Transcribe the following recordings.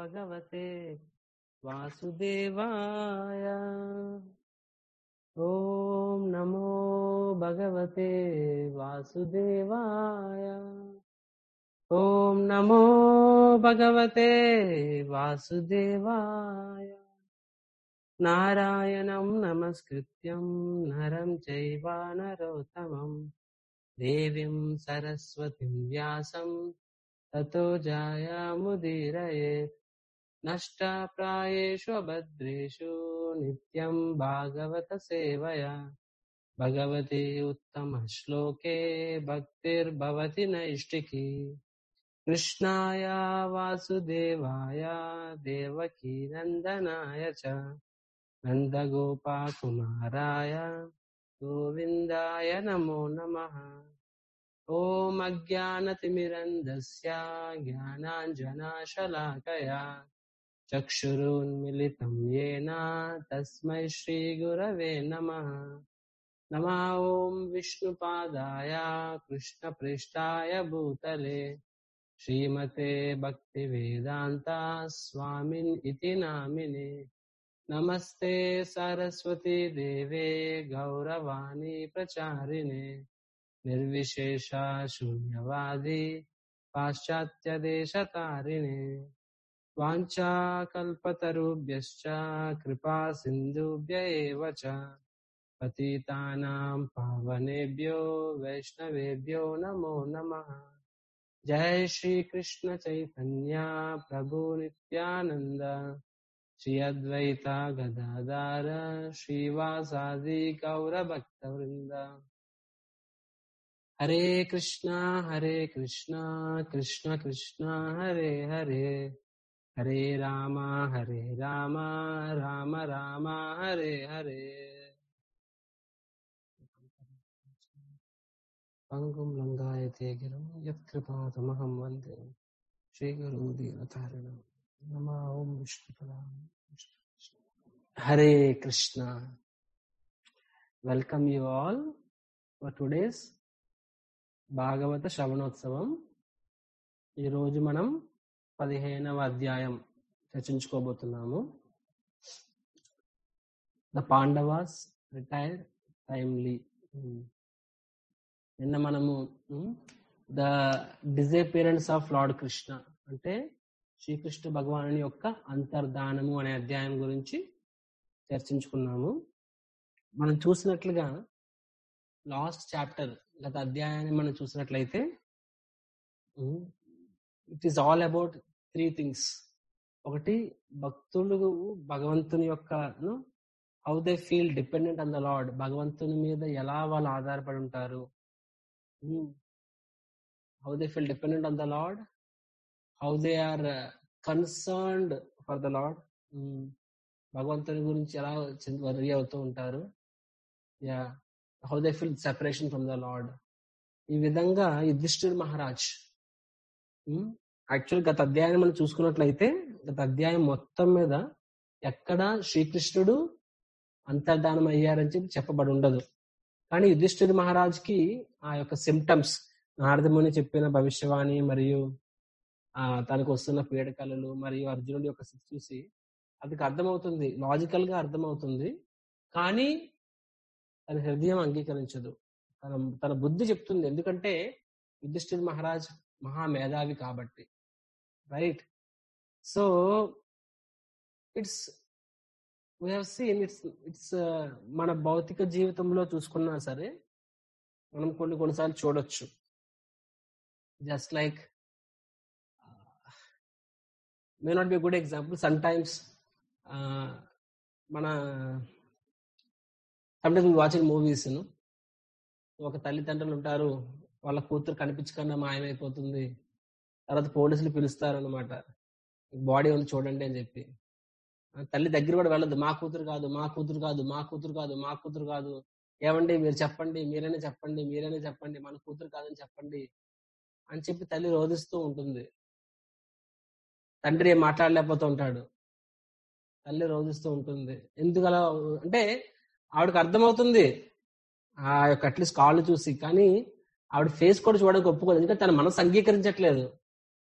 భగవతే వాసుదేవాయ ఓం నమో భగవతే వాసుదేవాయ ఓం నమో భగవతే వాసుదేవాయ నారాయణం నమస్కృత్యం నరం చైవ నరోత్తమం దేవీం సరస్వతిం వ్యాసం తతో జాయాముదీరయేత్ నష్టప్రాయేషు అభద్రేషు నిత్యం భాగవత సేవయా భగవతి ఉత్తమ శ్లోకే భక్తిర్భవతి నైష్టికి కృష్ణాయ వాసుదేవాయ దేవకీ నందనాయ చ నందగోపాకుమారాయ గోవిందాయ నమో నమః ఓం అజ్ఞానతిమిరంధస్య జ్ఞానాంజనాశలాకయా చక్షురున్మిలితం येन తస్మై శ్రీగురవే నమః నమా ఓం విష్ణుపాదాయ కృష్ణపృష్ఠాయ భూతలే శ్రీమతే భక్తివేదాంత స్వామిన్ ఇతి నామినే నమస్తే సరస్వతి దేవే గౌరవాణి ప్రచారిణే నిర్విశేష శూన్యవాది పాశ్చాత్య దేశతారిణే వాంఛాకల్పతరుభ్యశ్చ కృపా సింధుభ్య ఏవ చ పతితానాం పావనేభ్యో వైష్ణవేభ్యో నమో నమః జయ శ్రీ కృష్ణ చైతన్య ప్రభు నిత్యానంద శ్రీ అద్వైత గదాధార శ్రీవాసాది గౌర భక్త వృంద హరే కృష్ణ హరే కృష్ణ కృష్ణ కృష్ణ హరే హరే హరే రామ హరే రామ రామ రామ హరే హరే పంగుం లంగాయతే గిరం యత్కృపాతమహం వందే శ్రీగురు దీనతారిణం నమా ఓం విష్ణుపదాం Hare Krishna welcome you all for today's భాగవత శ్రవణోత్సవం ఈరోజు మనం పదిహేనవ అధ్యాయం చర్చించుకోబోతున్నాము ద పాండవాస్ రిటైర్డ్ టైమ్లీ నిన్న మనము the disappearance of Lord Krishna అంటే శ్రీకృష్ణ భగవాను యొక్క అంతర్ధానము అనే అధ్యాయం గురించి చర్చించుకున్నాము మనం చూసినట్లుగా లాస్ట్ చాప్టర్ గత అధ్యాయాన్ని మనం చూసినట్లయితే it is all about three things ఒకటి భక్తులు భగవంతుని యొక్క how they feel dependent on the lord భగవంతుని మీద ఎలా వాళ్ళు ఆధారపడి ఉంటారు how they feel dependent on the Lord how they are concerned for the lord భగవంతుని గురించి ఎలా వరి అవుతూ ఉంటారు yeah how they feel separation from the Lord ఈ విధంగా యుధిష్ఠిర్ మహారాజ్ యాక్చువల్ గత అధ్యాయం మనం చూసుకున్నట్లయితే గత అధ్యాయం మొత్తం మీద ఎక్కడ శ్రీకృష్ణుడు అంతర్ధానం అయ్యారని చెప్పి చెప్పబడి ఉండదు కానీ యుధిష్ఠిర్ మహారాజ్కి ఆ యొక్క సిమ్టమ్స్ నారదముని చెప్పిన భవిష్యవాణి మరియు ఆ తనకు వస్తున్న పీడకలలు మరియు అర్జునుడి యొక్క స్థితి చూసి అతనికి అర్థమవుతుంది లాజికల్ గా అర్థమవుతుంది కానీ తన హృదయం అంగీకరించదు తన తన బుద్ధి చెప్తుంది ఎందుకంటే యుధిష్ఠిర్ మహారాజ్ మహా మేధావి కాబట్టి right so it's we have seen it's it's మన భౌతిక జీవితంలో చూసుకున్నా సరే మనం కొన్ని కొన్నిసార్లు చూడొచ్చు just like may not be good example sometimes మన సమ్టైమ్స్ వాచింగ్ మూవీస్ ఒక తల్లిదండ్రులు ఉంటారు వాళ్ళ కూతురు కనిపించకుండా మాయమైపోతుంది తర్వాత పోలీసులు పిలుస్తారు అనమాట బాడీ ఉంది చూడండి అని చెప్పి తల్లి దగ్గర కూడా వెళ్ళదు మా కూతురు కాదు మా కూతురు కాదు మా కూతురు కాదు మా కూతురు కాదు ఏమండి మీరు చెప్పండి మీరైనా చెప్పండి మీరైనా చెప్పండి మన కూతురు కాదని చెప్పండి అని చెప్పి తల్లి రోధిస్తూ ఉంటుంది తండ్రి ఏం మాట్లాడలేకపోతూ ఉంటాడు తల్లి రోధిస్తూ ఉంటుంది ఎందుకు అలా అంటే ఆవిడకి అర్థమవుతుంది ఆ యొక్క అట్లీస్ట్ కాళ్ళు చూసి కానీ ఆవిడ ఫేస్ కూడా చూడడానికి ఒప్పుకోదు ఎందుకంటే తన మనసు అంగీకరించట్లేదు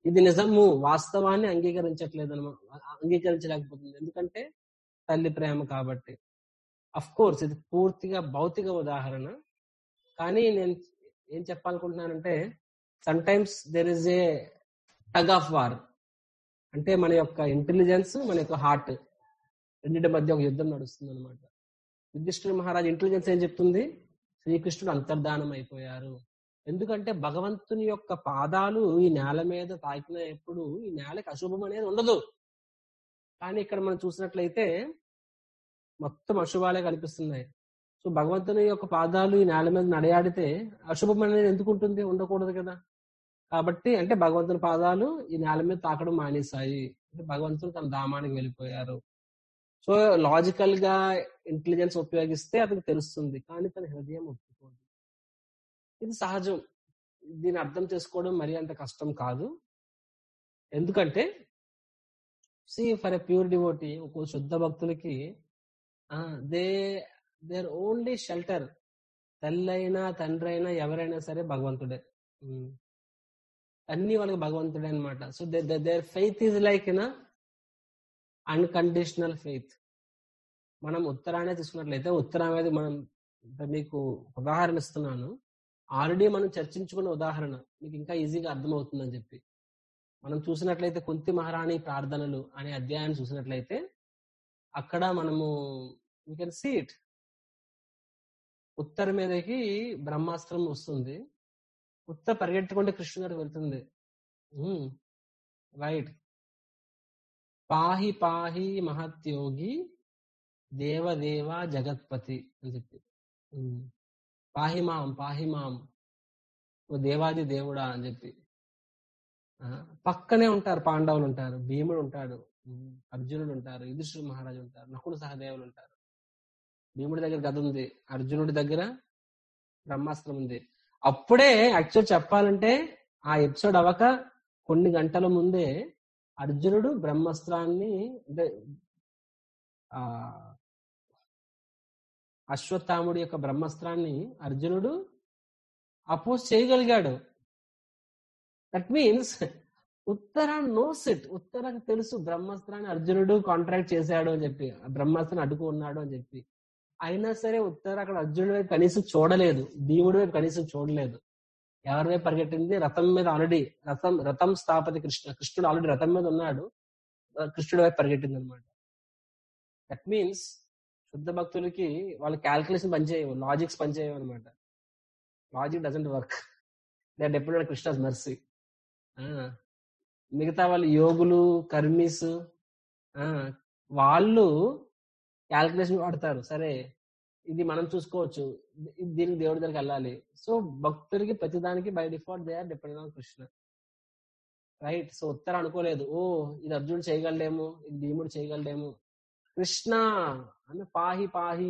ఇది నిజము వాస్తవాన్ని అంగీకరించట్లేదు అనమాట అంగీకరించలేకపోతుంది ఎందుకంటే తల్లి ప్రేమ కాబట్టి అఫ్ కోర్స్ ఇది పూర్తిగా భౌతిక ఉదాహరణ కానీ నేను ఏం చెప్పాలనుకుంటున్నానంటే sometimes there is a tug of war అంటే మన యొక్క ఇంటెలిజెన్స్ మన యొక్క హార్ట్ రెండింటి మధ్య ఒక యుద్ధం నడుస్తుంది అనమాట యుధిష్ఠిర మహారాజ్ ఇంటెలిజెన్స్ ఏం చెప్తుంది శ్రీకృష్ణుడు అంతర్ధానం అయిపోయారు ఎందుకంటే భగవంతుని యొక్క పాదాలు ఈ నేల మీద తాకిన ఎప్పుడు ఈ నేలకి అశుభం అనేది ఉండదు కానీ ఇక్కడ మనం చూసినట్లయితే మొత్తం అశుభాలే కనిపిస్తున్నాయి సో భగవంతుని యొక్క పాదాలు ఈ నేల మీద నడయాడితే అశుభం అనేది ఎందుకు ఉంటుంది ఉండకూడదు కదా కాబట్టి అంటే భగవంతుని పాదాలు ఈ నేల మీద తాకడం మానేశాయి అంటే భగవంతుడు తన ధామానికి వెళ్ళిపోయారు సో లాజికల్ గా ఇంటెలిజెన్స్ ఉపయోగిస్తే అతనికి తెలుస్తుంది కానీ తన హృదయం ఒప్పుకోదు ఇది సహజం దీన్ని అర్థం చేసుకోవడం మరీ అంత కష్టం కాదు ఎందుకంటే see for a pure devotee ఒక శుద్ధ భక్తులకి దే దేర్ ఓన్లీ షెల్టర్ తల్లి అయినా తండ్రి అయినా ఎవరైనా సరే భగవంతుడే ఉమ్. అన్ని వాళ్ళకి భగవంతుడే అనమాట so their faith is like in unconditional faith మనం ఉత్తరానే తీసుకున్నట్లయితే ఉత్తరం అనేది మనం అంటే మీకు ఉదాహరణ ఇస్తున్నాను ఆల్రెడీ మనం చర్చించుకున్న ఉదాహరణ మీకు ఇంకా ఈజీగా అర్థమవుతుందని చెప్పి మనం చూసినట్లయితే కుంతి మహారాణి ప్రార్థనలు అనే అధ్యాయాన్ని చూసినట్లయితే అక్కడ మనము you can see it Uttara మీదకి బ్రహ్మాస్త్రం వస్తుంది ఉత్తర పరిగెట్టుకుంటే కృష్ణుడు గారికి వెళ్తుంది రైట్ పాహి పాహి మహత్యోగి దేవదేవ జగత్పతి అని చెప్పి ఉమ్. పాహి మాం పాహి మాం ఓ దేవాది దేవుడా అని చెప్పి ఆ, పక్కనే ఉంటారు పాండవులు ఉంటారు భీముడు ఉంటాడు ఉమ్, అర్జునుడు ఉంటారు యుధిష్ఠిర మహారాజు ఉంటారు నకుడు సహదేవులు ఉంటారు భీముడి దగ్గర గద ఉంది అర్జునుడి దగ్గర బ్రహ్మాస్త్రం ఉంది అప్పుడే యాక్చువల్ చెప్పాలంటే ఆ ఎపిసోడ్ అవ్వక కొన్ని గంటల ముందే అర్జునుడు బ్రహ్మాస్త్రాన్ని అంటే ఆ అశ్వత్థాముడి యొక్క బ్రహ్మాస్త్రాన్ని అర్జునుడు అపోజ్ చేయగలిగాడు that means Uttara knows it ఉత్తరకు తెలుసు బ్రహ్మాస్త్రాన్ని అర్జునుడు కాంట్రాక్ట్ చేశాడు అని చెప్పి ఆ బ్రహ్మాస్త్రాన్ని అడ్డుకు ఉన్నాడు అని చెప్పి అయినా సరే ఉత్తర అక్కడ అర్జునుడి వైపు కనీసం చూడలేదు భీముడి వైపు కనీసం చూడలేదు ఎవరి వైపు పరిగెట్టింది రథం మీద ఆల్రెడీ రథం రథం స్థాపతి కృష్ణ కృష్ణుడు ఆల్రెడీ రథం మీద ఉన్నాడు ఆ కృష్ణుడి వైపు పరిగెట్టింది అనమాట దట్ మీన్స్ శుద్ధ భక్తులకి వాళ్ళ క్యాల్కులేషన్ పనిచేయవు లాజిక్స్ పనిచేయవు అనమాట logic doesn't work they depend Krishna's mercy మిగతా వాళ్ళు యోగులు కర్మీస్ వాళ్ళు క్యాల్కులేషన్ వాడతారు సరే ఇది మనం చూసుకోవచ్చు ఇది దీనికి దేవుడి దగ్గరికి వెళ్ళాలి సో భక్తుడికి ప్రతిదానికి by default they are depend on Krishna right so Uttara అనుకోలేదు ఓ ఇది అర్జునుడు చేయగలడేమో ఇది భీముడు చేయగలడేమో కృష్ణ అని పాహి పాహి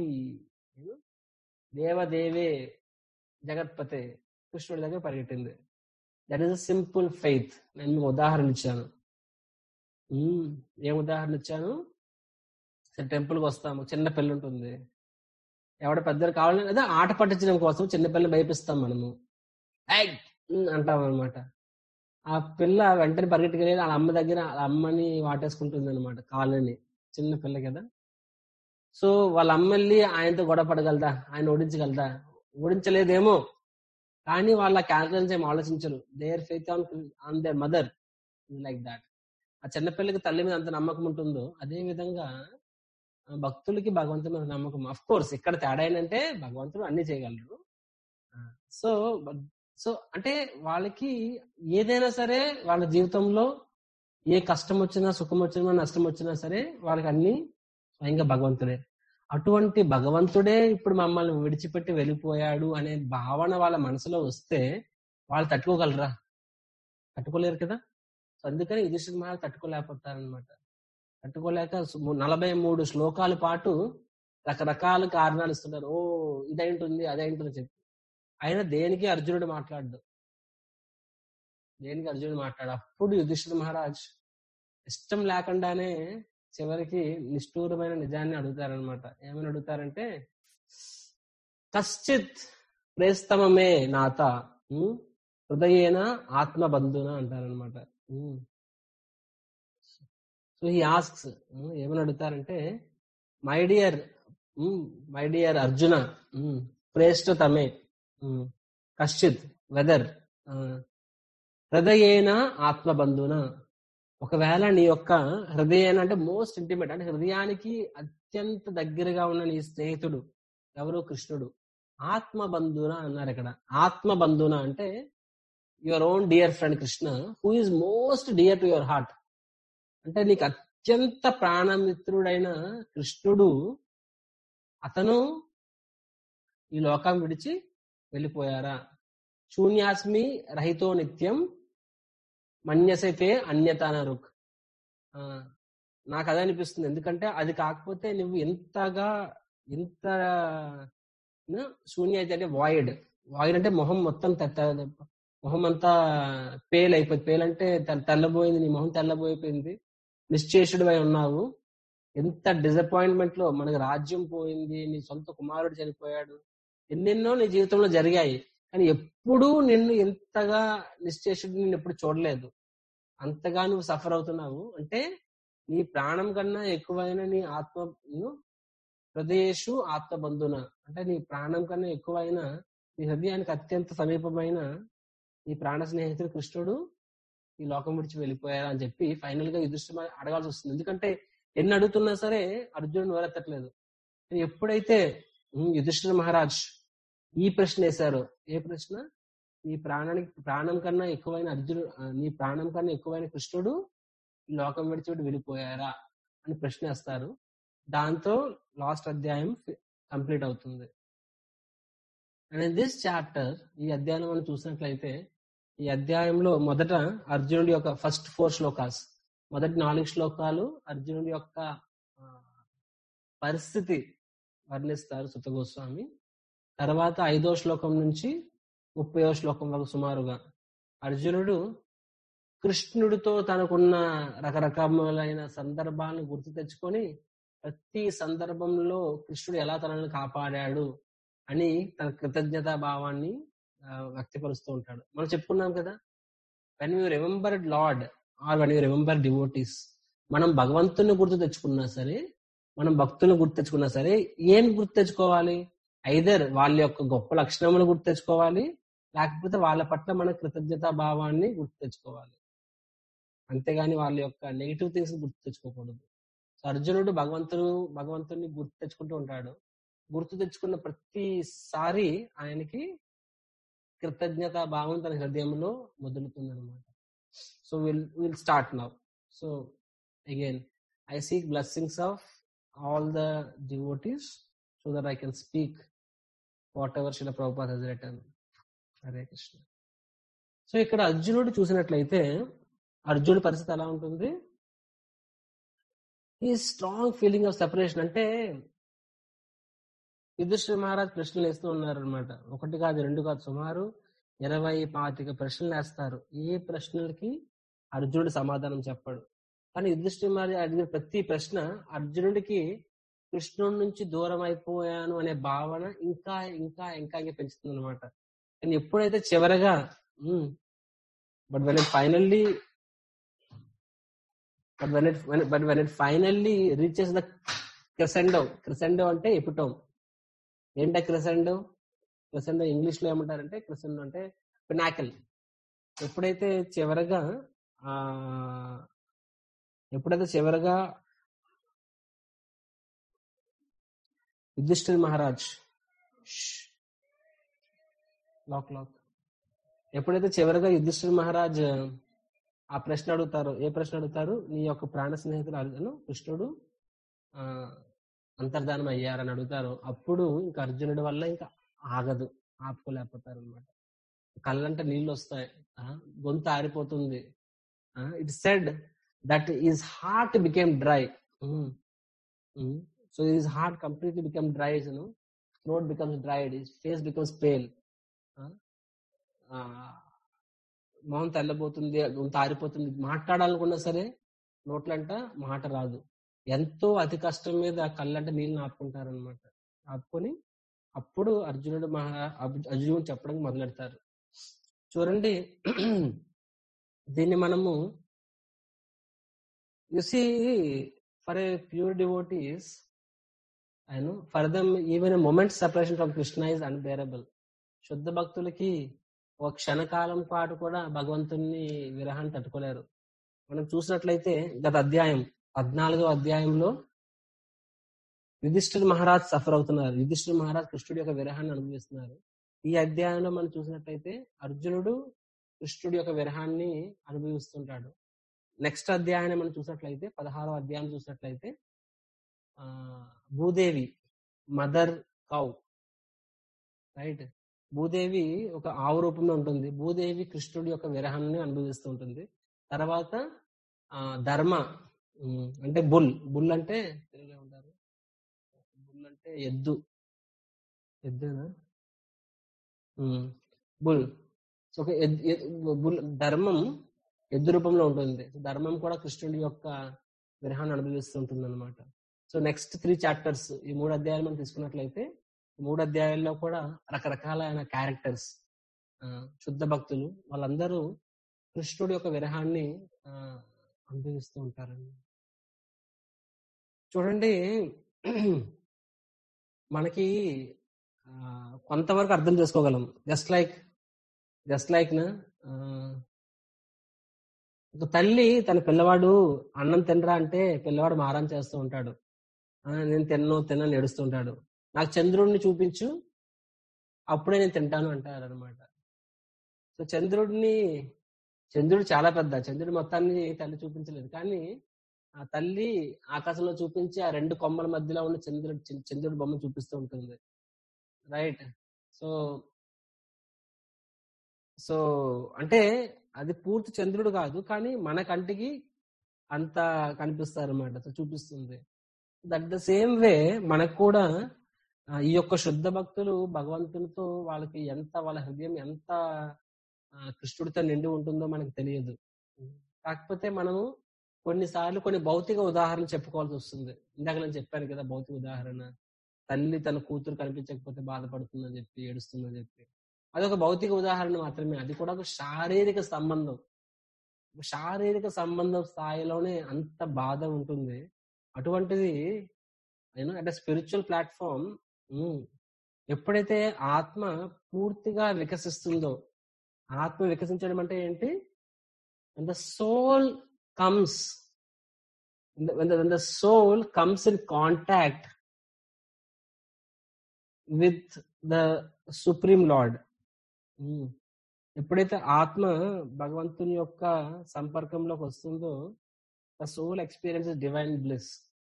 దేవదేవే జగత్పతే కృష్ణుడి దగ్గర పరిగెట్టింది that is a simple faith నేను మీకు ఉదాహరణ ఇచ్చాను ఉమ్, ఏం ఉదాహరణ ఇచ్చాను సరే టెంపుల్కి వస్తాము చిన్న పిల్ల ఉంటుంది ఎవడ పెద్దలు కావాలని అదే ఆట పట్టించడం కోసం చిన్న పిల్లని భయపిస్తాం మనము "ఏయ్!" ఉమ్, అంటాం అనమాట ఆ పిల్ల వెంటనే పరిగెట్టుకెళ్ళి వాళ్ళ అమ్మ దగ్గర వాళ్ళ అమ్మని వాటేసుకుంటుంది అనమాట కాళ్ళని చిన్న పిల్ల కదా సో వాళ్ళ అమ్మ వెళ్ళి ఆయనతో గొడవ పడగలదా ఆయన ఓడించగలదా ఓడించలేదేమో కానీ వాళ్ళ క్యాల్కులేషన్స్ ఏం ఆలోచించరు their faith on on their mother like that ఆ చిన్నపిల్లకి తల్లి మీద అంత నమ్మకం ఉంటుందో అదే విధంగా ఆ భక్తులకి భగవంతుడి మీద నమ్మకం అఫ్ కోర్స్ ఇక్కడ తేడా ఏంటంటే భగవంతుడు అన్ని చేయగలరు సో సో అంటే వాళ్ళకి ఏదైనా సరే వాళ్ళ జీవితంలో ఏ కష్టం వచ్చినా సుఖం వచ్చినా నష్టం వచ్చినా సరే వాళ్ళకి అన్ని స్వయంగా భగవంతుడే అటువంటి భగవంతుడే ఇప్పుడు మమ్మల్ని విడిచిపెట్టి వెళ్ళిపోయాడు అనే భావన వాళ్ళ మనసులో వస్తే వాళ్ళు తట్టుకోగలరా తట్టుకోలేరు కదా సో అందుకని యుధిష్ఠిర మహారాజ్ తట్టుకోలేకపోతారనమాట తట్టుకోలేక సు- నలభై మూడు శ్లోకాల పాటు రకరకాల కారణాలు ఇస్తున్నారు ఓ ఇదేంటుంది అదేంటుంది చెప్పి అయినా దేనికి అర్జునుడు మాట్లాడు దేనికి అర్జునుడు మాట్లాడు అప్పుడు యుధిష్ఠిర మహారాజ్ ఇష్టం లేకుండానే చివరికి నిష్ఠూరమైన నిజాన్ని అడుగుతారనమాట ఏమని అడుగుతారంటే కశ్చిత్ ప్రేస్తమమే నాత ఉమ్, హృదయేన ఆత్మబంధున అంటారనమాట సో ఈ ఆస్క్స్ ఏమని అడుగుతారంటే my dear my dear Arjuna ప్రేస్ట్ తమే ఉమ్, కశ్చిత్ వెదర్ హృదయేన ఆత్మబంధున ఒకవేళ నీ యొక్క హృదయాన్ని అంటే మోస్ట్ ఇంటిమేట్ అంటే హృదయానికి అత్యంత దగ్గరగా ఉన్న నీ స్నేహితుడు ఎవరు కృష్ణుడు ఆత్మబంధున అన్నారు ఇక్కడ ఆత్మబంధున అంటే your own dear friend Krishna who is most dear to your heart అంటే నీకు అత్యంత ప్రాణమిత్రుడైన కృష్ణుడు అతను ఈ లోకం విడిచి వెళ్ళిపోయారా శూన్యాస్మి రహితో నిత్యం మన్యసైతే అన్యతానరుక్ ఆ, నాకు అదే అనిపిస్తుంది ఎందుకంటే అది కాకపోతే నువ్వు ఎంతగా ఎంత న, శూన్య అయితే అంటే వాయిడ్ వాయిడ్ అంటే మొహం మొత్తం తె- తె- మొహం అంతా పేల్ అయిపోయింది పేల్ అంటే తె- తెల్లబోయింది నీ మొహం తెల్లబోయిపోయింది నిశ్చేషుడు అయి ఉన్నావు ఎంత డిసప్పాయింట్మెంట్ లో మనకి రాజ్యం పోయింది నీ సొంత కుమారుడు చనిపోయాడు ఎన్నెన్నో నీ జీవితంలో జరిగాయి కానీ ఎప్పుడూ నిన్ను ఎంతగా నిశ్చేషుడు నిన్ను ఎప్పుడు చూడలేదు అంతగా నువ్వు సఫర్ అవుతున్నావు అంటే నీ ప్రాణం కన్నా ఎక్కువైన నీ ఆత్మ హృదయేషు ఆత్మబంధున అంటే నీ ప్రాణం కన్నా ఎక్కువైన నీ హృదయానికి అత్యంత సమీపమైన నీ ప్రాణ స్నేహితుడు కృష్ణుడు ఈ లోకం విడిచి వెళ్ళిపోయారా అని చెప్పి ఫైనల్ గా యుధిష్ఠిర అడగాల్సి వస్తుంది ఎందుకంటే ఎన్ని అడుగుతున్నా సరే అర్జునుడు నోరెత్తట్లేదు కానీ ఎప్పుడైతే ఉమ్, యుధిష్ఠిర మహారాజ్ ఈ ప్రశ్న వేశారో ఏ ప్రశ్న నీ ప్రాణానికి ప్రాణం కన్నా ఎక్కువైన అర్జునుడు ఆ, నీ ప్రాణం కన్నా ఎక్కువైన కృష్ణుడు ఈ లోకం విడిచిపెట్టి వెళ్ళిపోయారా అని ప్రశ్న వేస్తారు దాంతో లాస్ట్ అధ్యాయం కంప్లీట్ అవుతుంది అండ్ దిస్ చాప్టర్ ఈ అధ్యాయం మనం చూసినట్లయితే ఈ అధ్యాయంలో మొదట అర్జునుడి యొక్క ఫస్ట్ ఫోర్ శ్లోకాస్ మొదటి నాలుగు శ్లోకాలు అర్జునుడి యొక్క ఆ, పరిస్థితి వర్ణిస్తారు సుత గోస్వామి తర్వాత ఐదో శ్లోకం నుంచి ముప్పయో శ్లోకం వరకు సుమారుగా అర్జునుడు కృష్ణుడితో తనకున్న రకరకాలైన సందర్భాలను గుర్తు తెచ్చుకొని ప్రతి సందర్భంలో కృష్ణుడు ఎలా తనని కాపాడాడు అని తన కృతజ్ఞతా భావాన్ని ఆ, వ్యక్తపరుస్తూ ఉంటాడు మనం చెప్పుకున్నాం కదా when you remember Lord or when you remember devotees మనం భగవంతుని గుర్తు తెచ్చుకున్నా సరే మనం భక్తులను గుర్తు తెచ్చుకున్నా సరే ఏం గుర్తు తెచ్చుకోవాలి ఐదర్ వాళ్ళ యొక్క గొప్ప లక్షణములు గుర్తు తెచ్చుకోవాలి లేకపోతే వాళ్ళ పట్ల మన కృతజ్ఞతా భావాన్ని గుర్తు తెచ్చుకోవాలి అంతేగాని వాళ్ళ యొక్క నెగిటివ్ థింగ్స్ గుర్తు తెచ్చుకోకూడదు సో అర్జునుడు భగవంతుడు భగవంతుని గుర్తు తెచ్చుకుంటూ ఉంటాడు గుర్తు తెచ్చుకున్న ప్రతిసారి ఆయనకి కృతజ్ఞత భావం తన హృదయంలో మొదలుతుంది అనమాట so will will start now so again I seek blessings of all the devotees so that I can speak whatever Srila Prabhupad has return Hare Krishna so ఇక్కడ అర్జునుడు చూసినట్లయితే అర్జునుడి పరిస్థితి ఎలా ఉంటుంది ఈ స్ట్రాంగ్ ఫీలింగ్ ఆఫ్ సెపరేషన్ అంటే యుధిష్ఠిర మహారాజ్ ప్రశ్నలు వేస్తూ ఉన్నారు అనమాట ఒకటి కాదు రెండు కాదు సుమారు ఇరవై పాతిక ప్రశ్నలు వేస్తారు ఏ ప్రశ్నలకి అర్జునుడు సమాధానం చెప్పాడు కానీ యుధిష్ఠిర మహారాజ్ అడిగిన ప్రతి ప్రశ్న అర్జునుడికి కృష్ణుడి నుంచి దూరం అయిపోయాను అనే భావన ఇంకా ఇంకా ఇంకా ఇంకా పెంచుతుంది అనమాట కానీ ఎప్పుడైతే చివరగా but when it finally but when it but when it finally reaches the crescendo crescendo అంటే ఎపిటోమ్ ఏంటా క్రిసెండో క్రిసెండో ఇంగ్లీష్ లో ఏమంటారంటే క్రిసెండో అంటే పినాకల్ ఎప్పుడైతే చివరగా ఆ ఎప్పుడైతే చివరగా యుధిష్ఠిర్ మహారాజ్ లాక్ లాక్ ఎప్పుడైతే చివరిగా యుధిష్ఠిర్ మహారాజ్ ఆ ప్రశ్న అడుగుతారు ఏ ప్రశ్న అడుగుతారు నీ యొక్క ప్రాణ స్నేహితుడు అర్జును కృష్ణుడు ఆ అంతర్ధానం అయ్యారని అడుగుతారు అప్పుడు ఇంకా అర్జునుడి వల్ల ఇంకా ఆగదు ఆపుకోలేకపోతారు అనమాట కళ్ళంటే నీళ్ళు వస్తాయి ఆ, గొంతు ఆరిపోతుంది it said that is heart became dry so is heart completely become dry you know throat becomes dried, his face becomes pale. ఆ, మొహం తెల్లబోతుంది గొంతు ఆరిపోతుంది మాట్లాడాలనుకున్నా సరే నోట్లంట మాట రాదు ఎంతో అతి కష్టం మీద కళ్ళంట నీళ్ళు ఆపుకుంటారనమాట ఆపుకొని అప్పుడు అర్జునుడు మహా అర్జు- అర్జునుడు చెప్పడానికి మొదలెడతారు చూడండి దీన్ని మనము you see for a pure devotees I know for them even moment separation from Krishna is unbearable శుద్ధ భక్తులకి ఒక క్షణకాలం పాటు కూడా భగవంతుని విరహాన్ని తట్టుకోలేరు మనం చూసినట్లయితే గత అధ్యాయం పద్నాలుగో అధ్యాయంలో యుధిష్ఠిర్ మహారాజ్ సఫర్ అవుతున్నారు యుధిష్ఠిర్ మహారాజ్ కృష్ణుడి యొక్క విరహాన్ని అనుభవిస్తున్నారు ఈ అధ్యాయంలో మనం చూసినట్లయితే అర్జునుడు కృష్ణుడి యొక్క విరహాన్ని అనుభవిస్తుంటాడు నెక్స్ట్ అధ్యాయాన్ని మనం చూసినట్లయితే పదహారో అధ్యాయం చూసినట్లయితే ఆ భూదేవి మదర్ కౌ రైట్ భూదేవి ఒక ఆవు రూపంలో ఉంటుంది భూదేవి కృష్ణుడి యొక్క విరహాన్ని అనుభవిస్తూ ఉంటుంది తర్వాత ఆ ధర్మ ఉమ్, అంటే బుల్ బుల్ అంటే తెలుగులో ఉంటారు బుల్ అంటే ఎద్దు ఎద్దునా ఉమ్, బుల్ సో ఒక ఎద్- ఎద్- బుల్ ధర్మం ఎద్దు రూపంలో ఉంటుంది సో ధర్మం కూడా కృష్ణుడి యొక్క విరహాన్ని అనుభవిస్తుంటుంది అనమాట సో నెక్స్ట్ త్రీ చాప్టర్స్ ఈ మూడు అధ్యాయాలు మనం తీసుకున్నట్లయితే ఈ మూడు అధ్యాయాల్లో కూడా రకరకాలైన క్యారెక్టర్స్ శుద్ధ భక్తులు వాళ్ళందరూ కృష్ణుడి యొక్క విరహాన్ని ఆ, అనుభవిస్తూ ఉంటారండి చూడండి మనకి ఆ, కొంతవరకు అర్థం చేసుకోగలం జస్ట్ లైక్ జస్ట్ లైక్ నా ఆ, ఒక తల్లి తన పిల్లవాడు అన్నం తినరా అంటే పిల్లవాడు మారం చేస్తూ ఉంటాడు ఆ, నేను తిన్ను తిన్నని ఏడుస్తూ ఉంటాడు నాకు చంద్రుడిని చూపించు అప్పుడే నేను తింటాను అంటారు అనమాట సో చంద్రుడిని చంద్రుడు చాలా పెద్ద చంద్రుడి మొత్తాన్ని తల్లి చూపించలేదు కానీ ఆ తల్లి ఆకాశంలో చూపించి ఆ రెండు కొమ్మల మధ్యలో ఉన్న చంద్రుడు చం- చంద్రుడి బొమ్మ చూపిస్తూ ఉంటుంది రైట్ సో సో అంటే అది పూర్తి చంద్రుడు కాదు కానీ మన కంటికి అంత కనిపిస్తారు అనమాట సో చూపిస్తుంది దట్ ద సేమ్ వే మనకు కూడా ఆ, ఈ యొక్క శుద్ధ భక్తులు భగవంతునితో వాళ్ళకి ఎంత వాళ్ళ హృదయం ఎంత ఆ, కృష్ణుడితో నిండి ఉంటుందో మనకు తెలియదు కాకపోతే మనము కొన్నిసార్లు కొన్ని భౌతిక ఉదాహరణ చెప్పుకోవాల్సి వస్తుంది ఇందాక నేను చెప్పాను కదా భౌతిక ఉదాహరణ తల్లి తన కూతురు కనిపించకపోతే బాధపడుతుందని చెప్పి ఏడుస్తుందని చెప్పి అదొక భౌతిక ఉదాహరణ మాత్రమే అది కూడా ఒక శారీరక సంబంధం ఒక శారీరక సంబంధం స్థాయిలోనే అంత బాధ ఉంటుంది అటువంటిది యూనో అట్ స్పిరిచువల్ ప్లాట్ఫామ్ ఎప్పుడైతే ఆత్మ పూర్తిగా వికసిస్తుందో ఆత్మ వికసించడం అంటే ఏంటి the soul comes when the, when the soul comes in contact with the supreme lord um. ఎప్పుడైతే ఆత్మ భగవంతుని యొక్క సంపర్కంలోకి వస్తుందో the soul experience divine bliss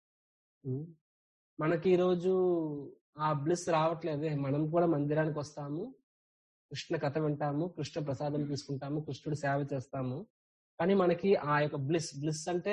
మనకి ఈరోజు ఆ బ్లిస్ రావట్లేదే మనం కూడా మందిరానికి వస్తాము కృష్ణ కథ వింటాము కృష్ణ ప్రసాదం తీసుకుంటాము కృష్ణుడు సేవ చేస్తాము కానీ మనకి ఆ యొక్క బ్లిస్ బ్లిస్ అంటే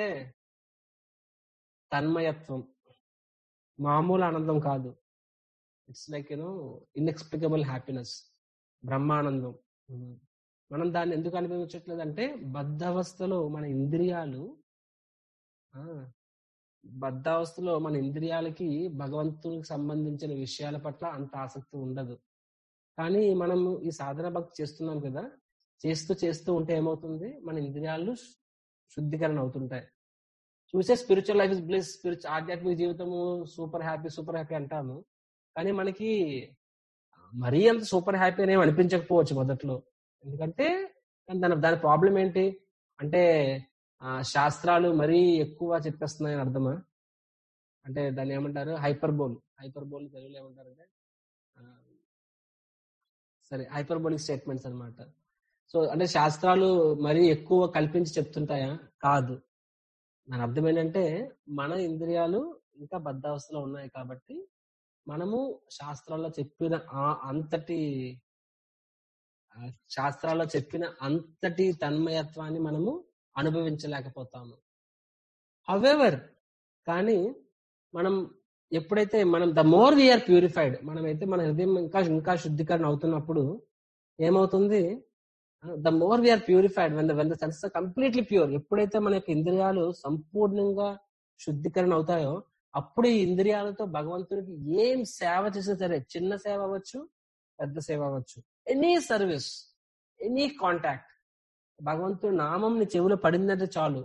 తన్మయత్వం మామూలు ఆనందం కాదు it's like you know inexplicable happiness బ్రహ్మానందం ఉమ్. మనం దాన్ని ఎందుకు అనుభవించట్లేదు అంటే బద్ధావస్థలో మన ఇంద్రియాలు ఆ, బద్ధావస్థలో మన ఇంద్రియాలకి భగవంతునికి సంబంధించిన విషయాల పట్ల అంత ఆసక్తి ఉండదు కానీ మనం ఈ సాధన భక్తి చేస్తున్నాం కదా చేస్తూ చేస్తూ ఉంటే ఏమవుతుంది మన ఇంద్రియాలు శుద్ధీకరణ అవుతుంటాయి చూసే స్పిరిచువల్ లైఫ్ ఇస్ బ్లిస్ స్పిరిచు ఆధ్యాత్మిక జీవితము సూపర్ హ్యాపీ సూపర్ హ్యాపీ అంటాము కానీ మనకి మరీ అంత సూపర్ హ్యాపీ అనేవి అనిపించకపోవచ్చు మొదట్లో ఎందుకంటే కానీ దాని దాని ప్రాబ్లం ఏంటి అంటే ఆ, శాస్త్రాలు మరీ ఎక్కువ చెప్పేస్తున్నాయని అర్థమా అంటే దాన్ని ఏమంటారు హైపర్బోల్ హైపర్బోల్ తెలుగులో ఏమంటారంటే ఆ, సరే హైపర్బోలిక్ స్టేట్మెంట్స్ అన్నమాట సో అంటే శాస్త్రాలు మరీ ఎక్కువ కల్పించి చెప్తుంటాయా కాదు దాని అర్థం ఏంటంటే మన ఇంద్రియాలు ఇంకా బద్ధావస్థలో ఉన్నాయి కాబట్టి మనము శాస్త్రాల్లో చెప్పిన ఆ అంతటి ఆ శాస్త్రాల్లో చెప్పిన అంతటి తన్మయత్వాన్ని మనము అనుభవించలేకపోతాము హవెవర్ కానీ మనం ఎప్పుడైతే మనం ద మోర్ వీఆర్ ప్యూరిఫైడ్ మనమైతే మన హృదయం ఇంకా ఇంకా శుద్ధీకరణ అవుతున్నప్పుడు ఏమవుతుంది the more we're purified when the when the sense completely pure ఎప్పుడైతే మన యొక్క ఇంద్రియాలు సంపూర్ణంగా శుద్ధీకరణ అవుతాయో అప్పుడు ఈ ఇంద్రియాలతో భగవంతునికి ఏం సేవ చేసినా సరే చిన్న సేవ అవ్వచ్చు పెద్ద సేవ అవ్వచ్చు ఎనీ సర్వీస్ ఎనీ కాంటాక్ట్ భగవంతుడి నామం నీ చెవిలో పడిందంటే చాలు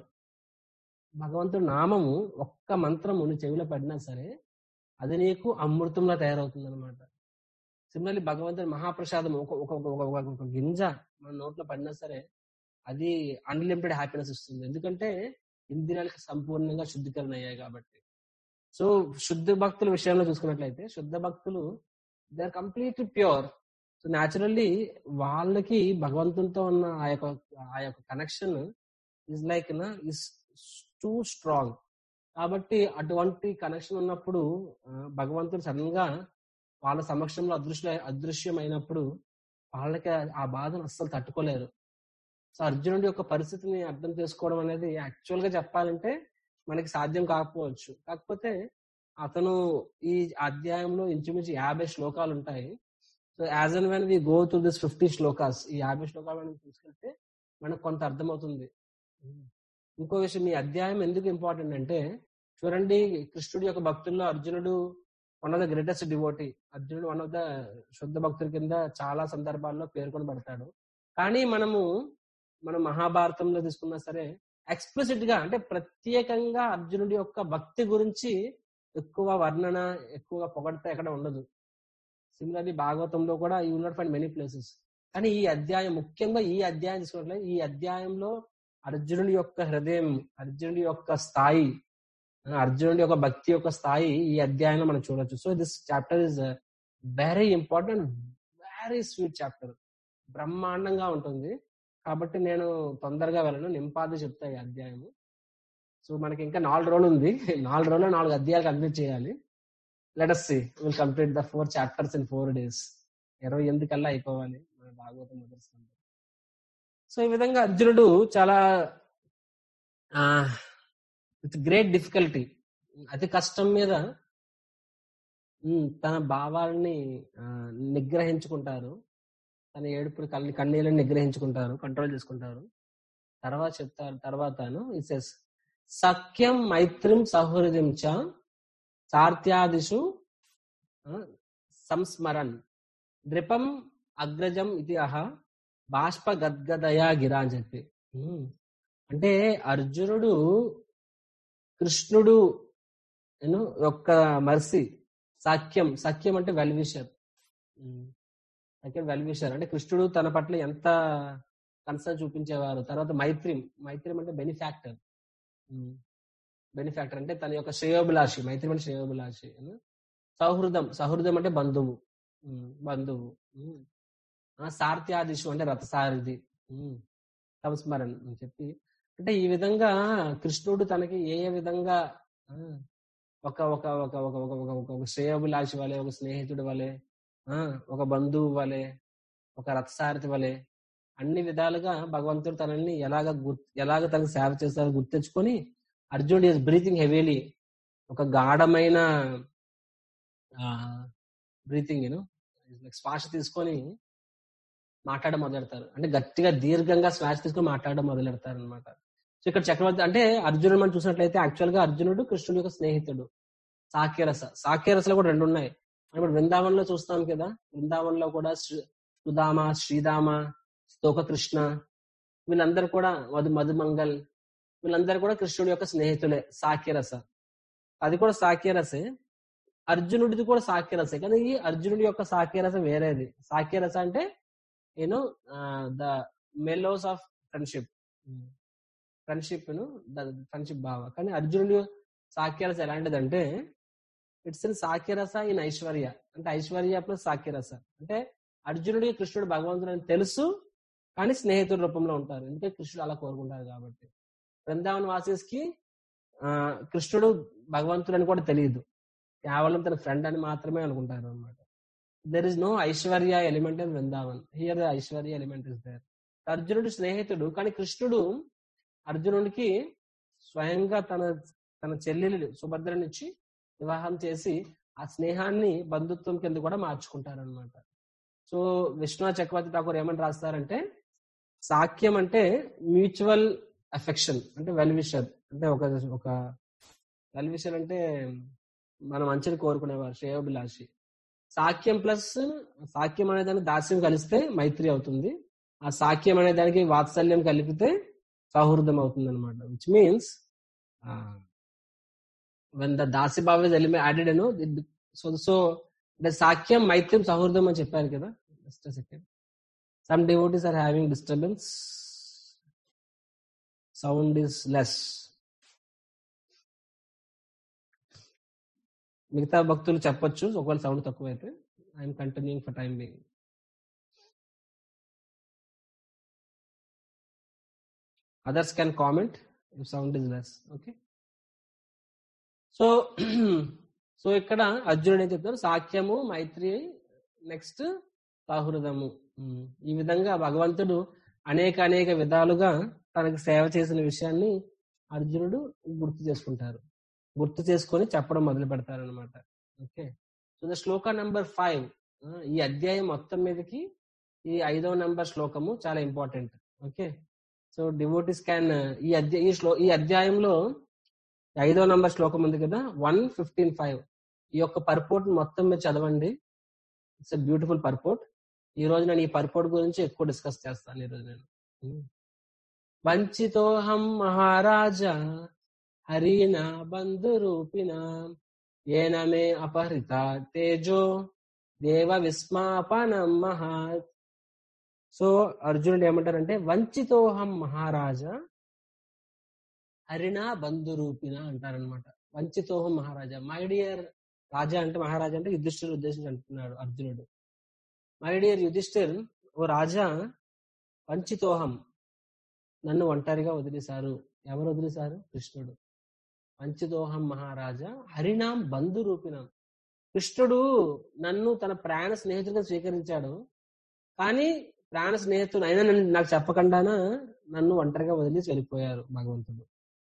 భగవంతుడి నామము ఒక్క మంత్రము నీ చెవిలో పడినా సరే అది నీకు అమృతంలా తయారవుతుంది అనమాట సిమిలర్లీ భగవంతుడి మహాప్రసాదం ఒక ఒక ఒక- ఒక- ఒక- ఒక గింజ మన నోట్లో పడినా సరే అది అన్లిమిటెడ్ హ్యాపీనెస్ ఇస్తుంది ఎందుకంటే ఇంద్రియాలకు సంపూర్ణంగా శుద్ధీకరణ అయ్యాయి కాబట్టి సో శుద్ధ భక్తుల విషయంలో చూసుకున్నట్లయితే శుద్ధ భక్తులు they are completely pure so naturally వాళ్ళకి భగవంతునితో ఉన్న ఆ యొక్క ఆ యొక్క connection is like is too strong కాబట్టి అటువంటి కనెక్షన్ ఉన్నప్పుడు ఆ, భగవంతుడు సడన్ గా వాళ్ళ సమక్షంలో అదృశ్య అదృశ్యమైనప్పుడు వాళ్ళకి ఆ బాధను అస్సలు తట్టుకోలేరు సో అర్జునుడి యొక్క పరిస్థితిని అర్థం చేసుకోవడం అనేది యాక్చువల్ గా చెప్పాలంటే మనకి సాధ్యం కాకపోవచ్చు కాకపోతే అతను ఈ అధ్యాయంలో ఇంచుమించు యాభై శ్లోకాలు ఉంటాయి so as and when we go to this fifty shlokas ఈ యాభై శ్లోకాలు మనం తీసుకెళ్తే మనకు కొంత అర్థమవుతుంది ఇంకో విషయం ఈ అధ్యాయం ఎందుకు ఇంపార్టెంట్ అంటే చూడండి కృష్ణుడి యొక్క భక్తుల్లో అర్జునుడు one of the greatest devotee అర్జునుడు వన్ ఆఫ్ ద శుద్ధ భక్తుల కింద చాలా సందర్భాల్లో పేర్కొనబడతాడు కానీ మనము మనం మహాభారతంలో తీసుకున్నా సరే ఎక్స్ప్లిసిట్ గా అంటే ప్రత్యేకంగా అర్జునుడి యొక్క భక్తి గురించి ఎక్కువ వర్ణన ఎక్కువ పొగడితే ఎక్కడ ఉండదు సిమిలర్లీ భాగవతంలో కూడా you not find many places కానీ ఈ అధ్యాయం ముఖ్యంగా ఈ అధ్యాయం తీసుకున్నట్లయితే ఈ అధ్యాయంలో అర్జునుడి యొక్క హృదయం అర్జునుడి యొక్క స్థాయి ఆ, అర్జునుడి యొక్క భక్తి యొక్క స్థాయి ఈ అధ్యాయంలో మనం చూడొచ్చు so this chapter is very important very sweet chapter బ్రహ్మాండంగా ఉంటుంది కాబట్టి నేను తొందరగా వెళ్ళను నింపాది చెప్తా ఈ అధ్యాయము సో మనకి ఇంకా నాలుగు రోజులు ఉంది నాలుగు రోజులు నాలుగు అధ్యాయాలు కంప్లీట్ చేయాలి let us see will complete the four chapters in four days ఇరవై ఎనిమిది కల్లా అయిపోవాలి మన భాగవతం మొదటి స్కందం. సో ఈ విధంగా అర్జునుడు చాలా విత్ గ్రేట్ డిఫికల్టీ అతి కష్టం మీద ఉమ్, తన భావాలని ఆ, నిగ్రహించుకుంటారు తన ఏడుపుని కళ్ళు కన్నీళ్ళని నిగ్రహించుకుంటారు కంట్రోల్ చేసుకుంటారు తర్వాత చెప్తారు తర్వాతను ఇట్స్ సఖ్యం మైత్రిం సౌహృదం చ చార్త్యాదిషు ఆ, సంస్మరన్ నృపం అగ్రజం ఇది అహ బాష్ప గద్గదయా గిరా అని చెప్పి ఉమ్. అంటే అర్జునుడు కృష్ణుడు నేను యొక్క మర్సి సాఖ్యం సఖ్యం అంటే వెల్విషర్ సఖ్యం వెల్విషర్ అంటే కృష్ణుడు తన పట్ల ఎంత కన్సర్న్ చూపించేవారు తర్వాత మైత్రి మైత్రి అంటే బెనిఫాక్టర్ బెనిఫాక్టర్ అంటే తన యొక్క శ్రేయోభిలాషి మైత్రి అంటే శ్రేయోభిలాషి ఉమ్. సౌహృదం సౌహృదం అంటే బంధువు ఉమ్, బంధువు ఉమ్. ఆ, సారథ్యాదిషు అంటే రథసారథి ఉమ్, సంస్మరణ అని చెప్పి అంటే ఈ విధంగా కృష్ణుడు తనకి ఏ ఏ విధంగా ఆ, ఒక ఒక ఒక ఒక ఒక ఒక ఒక ఒక శ్రేయోభిలాషి వలె ఒక స్నేహితుడి వలె ఆ, ఒక బంధువు వలె ఒక రథసారథి వలె అన్ని విధాలుగా భగవంతుడు తనని ఎలాగ గుర్ ఎలాగ తనకు సేవ చేస్తారో గుర్తెచ్చుకొని అర్జునుడు ఈస్ బ్రీతింగ్ హెవీలీ ఒక గాఢమైన బ్రీతింగ్ యూను శ్వాస తీసుకొని మాట్లాడడం మొదలెడతారు అంటే గట్టిగా దీర్ఘంగా శ్వాస తీసుకొని మాట్లాడడం మొదలెడతారు అనమాట సో ఇక్కడ చక్రవర్తి అంటే అర్జునుడు మనం చూసినట్లయితే యాక్చువల్ గా అర్జునుడు కృష్ణుడు యొక్క స్నేహితుడు సాక్యరస సాక్యరసలో కూడా రెండు ఉన్నాయి ఇప్పుడు వృందావనంలో చూస్తాం కదా వృందావనంలో కూడా శ్రీ- సుధామ శ్రీధామ స్తోక కృష్ణ వీళ్ళందరూ కూడా మధు మధుమంగల్ వీళ్ళందరూ కూడా కృష్ణుడి యొక్క స్నేహితులే సాక్యరస అది కూడా సాక్యరసే అర్జునుడిది కూడా సాక్యరసే కానీ ఈ అర్జునుడి యొక్క సాక్యరస వేరేది సాక్యరస అంటే you know the mellows of friendship friendship friendship భావ కానీ అర్జునుడి సాక్యరస ఎలాంటిదంటే ఇట్స్ ఇన్ సాక్యరస ఇన్ ఐశ్వర్య అంటే ఐశ్వర్య ప్లస్ సాక్యరస అంటే అర్జునుడి కృష్ణుడు భగవంతుడు అని తెలుసు కానీ స్నేహితుల రూపంలో ఉంటారు ఎందుకంటే కృష్ణుడు అలా కోరుకుంటారు కాబట్టి బృందావన్ వాసీస్ కి ఆ, కృష్ణుడు భగవంతుడు అని కూడా తెలియదు కేవలం తన ఫ్రెండ్ అని మాత్రమే అనుకుంటారు అనమాట దెర్ ఇస్ నో ఐశ్వర్య element in Vrindavan here the ఐశ్వర్య ఎలిమెంట్ ఇస్ దేర్ అర్జునుడు స్నేహితుడు కానీ కృష్ణుడు అర్జునుడికి స్వయంగా తన తన చెల్లెలు సుభద్రనిచ్చి వివాహం చేసి ఆ స్నేహాన్ని బంధుత్వం కింద కూడా మార్చుకుంటారు అనమాట సో విష్ణు చక్రవర్తి ఠాకూర్ ఏమని రాస్తారంటే సాఖ్యం అంటే మ్యూచువల్ అఫెక్షన్ అంటే వెల్ విషర్ అంటే ఒక ఒక వెల్ విషర్ అంటే మన మంచిని కోరుకునేవారు శ్రేయోభిలాషి సాఖ్యం ప్లస్ సాఖ్యం అనే దాన్ని దాస్యం కలిస్తే మైత్రి అవుతుంది ఆ సాఖ్యం అనే దానికి వాత్సల్యం కలిపితే సౌహృదం అవుతుంది అనమాట విచ్ మీన్స్ వెన్ ద దాసిభావ ఇస్ ఎలిమే యాడెడ్ అను సో సో అంటే సాఖ్యం మైత్యం సౌహృదం అని చెప్పారు కదా just second some devotees are having disturbance sound is less మిగతా భక్తులు చెప్పొచ్చు ఒకవేళ సౌండ్ తక్కువైతే I'm continuing for time being others can comment if sound is less okay so so ఇక్కడ అర్జునుడు ఏం చెప్తారు సాఖ్యము మైత్రి నెక్స్ట్ సహృదము ఉమ్, ఈ విధంగా భగవంతుడు అనేక అనేక విధాలుగా తనకు సేవ చేసిన విషయాన్ని అర్జునుడు గుర్తు చేసుకుంటారు గుర్తు చేసుకొని చెప్పడం మొదలు పెడతారు అనమాట okay so the shloka number five ఈ అధ్యాయం మొత్తం మీదకి ఈ ఐదవ నంబర్ శ్లోకము చాలా important okay so devotees can ఈ అధ్యాయ ఈ శ్లో ఈ అధ్యాయంలో ఐదో నంబర్ శ్లోకం ఉంది కదా వన్ ఫిఫ్టీన్ ఫైవ్ ఈ యొక్క పర్పోర్ట్ మొత్తం మీరు చదవండి ఇట్స్ బ్యూటిఫుల్ పర్పోర్ట్ ఈ రోజు నేను ఈ పర్పోర్ట్ గురించి ఎక్కువ డిస్కస్ చేస్తాను ఈ రోజు నేను వంచితోహం మహారాజా హరిణ బంధురూపిణ ఏన మే అపహృత తేజో దేవ విస్మాపనం మహాత్ సో అర్జునుడు ఏమంటారంటే వంచితోహం మహారాజా హరిణ బంధురూపిణ అంటారనమాట వంచితోహం మహారాజా మై డియర్ రాజా అంటే మహారాజా అంటే యుధిష్ఠిరు ఉద్దేశించి అంటున్నాడు అర్జునుడు మై డియర్ యుధిష్ఠిర్ ఓ రాజా వంచితోహం నన్ను ఒంటరిగా వదిలేశారు ఎవరు వదిలేశారు కృష్ణుడు వంచితోహం మహారాజా హరినాం బంధురూపిణం కృష్ణుడు నన్ను తన ప్రాణ స్నేహితుడిగా స్వీకరించాడు కానీ ప్రాణ స్నేహితుడు అయినా నన్ను నాకు చెప్పకుండానా నన్ను ఒంటరిగా వదిలేసి వెళ్ళిపోయారు భగవంతుడు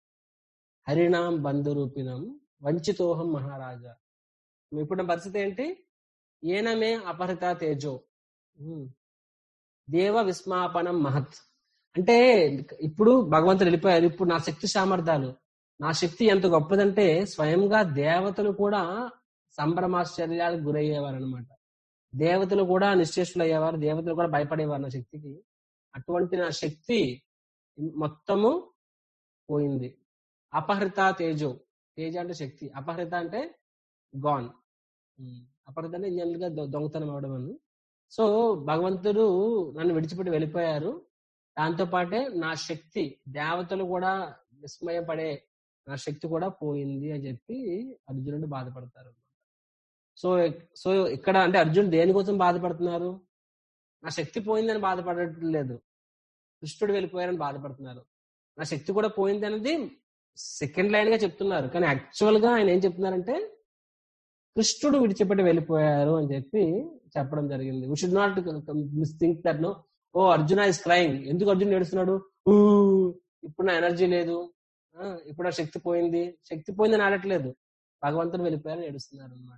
హరినాం బంధురూపిణం వంచితోహం మహారాజా ఇప్పుడు నా పరిస్థితి ఏంటి ఏనమే అపహృత తేజో ఉమ్. దేవ విస్మాపనం మహత్ అంటే ఇప్పుడు భగవంతుడు వెళ్ళిపోయారు ఇప్పుడు నా శక్తి సామర్థ్యాలు నా శక్తి ఎంత గొప్పదంటే స్వయంగా దేవతలు కూడా సంభ్రమాశ్చర్యాలకు గురయ్యేవారు అనమాట దేవతలు కూడా నిశ్చేష్టులు అయ్యేవారు దేవతలు కూడా భయపడేవారు నా శక్తికి అటువంటి నా శక్తి మొత్తము పోయింది అపహృత తేజో తేజ అంటే శక్తి అపహృత అంటే గాన్ అపహృత అంటే ఇంజనరల్ గా దొ- దొంగతనం అవడం అని సో భగవంతుడు నన్ను విడిచిపెట్టి వెళ్ళిపోయారు దాంతో పాటే నా శక్తి దేవతలు కూడా విస్మయపడే నా శక్తి కూడా పోయింది అని చెప్పి అర్జునుడు బాధపడతారు సో సో ఇక్కడ అంటే అర్జునుడు దేనికోసం బాధపడుతున్నారు నా శక్తి పోయిందని బాధపడటం లేదు కృష్ణుడు వెళ్ళిపోయారని బాధపడుతున్నారు నా శక్తి కూడా పోయింది అనేది సెకండ్ లైన్ గా చెప్తున్నారు కానీ యాక్చువల్ గా ఆయన ఏం చెప్తున్నారంటే కృష్ణుడు విడిచిపెట్టి వెళ్ళిపోయారు అని చెప్పి చెప్పడం జరిగింది we should not miss think that no oh Arjuna is crying ఎందుకు అర్జున్ ఏడుస్తున్నాడు "ఊ, ఇప్పుడు నా ఎనర్జీ లేదు ఆ, ఇప్పుడు నా శక్తి పోయింది శక్తి పోయిందని ఆడట్లేదు భగవంతుడు వెళ్ళిపోయారని ఏడుస్తున్నారు అనమాట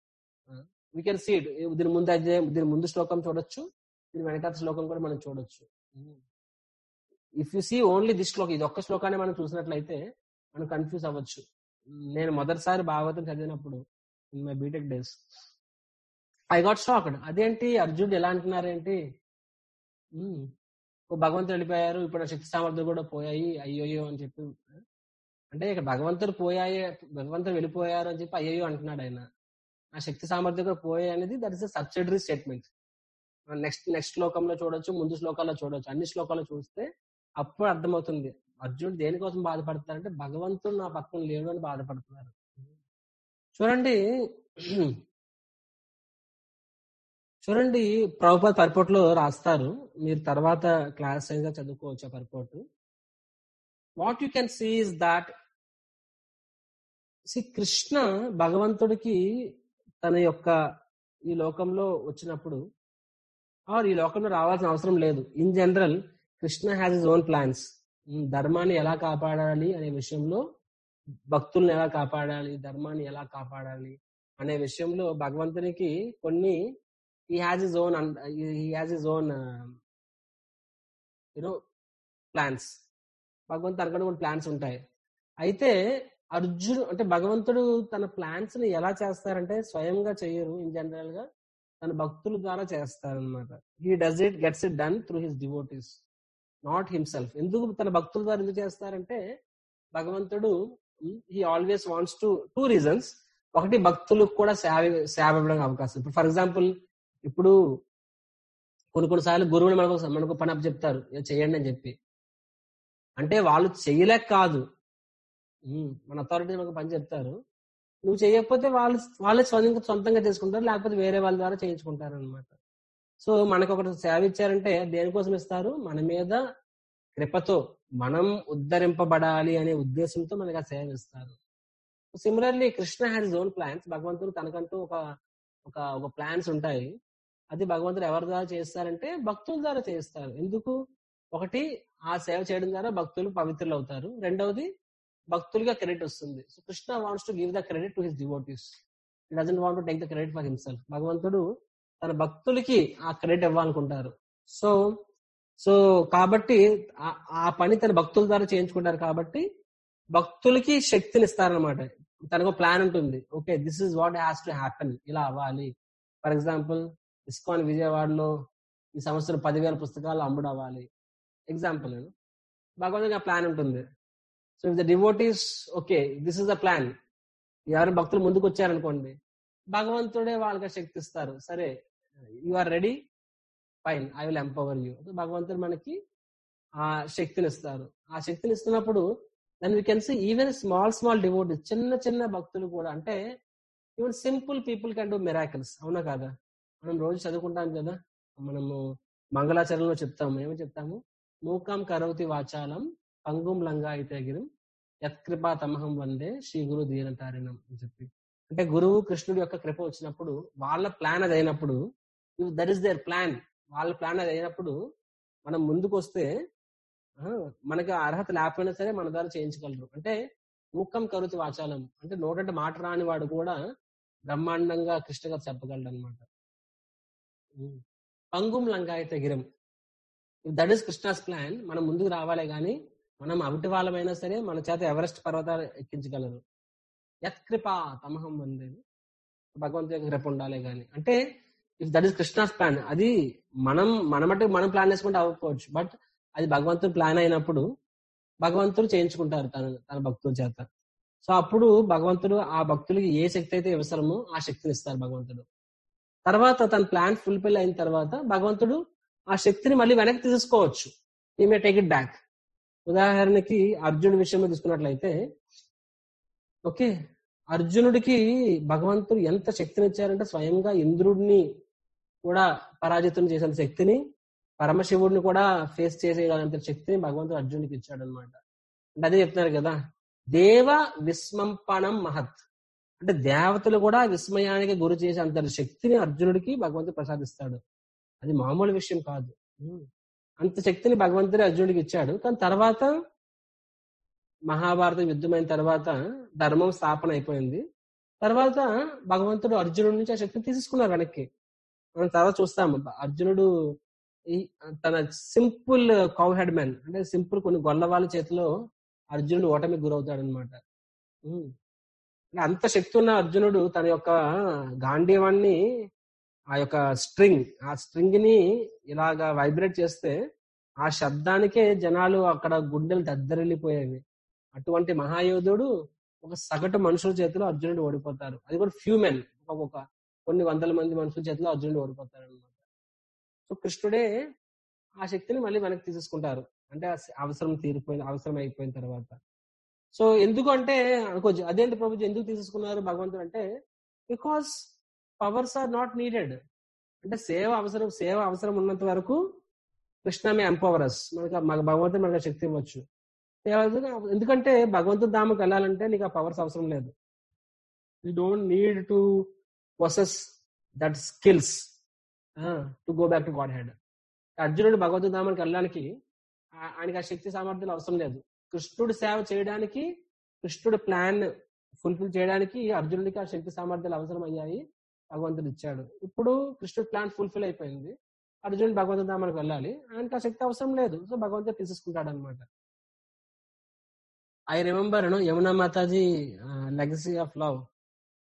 వీ కెన్ సీ దీని ముందు అధ్యాయం దీని ముందు శ్లోకం చూడొచ్చు దీని వెనకాల శ్లోకం కూడా మనం చూడొచ్చు if you see only this శ్లోకం ఇది ఒక్క శ్లోకాన్ని మనం చూసినట్లయితే మనం కన్ఫ్యూజ్ అవ్వచ్చు నేను మొదటిసారి భాగవతం చదివినప్పుడు in my BTech days I got shocked అదేంటి అర్జునుడు ఎలా అంటున్నారేంటి ఉమ్, ఓ భగవంతుడు వెళ్ళిపోయారు ఇప్పుడు నా శక్తి సామర్థ్యం కూడా పోయాయి అయ్యోయ్యో అని చెప్పి అంటే ఇక్కడ భగవంతుడు పోయాయి భగవంతుడు వెళ్ళిపోయారు అని చెప్పి అయ్యో అంటున్నాడు ఆయన నా శక్తి సామర్థ్యం కూడా పోయాయి అనేది that is subsidiary statement next next శ్లోకంలో చూడొచ్చు ముందు శ్లోకాల్లో చూడొచ్చు అన్ని శ్లోకాల్లో చూస్తే అప్పుడు అర్థమవుతుంది అర్జునుడు దేనికోసం బాధపడతారంటే భగవంతుడు నా పక్కన లేడు అని బాధపడుతున్నారు చూడండి చూడండి ప్రభుపాద్ పర్పోర్ట్ లో రాస్తారు మీరు తర్వాత క్లాస్ సైజ్ గా చదువుకోవచ్చు ఆ purport what you can see is that see Krishna భగవంతుడికి తన యొక్క ఈ లోకంలో వచ్చినప్పుడు ఆర్ ఈ లోకంలో రావాల్సిన అవసరం లేదు in general Krishna has his own plans ధర్మాన్ని ఎలా కాపాడాలి అనే విషయంలో భక్తుల్ని ఎలా కాపాడాలి ధర్మాన్ని ఎలా కాపాడాలి అనే విషయంలో భగవంతునికి కొన్ని ఈ హ్యాస్ ఇస్ ఓన్ ఈ has his own you know plans భగవంతు అనుకున్న కొన్ని ప్లాన్స్ ఉంటాయి అయితే అర్జును అంటే భగవంతుడు తన ప్లాన్స్ ని ఎలా చేస్తారంటే స్వయంగా చెయ్యరు ఇన్ జనరల్ గా తన భక్తుల ద్వారా చేస్తారనమాట he does it gets it done through his devotees not himself ఎందుకు తన భక్తుల ద్వారా ఎందుకు చేస్తారంటే భగవంతుడు he always wants to two reasons ఒకటి భక్తులకు కూడా సేవ సేవ ఇవ్వడానికి అవకాశం ఇప్పుడు ఫర్ ఎగ్జాంపుల్ ఇప్పుడు కొన్ని కొన్నిసార్లు గురువులు మనకు మనకు పని అప్ చెప్తారు "ఇది చేయండి అని చెప్పి అంటే వాళ్ళు చేయలేక కాదు ఉమ్, మన అథారిటీ మనకు పని చెప్తారు నువ్వు చేయకపోతే వాళ్ళు వాళ్ళే సొంతంగా సొంతంగా చేసుకుంటారు లేకపోతే వేరే వాళ్ళ ద్వారా చేయించుకుంటారు అనమాట సో మనకు ఒకటి సేవ ఇచ్చారంటే దేనికోసం ఇస్తారు మన మీద కృపతో మనం ఉద్ధరింపబడాలి అనే ఉద్దేశంతో మనకి ఆ సేవ ఇస్తారు similarly Krishna has own plans భగవంతుడు తనకంటూ ఒక ఒక ఒక ప్లాన్స్ ఉంటాయి అది భగవంతుడు ఎవరి ద్వారా చేస్తారంటే భక్తుల ద్వారా చేస్తారు ఎందుకు ఒకటి ఆ సేవ చేయడం ద్వారా భక్తులు పవిత్రులు అవుతారు రెండవది భక్తులుగా క్రెడిట్ వస్తుంది so Krishna wants to give the credit to his devotees doesn't want to take the credit for himself భగవంతుడు తన భక్తులకి ఆ క్రెడిట్ ఇవ్వాలనుకుంటారు సో సో కాబట్టి ఆ- ఆ పని తన భక్తుల ద్వారా చేయించుకుంటారు కాబట్టి భక్తులకి శక్తిని ఇస్తారనమాట తనకు ప్లాన్ ఉంటుంది okay this is what has to happen ఇలా అవ్వాలి ఫర్ ఎగ్జాంపుల్ ఇస్కాన్ విజయవాడలో ఈ సంవత్సరం పదివేల పుస్తకాలు అమ్ముడు అవ్వాలి ఎగ్జాంపుల్ భగవంతుడికి ఆ ప్లాన్ ఉంటుంది so if the devotees okay this is the plan ఎవరు భక్తులు ముందుకు వచ్చారనుకోండి భగవంతుడే వాళ్ళకి ఆ శక్తి ఇస్తారు సరే you are ready fine I will empower you భగవంతుడు మనకి ఆ శక్తిని ఇస్తారు ఆ శక్తిని ఇస్తున్నప్పుడు then we can see even small small devotees చిన్న చిన్న భక్తులు కూడా అంటే even simple people can do miracles అవునా కాదా మనం రోజు చదువుకుంటాం కదా మనము మంగళాచరణలో చెప్తాము ఏమి చెప్తాము మూకం కరవతి వాచాలం పంగుం లంగా అయితే గిరం యత్కృపా తమహం వందే శ్రీ గురు దీనతారిణం అని చెప్పి అంటే గురువు కృష్ణుడి యొక్క కృప వచ్చినప్పుడు వాళ్ళ ప్లాన్ అది అయినప్పుడు దట్ ఈస్ దేర్ ప్లాన్ వాళ్ళ ప్లాన్ అది అయినప్పుడు మనం ముందుకు వస్తే ఆ, మనకి ఆ అర్హత లేకపోయినా సరే మన ద్వారా చేయించగలరు అంటే మూకం కరుతి వాచాలం అంటే నోటంటే మాట రాని వాడు కూడా బ్రహ్మాండంగా కృష్ణ గారు చెప్పగలడు అనమాట పంగుం లంగాయత గిరం దట్ ఈస్ కృష్ణాస్ ప్లాన్ మనం ముందుకు రావాలే గాని మనం అవిటి వాళ్ళమైనా సరే మన చేత ఎవరెస్ట్ పర్వతాలు ఎక్కించగలరు యత్కృప తమహం వందే భగవంతు యొక్క కృప ఉండాలి గాని అంటే if that is Krishna's plan అది మనం మన మటుకు మనం ప్లాన్ వేసుకుంటే అవ్వకపోవచ్చు బట్ అది భగవంతుడు ప్లాన్ అయినప్పుడు భగవంతుడు చేయించుకుంటారు తన తన భక్తుల చేత సో అప్పుడు భగవంతుడు ఆ భక్తులకి ఏ శక్తి అయితే అవసరమో ఆ శక్తిని ఇస్తారు భగవంతుడు తర్వాత తన ప్లాన్ ఫుల్ఫిల్ అయిన తర్వాత భగవంతుడు ఆ శక్తిని మళ్ళీ వెనక్కి తీసుకోవచ్చు ఈ మే టేక్ ఇట్ బ్యాక్ ఉదాహరణకి అర్జునుడి విషయంలో తీసుకున్నట్లయితే ఓకే అర్జునుడికి భగవంతుడు ఎంత శక్తిని ఇచ్చారంటే స్వయంగా ఇంద్రుడిని కూడా పరాజితం చేసేంత శక్తిని పరమశివుడిని కూడా ఫేస్ చేసేంత శక్తిని భగవంతుడు అర్జునుడికి ఇచ్చాడు అనమాట అంటే అదే చెప్తున్నారు కదా దేవ విస్మంపణం మహత్ అంటే దేవతలు కూడా విస్మయానికి గురి చేసే అంత శక్తిని అర్జునుడికి భగవంతుడు ప్రసాదిస్తాడు అది మామూలు విషయం కాదు ఉమ్. అంత శక్తిని భగవంతుడు అర్జునుడికి ఇచ్చాడు కానీ తర్వాత మహాభారతం యుద్ధమైన తర్వాత ధర్మం స్థాపన అయిపోయింది తర్వాత భగవంతుడు అర్జునుడి నుంచి ఆ శక్తిని తీసుకున్నారు వెనక్కి మనం తర్వాత చూస్తాము అర్జునుడు ఈ తన సింపుల్ కౌ హెడ్ మ్యాన్ అంటే సింపుల్ కొన్ని గొల్ల వాళ్ళ చేతిలో అర్జునుడు ఓటమికి గురవుతాడు అనమాట అంత శక్తి ఉన్న అర్జునుడు తన యొక్క గాంధీవాన్ని ఆ యొక్క స్ట్రింగ్ ఆ స్ట్రింగ్ ని ఇలాగా వైబ్రేట్ చేస్తే ఆ శబ్దానికే జనాలు అక్కడ గుండెలు దద్దరిల్లిపోయేవి అటువంటి మహాయోధుడు ఒక సగటు మనుషుల చేతిలో అర్జునుడు ఓడిపోతారు అది కూడా ఫ్యూ మెన్ ఒక్కొక్క కొన్ని వందల మంది మనుషుల చేతిలో అర్జునుడు ఓడిపోతారు అనమాట సో కృష్ణుడే ఆ శక్తిని మళ్ళీ వెనక్కి తీసేసుకుంటారు అంటే ఆ అవసరం తీరిపోయిన అవసరం అయిపోయిన తర్వాత సో ఎందుకు అంటే అనుకోవచ్చు అదేంటి ప్రభుజీ ఎందుకు తీసేసుకున్నారు భగవంతుడు అంటే because powers are not needed అంటే సేవ అవసరం సేవ అవసరం ఉన్నంత వరకు కృష్ణ మే ఎంపవర్స్ మనకి మాకు భగవంతుడు మనకు ఆ శక్తి ఇవ్వచ్చు సేవ అవసరం- ఎందుకంటే భగవంతుడు ధామకు వెళ్ళాలంటే నీకు ఆ పవర్స్ అవసరం లేదు you don't need to possess that skills to go back to Godhead అర్జునుడు భగవంతుడు ధామానికి వెళ్ళడానికి ఆ- ఆయనకి ఆ శక్తి సామర్థ్యాలు అవసరం లేదు కృష్ణుడు సేవ చేయడానికి కృష్ణుడు ప్లాన్ ఫుల్ఫిల్ చేయడానికి అర్జునుడికి ఆ శక్తి సామర్థ్యాలు అవసరం అయ్యాయి భగవంతుడు ఇచ్చాడు ఇప్పుడు కృష్ణుడు ప్లాన్ ఫుల్ఫిల్ అయిపోయింది అర్జునుడు భగవంతుడు ధామానికి వెళ్ళాలి ఆయనకి ఆ శక్తి అవసరం లేదు సో భగవంతుడు తీసేసుకుంటాడు అనమాట I remember Yamuna Mataji legacy of love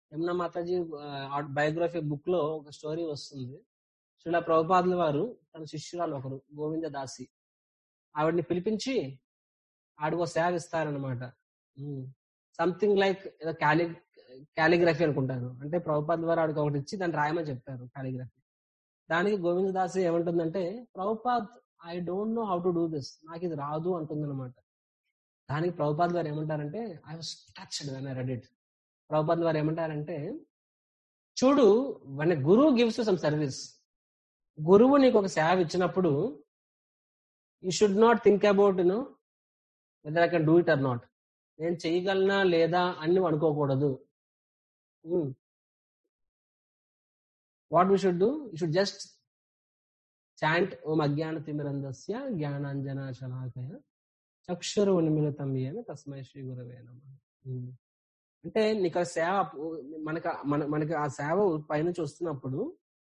Yamuna Mataji biography book లో ఒక స్టోరీ వస్తుంది శ్రీలా ప్రభుపాదుల వారు తన శిష్యురాలు ఒకరు గోవింద దాసి ఆవిడని పిలిపించి ఆవిడకు ఒక సేవ ఇస్తారనమాట సంథింగ్ లైక్ ఏదో క్యాలి క్యాలిగ్రఫీ అనుకుంటాను అంటే ప్రభుపాద్ వారు ఆవిడకి ఒకటి ఇచ్చి దాన్ని రాయమని చెప్తారు క్యాలిగ్రఫీ దానికి గోవింద దాసి ఏమంటుందంటే Prabhupad I don't know how to do this నాకు ఇది రాదు అంటుందన్నమాట దానికి ప్రభుపాద్ గారు ఏమంటారంటే I was touched when I read it Prabhupad గారు ఏమంటారంటే చూడు వన్ గురువు గివ్స్ సమ్ సర్వీస్ గురువు నీకు ఒక సేవ ఇచ్చినప్పుడు you should not think about no whether I can do it or not నేను చేయగలనా లేదా అని నువ్వు అనుకోకూడదు what we should do you should just chant ఓం అజ్ఞాన తిమిరందస్య జ్ఞానాంజన శలాకయ చక్షురు ఉన్మిళితం అని తస్మై శ్రీ గురవే నమ అంటే నీకు ఆ సేవ మనకు మన మనకి ఆ సేవ పైనుంచి వస్తున్నప్పుడు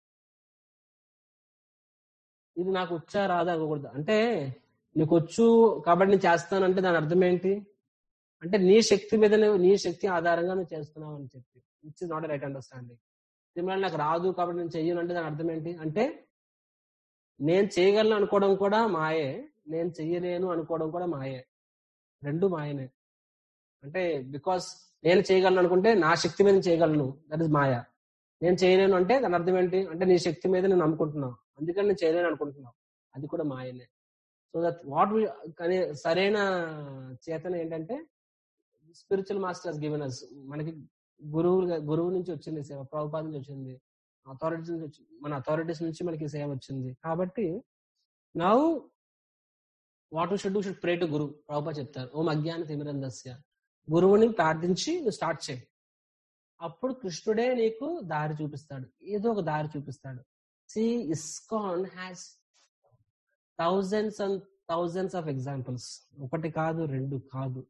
ఇది నాకు వచ్చా రాదా అనుకోకూడదు అంటే నీకు వచ్చు కాబట్టి నేను చేస్తానంటే దాని అర్థం ఏంటి అంటే నీ శక్తి మీద నువ్వు నీ శక్తి ఆధారంగా నువ్వు చేస్తున్నావు అని చెప్పి it's not right understanding similar నాకు రాదు కాబట్టి నేను చెయ్యను అంటే దాని అర్థం ఏంటి అంటే నేను చేయగలను అనుకోవడం కూడా మాయే నేను చెయ్యలేను అనుకోవడం కూడా మాయే రెండు మాయనే అంటే బికాస్ నేను చేయగలను అనుకుంటే నా శక్తి మీద చేయగలను దట్ ఇస్ మాయ నేను చేయలేను అంటే దాని అర్థం ఏంటి అంటే నీ శక్తి మీద నేను నమ్ముకుంటున్నావు అందుకని నేను చేయలేను అనుకుంటున్నావు అది కూడా మాయనే సో దట్ వాట్ కానీ సరైన చేతన ఏంటంటే స్పిరిచువల్ మాస్టర్స్ గివెన్ అస్ మనకి గురువు గురువు నుంచి వచ్చింది సేవ ప్రభుపాద నుంచి వచ్చింది అథారిటీస్ నుంచి వచ్చి మన అథారిటీస్ నుంచి మనకి సేవ వచ్చింది కాబట్టి now what should should pray to guru Prabhupa చెప్తారు ఓం అజ్ఞాన తిమిరందస్య గురువుని ప్రార్థించి నువ్వు స్టార్ట్ చేయి అప్పుడు కృష్ణుడే నీకు దారి చూపిస్తాడు ఏదో ఒక దారి చూపిస్తాడు see ISKCON has thousands and thousands of examples ఒకటి కాదు రెండు కాదు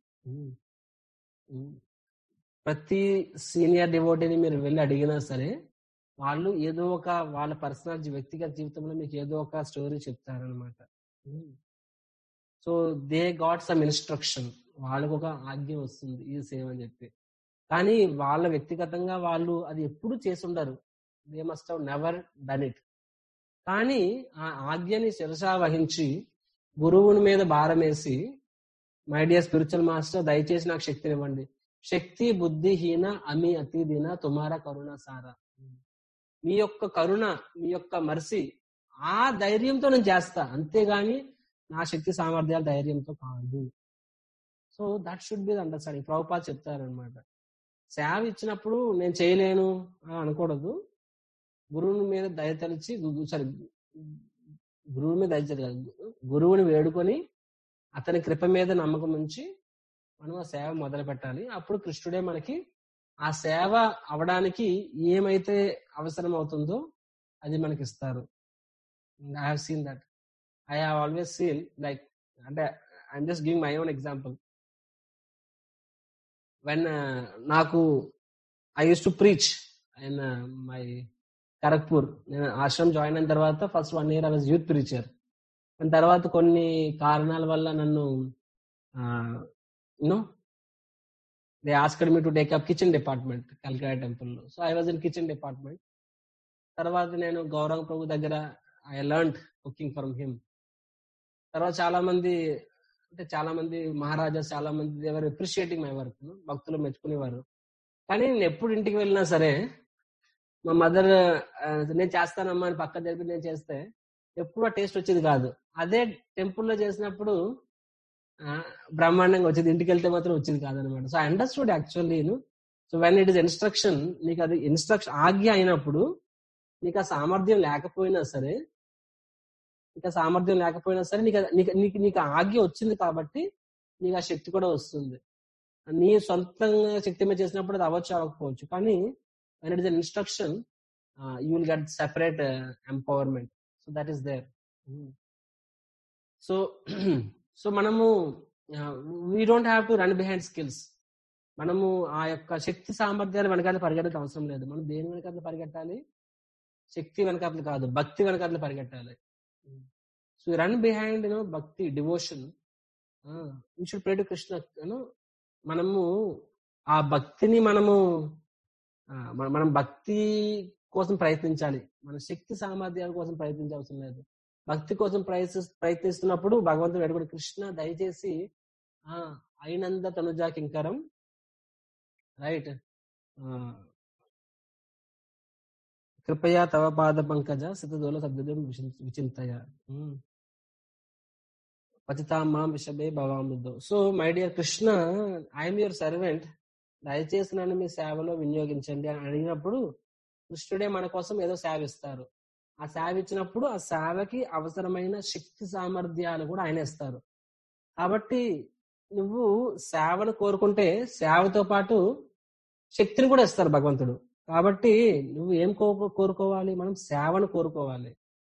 ప్రతి సీనియర్ డివోటీని మీరు వెళ్ళి అడిగినా సరే వాళ్ళు ఏదో ఒక వాళ్ళ పర్సనల్ వ్యక్తిగత జీవితంలో మీకు ఏదో ఒక స్టోరీ చెప్తారనమాట so they got some instruction వాళ్ళకు ఒక ఆజ్ఞ వస్తుంది ఈ సేవ అని చెప్పి కానీ వాళ్ళ వ్యక్తిగతంగా వాళ్ళు అది ఎప్పుడు చేసి ఉండరు they must have never done it కానీ ఆ ఆజ్ఞని శిరసా వహించి గురువుని మీద భారం వేసి మై డియర్ స్పిరిచువల్ మాస్టర్ దయచేసి నాకు శక్తిని ఇవ్వండి శక్తి బుద్ధిహీన అమి అతిదిన తుమార కరుణ సారా మీ యొక్క కరుణ మీ యొక్క మర్సి ఆ ధైర్యంతో నేను చేస్తా అంతేగాని నా శక్తి సామర్థ్యాల ధైర్యంతో కాదు so that should be understanding Prabhupad చెప్తారనమాట సేవ ఇచ్చినప్పుడు నేను చేయలేను అని అనకూడదు గురువుని మీద దయ తలిచి సారీ గురువుని మీద దయ కాదు గురువుని వేడుకొని అతని కృప మీద నమ్మకం ఉంచి మనం ఆ సేవ మొదలు పెట్టాలి అప్పుడు కృష్ణుడే మనకి ఆ సేవ అవడానికి ఏమైతే అవసరం అవుతుందో అది మనకి ఇస్తారు I have seen that I have always seen like అంటే I'm just giving my own example when నాకు I use to preach in my Kharagpur నేను ఆశ్రమం జాయిన్ అయిన తర్వాత first one year I was youth preacher దాని తర్వాత కొన్ని కారణాల వల్ల నన్ను you know they asked me to take up kitchen department Calcutta టెంపుల్లో so I was in kitchen department తర్వాత నేను గౌరవ ప్రభు దగ్గర I learn cooking from him తర్వాత చాలా మంది అంటే చాలా మంది మహారాజాస్ చాలా మంది దేవర్ అప్రిషియేటింగ్ మై వర్క్ భక్తులు మెచ్చుకునేవారు కానీ నేను ఎప్పుడు ఇంటికి వెళ్ళినా సరే మా మదర్ నేను చేస్తానమ్మా అని పక్క జరిపి నేను చేస్తే ఎప్పుడు ఆ టేస్ట్ వచ్చేది కాదు అదే టెంపుల్లో చేసినప్పుడు బ్రహ్మాండంగా వచ్చేది ఇంటికి వెళ్తే మాత్రం వచ్చేది కాదనమాట so I understood actually so when it is instruction నీకు అది ఇన్స్ట్రక్షన్ ఆజ్ఞ అయినప్పుడు నీకు ఆ సామర్థ్యం లేకపోయినా సరే నీకు ఆ సామర్థ్యం లేకపోయినా సరే నీకు నీకు నీకు నీకు ఆజ్ఞ వచ్చింది కాబట్టి నీకు ఆ శక్తి కూడా వస్తుంది నీ సొంతంగా శక్తి మీద చేసినప్పుడు అది అవ్వచ్చు అవ్వకపోవచ్చు కానీ when it is instruction you will get separate empowerment so that is there so so మనము we don't have to run behind skills మనము ఆ యొక్క శక్తి సామర్థ్యాలు వెనకాల పరిగెత్తే అవసరం లేదు మనం దేని వెనకాల పరిగెట్టాలి శక్తి వెనకాతలు కాదు భక్తి వెనకాతలు పరిగెట్టాలి so run behind you know bhakti devotion you should pray to Krishna మనము ఆ భక్తిని మనము ఆ, మన- మనం భక్తి కోసం ప్రయత్నించాలి మన శక్తి సామర్థ్యాల కోసం ప్రయత్నించవసరం లేదు భక్తి కోసం ప్రయత్ని ప్రయత్నిస్తున్నప్పుడు భగవంతుడు అడుగుడు కృష్ణ దయచేసి ఆ అయినంద తనుజా కింకరం రైట్ కృపయా తవ పాద పంకజ శతదోల సద్దులం విచింతయ ఉమ్. పతితామాం విషభే భవామృదో so my dear Krishna I'm your servant దయచేసి నన్ను మీ సేవలో వినియోగించండి అని అడిగినప్పుడు కృష్ణుడే మన కోసం ఏదో సేవ ఇస్తారు ఆ సేవ ఇచ్చినప్పుడు ఆ సేవకి అవసరమైన శక్తి సామర్థ్యాలు కూడా ఆయన ఇస్తారు కాబట్టి నువ్వు సేవను కోరుకుంటే సేవతో పాటు శక్తిని కూడా ఇస్తారు భగవంతుడు కాబట్టి నువ్వు ఏం కో- కోరుకోవాలి మనం సేవను కోరుకోవాలి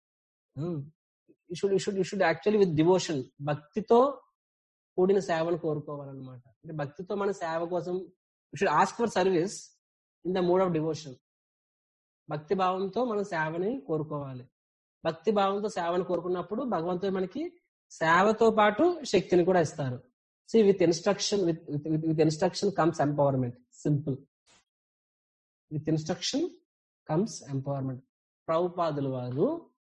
should should should actually with devotion భక్తితో కూడిన సేవను కోరుకోవాలన్నమాట అంటే భక్తితో మన సేవ కోసం should ask for service in the mood of devotion భక్తి భావంతో మనం సేవని కోరుకోవాలి భక్తి భావంతో సేవను కోరుకున్నప్పుడు భగవంతుడు మనకి సేవతో పాటు శక్తిని కూడా ఇస్తారు see with instruction with with instruction comes empowerment simple with instruction comes empowerment ప్రభుపాదులు వారు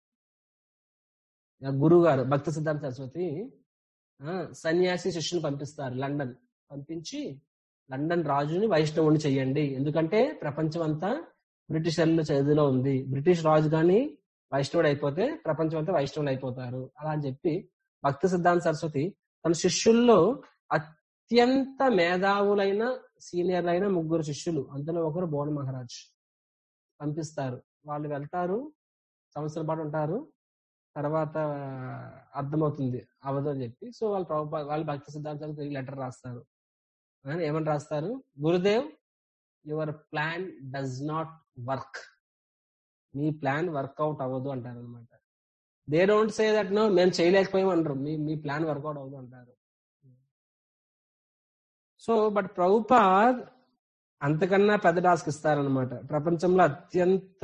గురువు గారు భక్త సిద్ధాంత సరస్వతి ఆ, సన్యాసి శిష్యుని పంపిస్తారు లండన్ పంపించి లండన్ రాజుని వైష్ణవుని చెయ్యండి ఎందుకంటే ప్రపంచం అంతా బ్రిటిషర్ల చేతిలో ఉంది బ్రిటిష్ రాజు గాని వైష్ణవుడు అయిపోతే ప్రపంచం అంతా వైష్ణవులు అయిపోతారు అలా అని చెప్పి భక్త సిద్ధాంత సరస్వతి తన శిష్యుల్లో అత్యంత మేధావులైన సీనియర్లైన ముగ్గురు శిష్యులు అందులో ఒకరు బోన్ మహారాజ్ పంపిస్తారు వాళ్ళు వెళ్తారు సంవత్సరం పాటు ఉంటారు తర్వాత అర్థమవుతుంది అవదు అని చెప్పి సో వాళ్ళు ప్రభుపా- వాళ్ళు భక్తి సిద్ధాంతాలకు తిరిగి లెటర్ రాస్తారు ఆ, ఏమని రాస్తారు Gurudev your plan does not work మీ ప్లాన్ వర్కౌట్ అవ్వదు అంటారు అనమాట they don't say that no మేము చేయలేకపోయాం అంటారు మీ మీ ప్లాన్ వర్కౌట్ అవ్వదు అంటారు సో బట్ ప్రభుపాద్ అంతకన్నా పెద్ద టాస్క్ ఇస్తారనమాట ప్రపంచంలో అత్యంత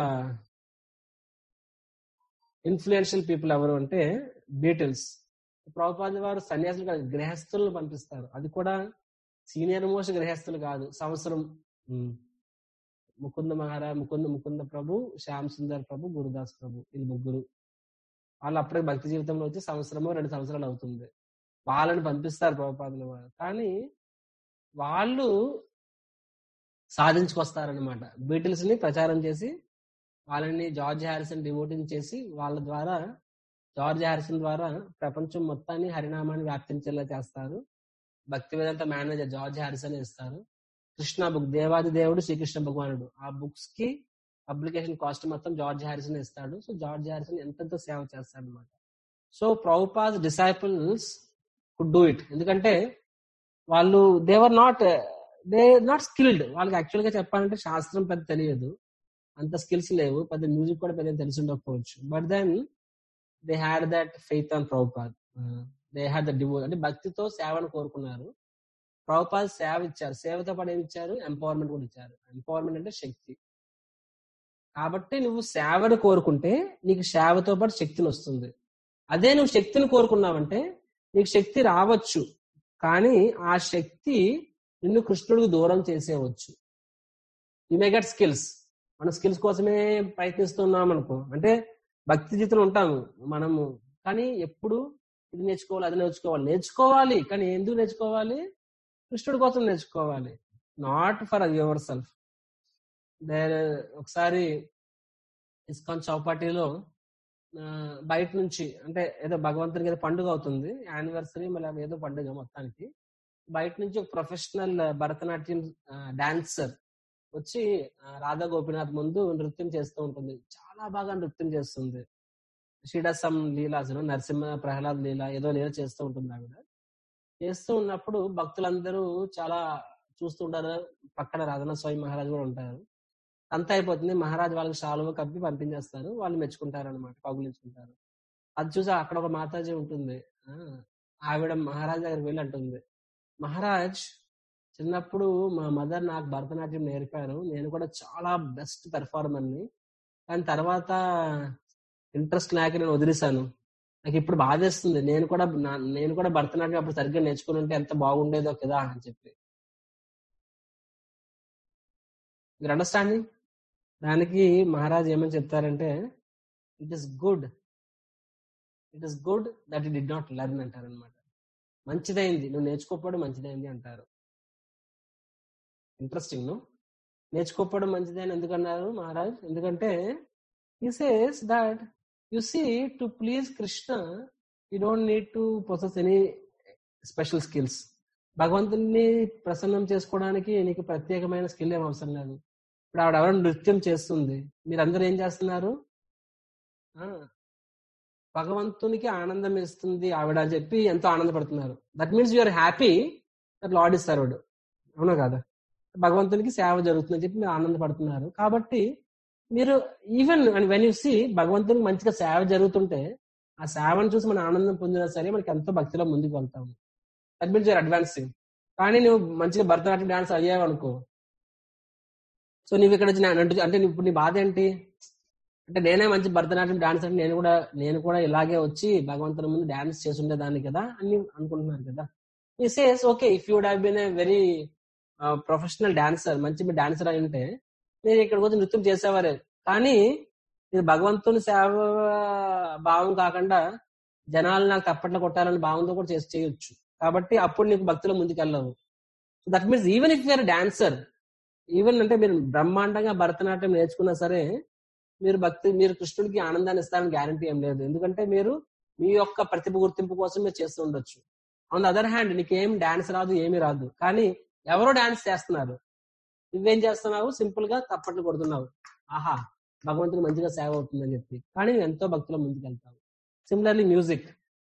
ఇన్ఫ్లుయెన్షియల్ పీపుల్ ఎవరు అంటే బీటిల్స్ ప్రభుపాద వారు సన్యాసులు కాదు గృహస్థులను పంపిస్తారు అది కూడా సీనియర్ మోస్ట్ గృహస్థులు కాదు సంవత్సరం ఉమ్. ముకుంద మహారాజ్ ముకుంద ముకుంద ప్రభు శ్యామ్ సుందర్ ప్రభు గురుదాస్ ప్రభు ఇది ముగ్గురు వాళ్ళు అప్పుడే భక్తి జీవితంలో వచ్చి సంవత్సరమో రెండు సంవత్సరాలు అవుతుంది వాళ్ళని పంపిస్తారు ప్రభుపాదుల వారు కానీ వాళ్ళు సాధించుకొస్తారనమాట బీటిల్స్ ని ప్రచారం చేసి వాళ్ళని జార్జ్ హ్యారిసన్ డివోటింగ్ చేసి వాళ్ళ ద్వారా జార్జ్ హ్యారిసన్ ద్వారా ప్రపంచం మొత్తాన్ని హరినామాన్ని వ్యాప్తించేలా చేస్తారు భక్తి వేదాంత మేనేజర్ జార్జ్ హ్యారిసన్ ఇస్తారు కృష్ణ బుక్ దేవాది దేవుడు శ్రీకృష్ణ భగవానుడు ఆ బుక్స్ కి పబ్లికేషన్ కాస్ట్ మొత్తం జార్జ్ హ్యారిసన్ ఇస్తాడు సో జార్జ్ హ్యారిసన్ ఎంతెంతో సేవ చేస్తాడు అనమాట so Prabhupad's disciples could do it ఎందుకంటే వాళ్ళు they were not they not skilled వాళ్ళకి యాక్చువల్ గా చెప్పాలంటే శాస్త్రం పెద్ద తెలియదు అంత స్కిల్స్ లేవు పెద్ద మ్యూజిక్ కూడా పెద్ద తెలిసి ఉండకపోవచ్చు but then they had that faith on Prabhupad they had the డివో అంటే భక్తితో సేవను కోరుకున్నారు ప్రభుపాద్ సేవ ఇచ్చారు సేవతో పాటు ఏమి ఇచ్చారు ఎంపవర్మెంట్ కూడా ఇచ్చారు ఎంపవర్మెంట్ అంటే శక్తి కాబట్టి నువ్వు సేవను కోరుకుంటే నీకు సేవతో పాటు శక్తిని వస్తుంది అదే నువ్వు శక్తిని కోరుకున్నావంటే నీకు శక్తి రావచ్చు కానీ ఆ శక్తి నిన్ను కృష్ణుడికి దూరం చేసేవచ్చు యు మే గెట్ స్కిల్స్ మన స్కిల్స్ కోసమే ప్రయత్నిస్తున్నాం అనుకో అంటే భక్తి జీవితంలో ఉంటాము మనము కానీ ఎప్పుడు ఇది నేర్చుకోవాలి అది నేర్చుకోవాలి నేర్చుకోవాలి కానీ ఎందుకు నేర్చుకోవాలి కృష్ణుడి కోసం నేర్చుకోవాలి not for yourself there ఒకసారి ఇస్కాన్ చౌపాటీలో ఆ, బయట నుంచి అంటే ఏదో భగవంతునికి ఏదో పండుగ అవుతుంది యానివర్సరీ మళ్ళీ ఏదో పండుగ మొత్తానికి బయట నుంచి ఒక ప్రొఫెషనల్ భరతనాట్యం డాన్సర్ వచ్చి ఆ, రాధా గోపీనాథ్ ముందు నృత్యం చేస్తూ ఉంటుంది చాలా బాగా నృత్యం చేస్తుంది శ్రీడసం లీలాసను నరసింహ ప్రహ్లాద్ లీల ఏదో లీల చేస్తూ ఉంటుంది ఆవిడ చేస్తూ ఉన్నప్పుడు భక్తులందరూ చాలా చూస్తూ ఉంటారు పక్కన రాధన స్వామి మహారాజ్ కూడా ఉంటారు అంతా అయిపోతుంది మహారాజ్ వాళ్ళకి షాలువ కప్పి పంపించేస్తారు వాళ్ళు మెచ్చుకుంటారు అనమాట కౌగులించుకుంటారు అది చూసి అక్కడ ఒక మాతాజీ ఉంటుంది ఆ, ఆవిడ మహారాజ్ దగ్గరికి వెళ్ళి అంటుంది మహారాజ్ చిన్నప్పుడు మా మదర్ నాకు భరతనాట్యం నేర్పారు నేను కూడా చాలా బెస్ట్ పెర్ఫార్మర్ ని కానీ తర్వాత ఇంట్రెస్ట్ లేక నేను వదిలేశాను నాకు ఇప్పుడు బాధేస్తుంది నేను కూడా నా- నేను కూడా భరతనాట్యం అప్పుడు సరిగ్గా నేర్చుకుని ఉంటే ఎంత బాగుండేదో కదా అని చెప్పి మీరు అండర్స్టాండింగ్ దానికి మహారాజ్ ఏమని చెప్తారంటే it is good it is good that it did not learn అంటారు అనమాట మంచిదైంది నువ్వు నేర్చుకోకపోవడం మంచిదైంది అంటారు ఇంట్రెస్టింగ్ ను నేర్చుకోకపోవడం మంచిదని ఎందుకన్నారు మహారాజ్ ఎందుకంటే ఈ says that you see to please Krishna you don't need to process any special skills భగవంతుని ప్రసన్నం చేసుకోవడానికి నీకు ప్రత్యేకమైన స్కిల్ ఏం అవసరం లేదు ఇప్పుడు ఆవిడ ఎవరైనా నృత్యం చేస్తుంది మీరందరూ ఏం చేస్తున్నారు ఆ, భగవంతునికి ఆనందం ఇస్తుంది ఆవిడ అని చెప్పి ఎంతో ఆనందపడుతున్నారు that means you're happy that Lord is served అవునా కదా భగవంతునికి సేవ జరుగుతుందని చెప్పి మీరు ఆనందపడుతున్నారు కాబట్టి మీరు ఈవెన్ వెన్ యూ సీ భగవంతునికి మంచిగా సేవ జరుగుతుంటే ఆ సేవను చూసి మనం ఆనందం పొందినా సరే మనకి ఎంతో భక్తిలో ముందుకు వెళ్తాము దట్ మీన్స్ యూఆర్ అడ్వాన్సింగ్ కానీ నువ్వు మంచిగా భరతనాట్యం డాన్స్ అయ్యావు అనుకో సో నువ్వు ఇక్కడ వచ్చి నా- అంటే అంటే ఇప్పుడు నీ బాధ ఏంటి అంటే నేనే మంచి భరతనాట్యం డాన్స్ అంటే నేను కూడా నేను కూడా ఇలాగే వచ్చి భగవంతుని ముందు డాన్స్ చేసి ఉండేదాన్ని కదా అని అనుకుంటున్నారు కదా ఈ says okay if you have been a very professional dancer మంచి మీ డాన్సర్ అయి ఉంటే నేను ఇక్కడికి వచ్చి నృత్యం చేసేవారే కానీ ఇది భగవంతుని సేవ భావం కాకుండా జనాలు నాకు తప్పట్లో కొట్టాలని భావంతో కూడా చేసి చేయొచ్చు కాబట్టి అప్పుడు నీకు భక్తిలో ముందుకెళ్ళవు that means even if you're dancer even అంటే మీరు బ్రహ్మాండంగా భరతనాట్యం నేర్చుకున్నా సరే మీరు భక్తి మీరు కృష్ణుడికి ఆనందాన్ని ఇస్తారని గ్యారంటీ ఏం లేదు ఎందుకంటే మీరు మీ యొక్క ప్రతిభ గుర్తింపు కోసం మీరు చేస్తూ ఉండొచ్చు ఆన్ ద అదర్ హ్యాండ్ నీకేం డాన్స్ రాదు ఏమీ రాదు కానీ ఎవరో డాన్స్ చేస్తున్నారు నువ్వేం చేస్తున్నావు సింపుల్ గా తప్పట్లు కొడుతున్నావు ఆహా భగవంతుని మంచిగా సేవ అవుతుందని చెప్పి కానీ నువ్వు ఎంతో భక్తిలో ముందుకెళ్తావు సిమిలర్లీ మ్యూజిక్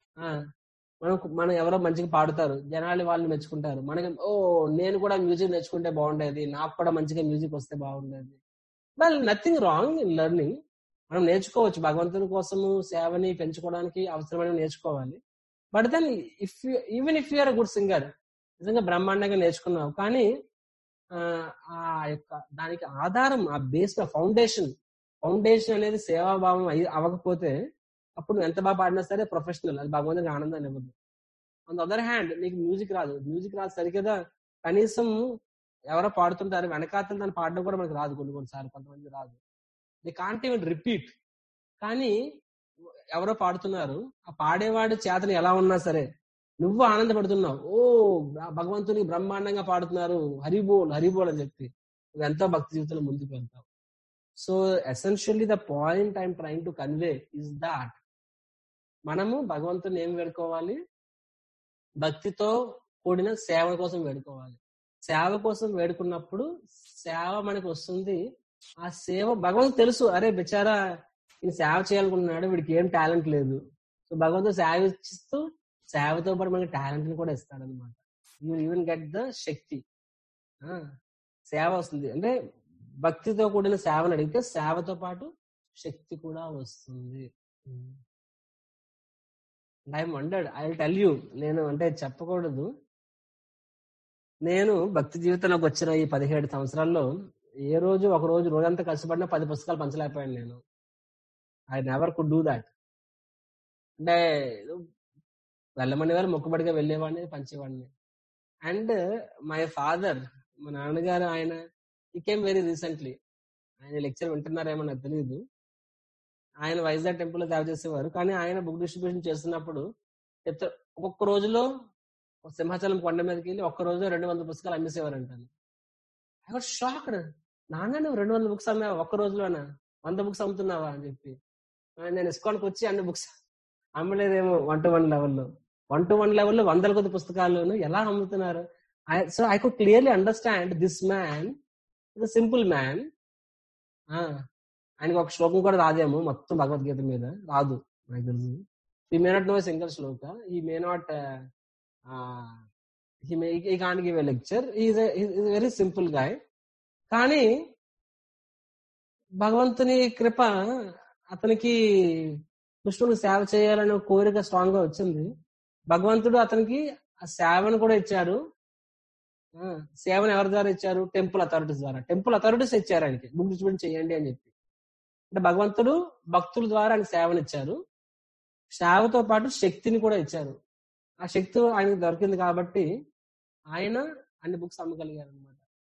మనం మనం ఎవరో మంచిగా పాడుతారు జనాలు వాళ్ళు మెచ్చుకుంటారు మనకి ఓ నేను కూడా మ్యూజిక్ నేర్చుకుంటే బాగుండేది నాకు కూడా మంచిగా మ్యూజిక్ వస్తే బాగుండేది well nothing wrong in learning మనం నేర్చుకోవచ్చు భగవంతుని కోసము సేవని పెంచుకోవడానికి అవసరమైన నేర్చుకోవాలి but then if even if you're good singer నిజంగా బ్రహ్మాండంగా నేర్చుకున్నావు కానీ ఆ, ఆ యొక్క దానికి ఆధారం ఆ బేస్ ఫౌండేషన్ ఫౌండేషన్ అనేది సేవాభావం అయి అవ్వకపోతే అప్పుడు నువ్వు ఎంత బాగా పాడినా సరే ప్రొఫెషనల్ అది భగవంతునికి ఆనందాన్ని ఇవ్వదు ఆన్ ద అదర్ హ్యాండ్ నీకు మ్యూజిక్ రాదు మ్యూజిక్ రాదు సరికదా కనీసం ఎవరో పాడుతుంటారు వెనకాతలు దాన్ని పాడడం కూడా మనకు రాదు కొన్ని కొన్నిసార్లు కొంతమంది రాదు ది కాంట్ ఈవెన్ రిపీట్ కానీ ఎవరో పాడుతున్నారు ఆ పాడేవాడి చేతలు ఎలా ఉన్నా సరే నువ్వు ఆనందపడుతున్నావు ఓ భగవంతుని బ్రహ్మాండంగా పాడుతున్నారు హరిబోల్ హరిబోల్ అని చెప్పి నువ్వు ఎంతో భక్తి జీవితంలో ముందుకు వెళ్తావు so essentially the point I'm trying to convey is that మనము భగవంతుని ఏం వేడుకోవాలి భక్తితో కూడిన సేవ కోసం వేడుకోవాలి సేవ కోసం వేడుకున్నప్పుడు సేవ మనకు వస్తుంది ఆ సేవ భగవంతుడు తెలుసు అరే బెచారా ఈయన సేవ చేయాలనుకుంటున్నాడు వీడికి ఏం టాలెంట్ లేదు సో భగవంతుడు సేవ ఇచ్చిస్తూ సేవతో పాటు మనకి టాలెంట్ ని కూడా ఇస్తాడు అనమాట you even get the shakti ఆ, సేవ వస్తుంది అంటే భక్తితో కూడిన సేవను అడిగితే సేవతో పాటు శక్తి కూడా వస్తుంది I wondered I tell you నేను అంటే చెప్పకూడదు నేను భక్తి జీవితంలోకి వచ్చిన ఈ పదిహేడు సంవత్సరాల్లో ఏ రోజు ఒక రోజు రోజంతా కష్టపడినా పది పుస్తకాలు పంచలేకపోయాను నేను I never could do that అంటే వెళ్ళమని వారు మొక్కుబడిగా వెళ్ళేవాడిని పంచేవాడిని అండ్ మై ఫాదర్ మా నాన్నగారు ఆయన ఇకేమ్ వెరీ రీసెంట్లీ ఆయన లెక్చర్ వింటున్నారేమో నాకు తెలియదు ఆయన వైజాగ్ టెంపుల్ లో సేవ చేసేవారు కానీ ఆయన బుక్ డిస్ట్రిబ్యూషన్ చేస్తున్నప్పుడు చెప్తా ఒక్కొక్క రోజులో ఒక సింహాచలం కొండ మీదకి వెళ్ళి ఒక్క రోజు రెండు వందల పుస్తకాలు అమ్మేసేవారు అంటాను ఐ వాట్ షాక్డ్ నాన్న నువ్వు రెండు వందల బుక్స్ అమ్మావా ఒక్క రోజులోనా వంద బుక్స్ అమ్ముతున్నావా అని చెప్పి ఆ, నేను ఇస్కాన్కి వచ్చి అన్ని బుక్స్ అమ్మలేదేమో వన్ టు వన్ లెవెల్లో వన్ టు వన్ లెవెల్లో వందల కొద్ది పుస్తకాలను ఎలా అమ్ముతున్నారు so I could clearly understand this man is simple man ఆయనకి ఒక శ్లోకం కూడా రాదేమో మొత్తం భగవద్గీత మీద రాదు నాకు తెలుసు he may not know single shloka he may not he can give a lecture is very simple guy కానీ భగవంతుని కృప అతనికి కృష్ణుడికి సేవ చేయాలనే కోరిక స్ట్రాంగ్ గా వచ్చింది భగవంతుడు అతనికి ఆ సేవను కూడా ఇచ్చారు ఆ, సేవను ఎవరి ద్వారా ఇచ్చారు టెంపుల్ అథారిటీస్ ద్వారా టెంపుల్ అథారిటీస్ ఇచ్చారు ఆయనకి బుక్ డిస్ట్రిబ్యూట్ చేయండి అని చెప్పి అంటే భగవంతుడు భక్తుల ద్వారా ఆయన సేవను ఇచ్చారు సేవతో పాటు శక్తిని కూడా ఇచ్చారు ఆ శక్తి ఆయనకు దొరికింది కాబట్టి ఆయన అన్ని బుక్స్ అమ్మగలిగారు అనమాట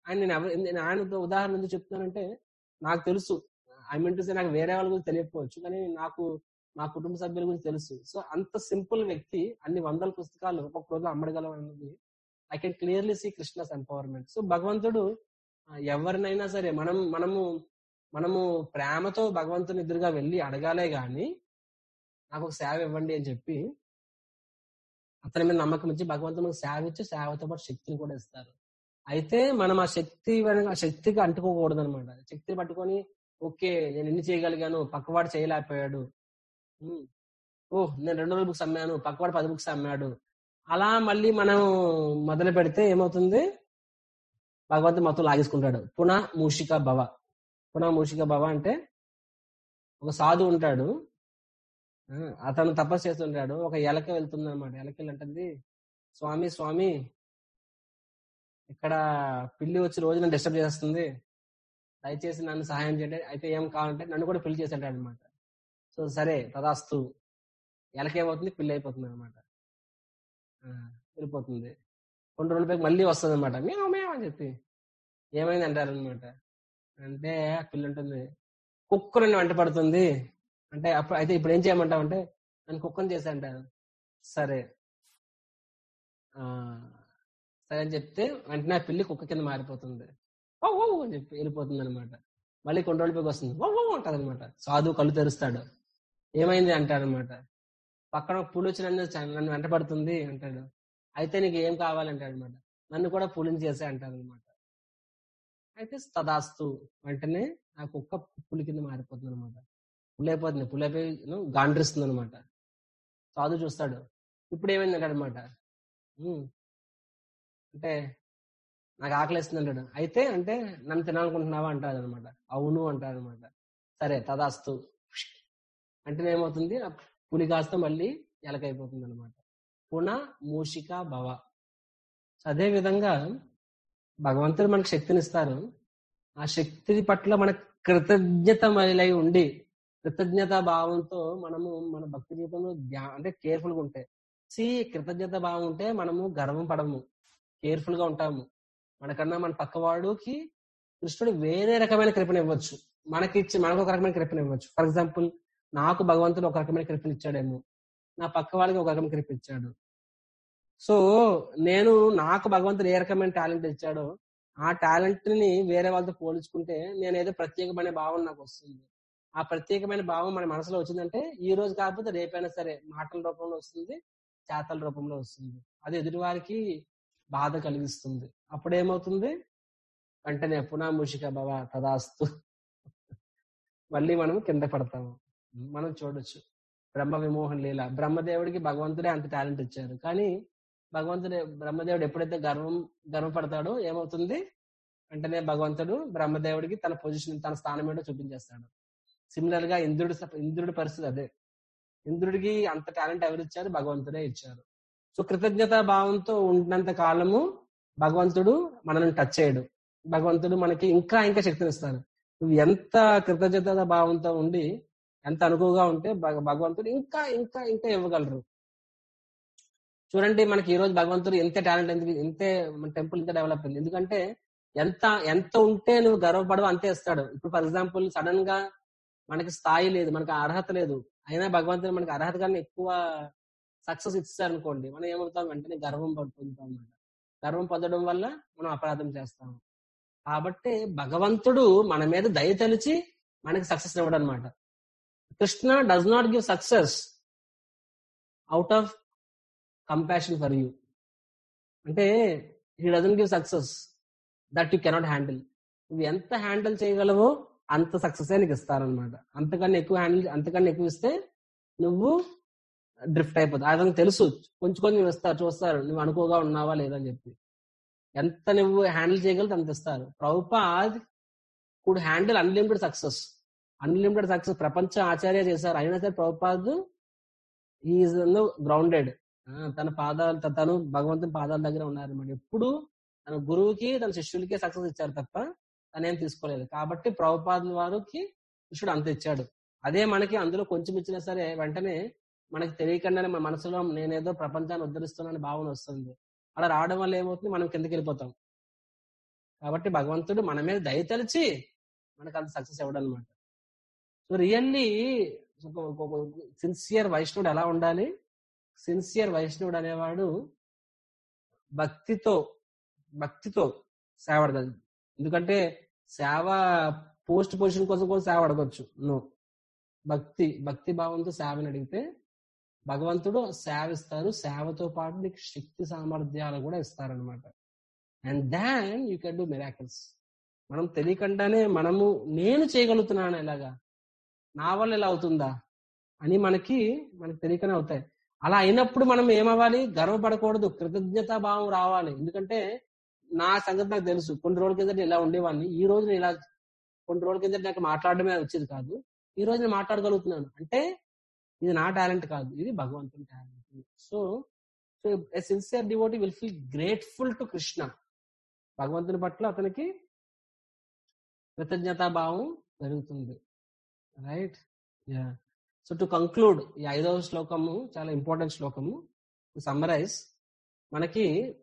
ఆయన నేను ఎవరు నేను ఆయన ఉదాహరణ ఎందుకు చెప్తున్నానంటే నాకు తెలుసు ఐ మీన్ టు సే నాకు వేరే వాళ్ళ గురించి తెలియకపోవచ్చు కానీ నాకు మా కుటుంబ సభ్యుల గురించి తెలుసు సో అంత సింపుల్ వ్యక్తి అన్ని వందల పుస్తకాలు ఒక్కొక్క రోజు అమ్మడగలం అన్నది I can clearly see Krishna's empowerment so భగవంతుడు ఆ, ఎవరినైనా సరే మనం మనము మనము ప్రేమతో భగవంతుని ఎదురుగా వెళ్ళి అడగాలే గాని నాకు ఒక సేవ ఇవ్వండి అని చెప్పి అతని మీద నమ్మకం ఇచ్చి భగవంతుడు మనకు సేవ ఇచ్చి సేవతో పాటు శక్తిని కూడా ఇస్తారు అయితే మనం ఆ శక్తి వెనక- ఆ శక్తికి అంటుకోకూడదు అనమాట శక్తిని పట్టుకొని ఓకే నేను ఎన్ని చేయగలిగాను పక్కవాడు చేయలేకపోయాడు ఉమ్, ఓ నేను రెండు రోజులు బుక్స్ అమ్మాను పక్కవాడు పది బుక్స్ అమ్మాడు అలా మళ్ళీ మనం మొదలు పెడితే ఏమవుతుంది భగవంతుడు మొత్తం లాగేసుకుంటాడు పునః మూషిక భవ పునః మూషిక భవ అంటే ఒక సాధు ఉంటాడు ఆ, అతను తపస్సు చేస్తుంటాడు ఒక ఎలక వెళ్తుంది అనమాట ఎలకలు అంటుంది స్వామి స్వామి ఇక్కడ పిల్లి వచ్చి రోజు నన్ను డిస్టర్బ్ చేస్తుంది దయచేసి నన్ను సహాయం చేయండి అయితే ఏం కావాలంటే నన్ను కూడా పెళ్లి చేశాడు అనమాట సో సరే తదాస్తు ఎలక ఏమవుతుంది పిల్లి అయిపోతుంది అనమాట వెళ్ళిపోతుంది కొన్ని రోజుల పైకి మళ్ళీ వస్తుంది అనమాట మేము మేము అని చెప్పి ఏమైంది అంటారు అనమాట అంటే ఆ పిల్ల ఉంటుంది కుక్క నన్ను వెంట పడుతుంది అంటే అప్పుడు అయితే ఇప్పుడు ఏం చేయమంటావు అంటే నన్ను కుక్కని చేశా అంటారు సరే ఆ సరే అని చెప్తే వెంటనే ఆ పిల్లి కుక్క కింద మారిపోతుంది ఓ ఓ అని చెప్పి వెళ్ళిపోతుంది అనమాట మళ్ళీ కొన్ని రోజుల పైకి వస్తుంది ఓ ఓ అంటది అనమాట సాధువు కళ్ళు తెరుస్తాడు ఏమైంది అంటాడనమాట పక్కన ఒక పులి వచ్చి నన్ను చ- నన్ను వెంట పడుతుంది అంటాడు అయితే నీకు ఏం కావాలంటాడు అనమాట నన్ను కూడా పులిని చేసే అంటారు అనమాట అయితే తదాస్తు వెంటనే ఆ కుక్క పులి కింద మారిపోతుంది అనమాట పులి అయిపోతుంది పులి అయిపోయి you know, గాండ్రిస్తుంది అనమాట సాధు చూస్తాడు ఇప్పుడు ఏమైంది అంటాడు అనమాట అంటే నాకు ఆకలిస్తుంది అంటాడు అయితే అంటే నన్ను తినాలనుకుంటున్నావా అంటాడు అనమాట అవును అంటాడు అనమాట సరే తదాస్తు అంటే ఏమవుతుంది ఆ పులి కాస్త మళ్ళీ ఎలకైపోతుంది అనమాట పున మూషిక భవ అదే విధంగా భగవంతుడు మనకు శక్తిని ఇస్తారు ఆ శక్తి పట్ల మన కృతజ్ఞత మలై ఉండి కృతజ్ఞత భావంతో మనము మన భక్తి జీవితంలో ధ్యా- అంటే కేర్ఫుల్ గా ఉంటే సి కృతజ్ఞత భావం ఉంటే మనము గర్వం పడము కేర్ఫుల్ గా ఉంటాము మనకన్నా మన పక్కవాడుకి కృష్ణుడు వేరే రకమైన కృపణ ఇవ్వచ్చు మనకి ఇచ్చి మనకు ఒక రకమైన కృపణ ఇవ్వచ్చు ఫర్ ఎగ్జాంపుల్ నాకు భగవంతుడు ఒక రకమైన కృపణ ఇచ్చాడేమో నా పక్క వాళ్ళకి ఒక రకమైన కృప ఇచ్చాడు సో నేను నాకు భగవంతుడు ఏ రకమైన టాలెంట్ ఇచ్చాడో ఆ టాలెంట్ ని వేరే వాళ్ళతో పోల్చుకుంటే నేను ఏదో ప్రత్యేకమైన భావం నాకు వస్తుంది ఆ ప్రత్యేకమైన భావం మన మనసులో వచ్చిందంటే ఈ రోజు కాకపోతే రేపైనా సరే మాటల రూపంలో వస్తుంది చేతల రూపంలో వస్తుంది అది ఎదుటివారికి బాధ కలిగిస్తుంది అప్పుడేమవుతుంది వెంటనే పునామూషిక భవ తదాస్తు మళ్ళీ మనం కింద పడతాము మనం చూడొచ్చు బ్రహ్మ విమోహన్ లీల బ్రహ్మదేవుడికి భగవంతుడే అంత టాలెంట్ ఇచ్చారు కానీ భగవంతుడే బ్రహ్మదేవుడు ఎప్పుడైతే గర్వం గర్వపడతాడో ఏమవుతుంది వెంటనే భగవంతుడు బ్రహ్మదేవుడికి తన పొజిషన్ తన స్థానం ఏంటో చూపించేస్తాడు సిమిలర్ గా ఇంద్రుడి సప- ఇంద్రుడి పరిస్థితి అదే ఇంద్రుడికి అంత టాలెంట్ ఎవరు ఇచ్చారు భగవంతుడే ఇచ్చారు సో కృతజ్ఞత భావంతో ఉన్నంత కాలము భగవంతుడు మనల్ని టచ్ చేయడు భగవంతుడు మనకి ఇంకా ఇంకా శక్తిని ఇస్తాడు నువ్వు ఎంత కృతజ్ఞత భావంతో ఉండి ఎంత అనుకువగా ఉంటే భగ- భగవంతుడు ఇంకా ఇంకా ఇంకా ఇవ్వగలరు చూడండి మనకి ఈ రోజు భగవంతుడు ఎంత టాలెంట్ ఎందుకు ఇంతే మన టెంపుల్ ఇంత డెవలప్ అయింది ఎందుకంటే ఎంత ఎంత ఉంటే నువ్వు గర్వపడవు అంతే ఇస్తాడు ఇప్పుడు ఫర్ ఎగ్జాంపుల్ సడన్ గా మనకి స్థాయి లేదు మనకి అర్హత లేదు అయినా భగవంతుడు మనకి అర్హత కన్నా ఎక్కువ సక్సెస్ ఇస్తారు అనుకోండి మనం ఏమవుతాం వెంటనే గర్వం పడు- పొందుతాం అన్నమాట గర్వం పొందడం వల్ల మనం అపరాధం చేస్తాం కాబట్టి భగవంతుడు మన మీద దయ తలిచి మనకి సక్సెస్ ఇవ్వడం అనమాట Krishna does not give success out of compassion for you అంటే he doesn't give success that you cannot handle నువ్వు ఎంత హ్యాండిల్ చేయగలవో అంత సక్సెస్ నీకు ఇస్తారనమాట అంతకన్నా ఎక్కువ హ్యాండిల్ అంతకన్నా ఎక్కువ ఇస్తే నువ్వు డ్రిఫ్ట్ అయిపోతావు అతనికి తెలుసు కొంచెం కొంచెం ఇస్తారు చూస్తారు నువ్వు అనుకోగా ఉన్నావా లేదా అని చెప్పి ఎంత నువ్వు హ్యాండిల్ చేయగలిగితే అంత ఇస్తారు Prabhupad could handle unlimited success unlimited success ప్రపంచ ఆచార్య చేశారు అయినా సరే ప్రభుపాద్ ఈజ్ గ్రౌండెడ్ తన పాదాలు త- తను భగవంతుని పాదాల దగ్గర ఉన్నారు అనమాట ఎప్పుడు తన గురువుకి తన శిష్యులకే సక్సెస్ ఇచ్చారు తప్ప తనేం తీసుకోలేదు కాబట్టి ప్రభుపాదుల వారికి కృష్ణుడు అంత ఇచ్చాడు అదే మనకి అందులో కొంచెం ఇచ్చినా సరే వెంటనే మనకి తెలియకుండానే మన మనసులో నేనేదో ప్రపంచాన్ని ఉద్ధరిస్తున్నానని భావన వస్తుంది అలా రావడం వల్ల ఏమవుతుంది మనం కిందకి వెళ్ళిపోతాం కాబట్టి భగవంతుడు మన మీద దయతలిచి మనకు అంత సక్సెస్ ఇవ్వడం అనమాట సో రియల్లీ సిన్సియర్ వైష్ణవుడు ఎలా ఉండాలి సిన్సియర్ వైష్ణవుడు అనేవాడు భక్తితో భక్తితో సేవ అడగదు ఎందుకంటే సేవ పోస్ట్ పొజిషన్ కోసం కూడా సేవ అడగొచ్చు నో భక్తి భక్తి భావంతో సేవని అడిగితే భగవంతుడు సేవ ఇస్తారు సేవతో పాటు నీకు శక్తి సామర్థ్యాలు కూడా ఇస్తారనమాట and then you can do miracles మనం తెలియకుండానే మనము నేను చేయగలుగుతున్నాను ఇలాగా నా వల్ల ఇలా అవుతుందా అని మనకి మనకి తెలియకనే అవుతాయి అలా అయినప్పుడు మనం ఏమవ్వాలి గర్వపడకూడదు కృతజ్ఞతా భావం రావాలి ఎందుకంటే నా సంగతి నాకు తెలుసు కొన్ని రోజుల కిందట ఇలా ఉండేవాడిని ఈ రోజు నేను ఇలా కొన్ని రోజుల కిందట నాకు మాట్లాడడమే వచ్చేది కాదు ఈ రోజు నేను మాట్లాడగలుగుతున్నాను అంటే ఇది నా టాలెంట్ కాదు ఇది భగవంతుని talent so so a sincere devotee will feel grateful to Krishna భగవంతుని పట్ల అతనికి కృతజ్ఞతా భావం పెరుగుతుంది right yeah so to conclude ఈ ఐదవ శ్లోకము చాలా ఇంపార్టెంట్ శ్లోకము టు సమ్మరైజ్ మనకి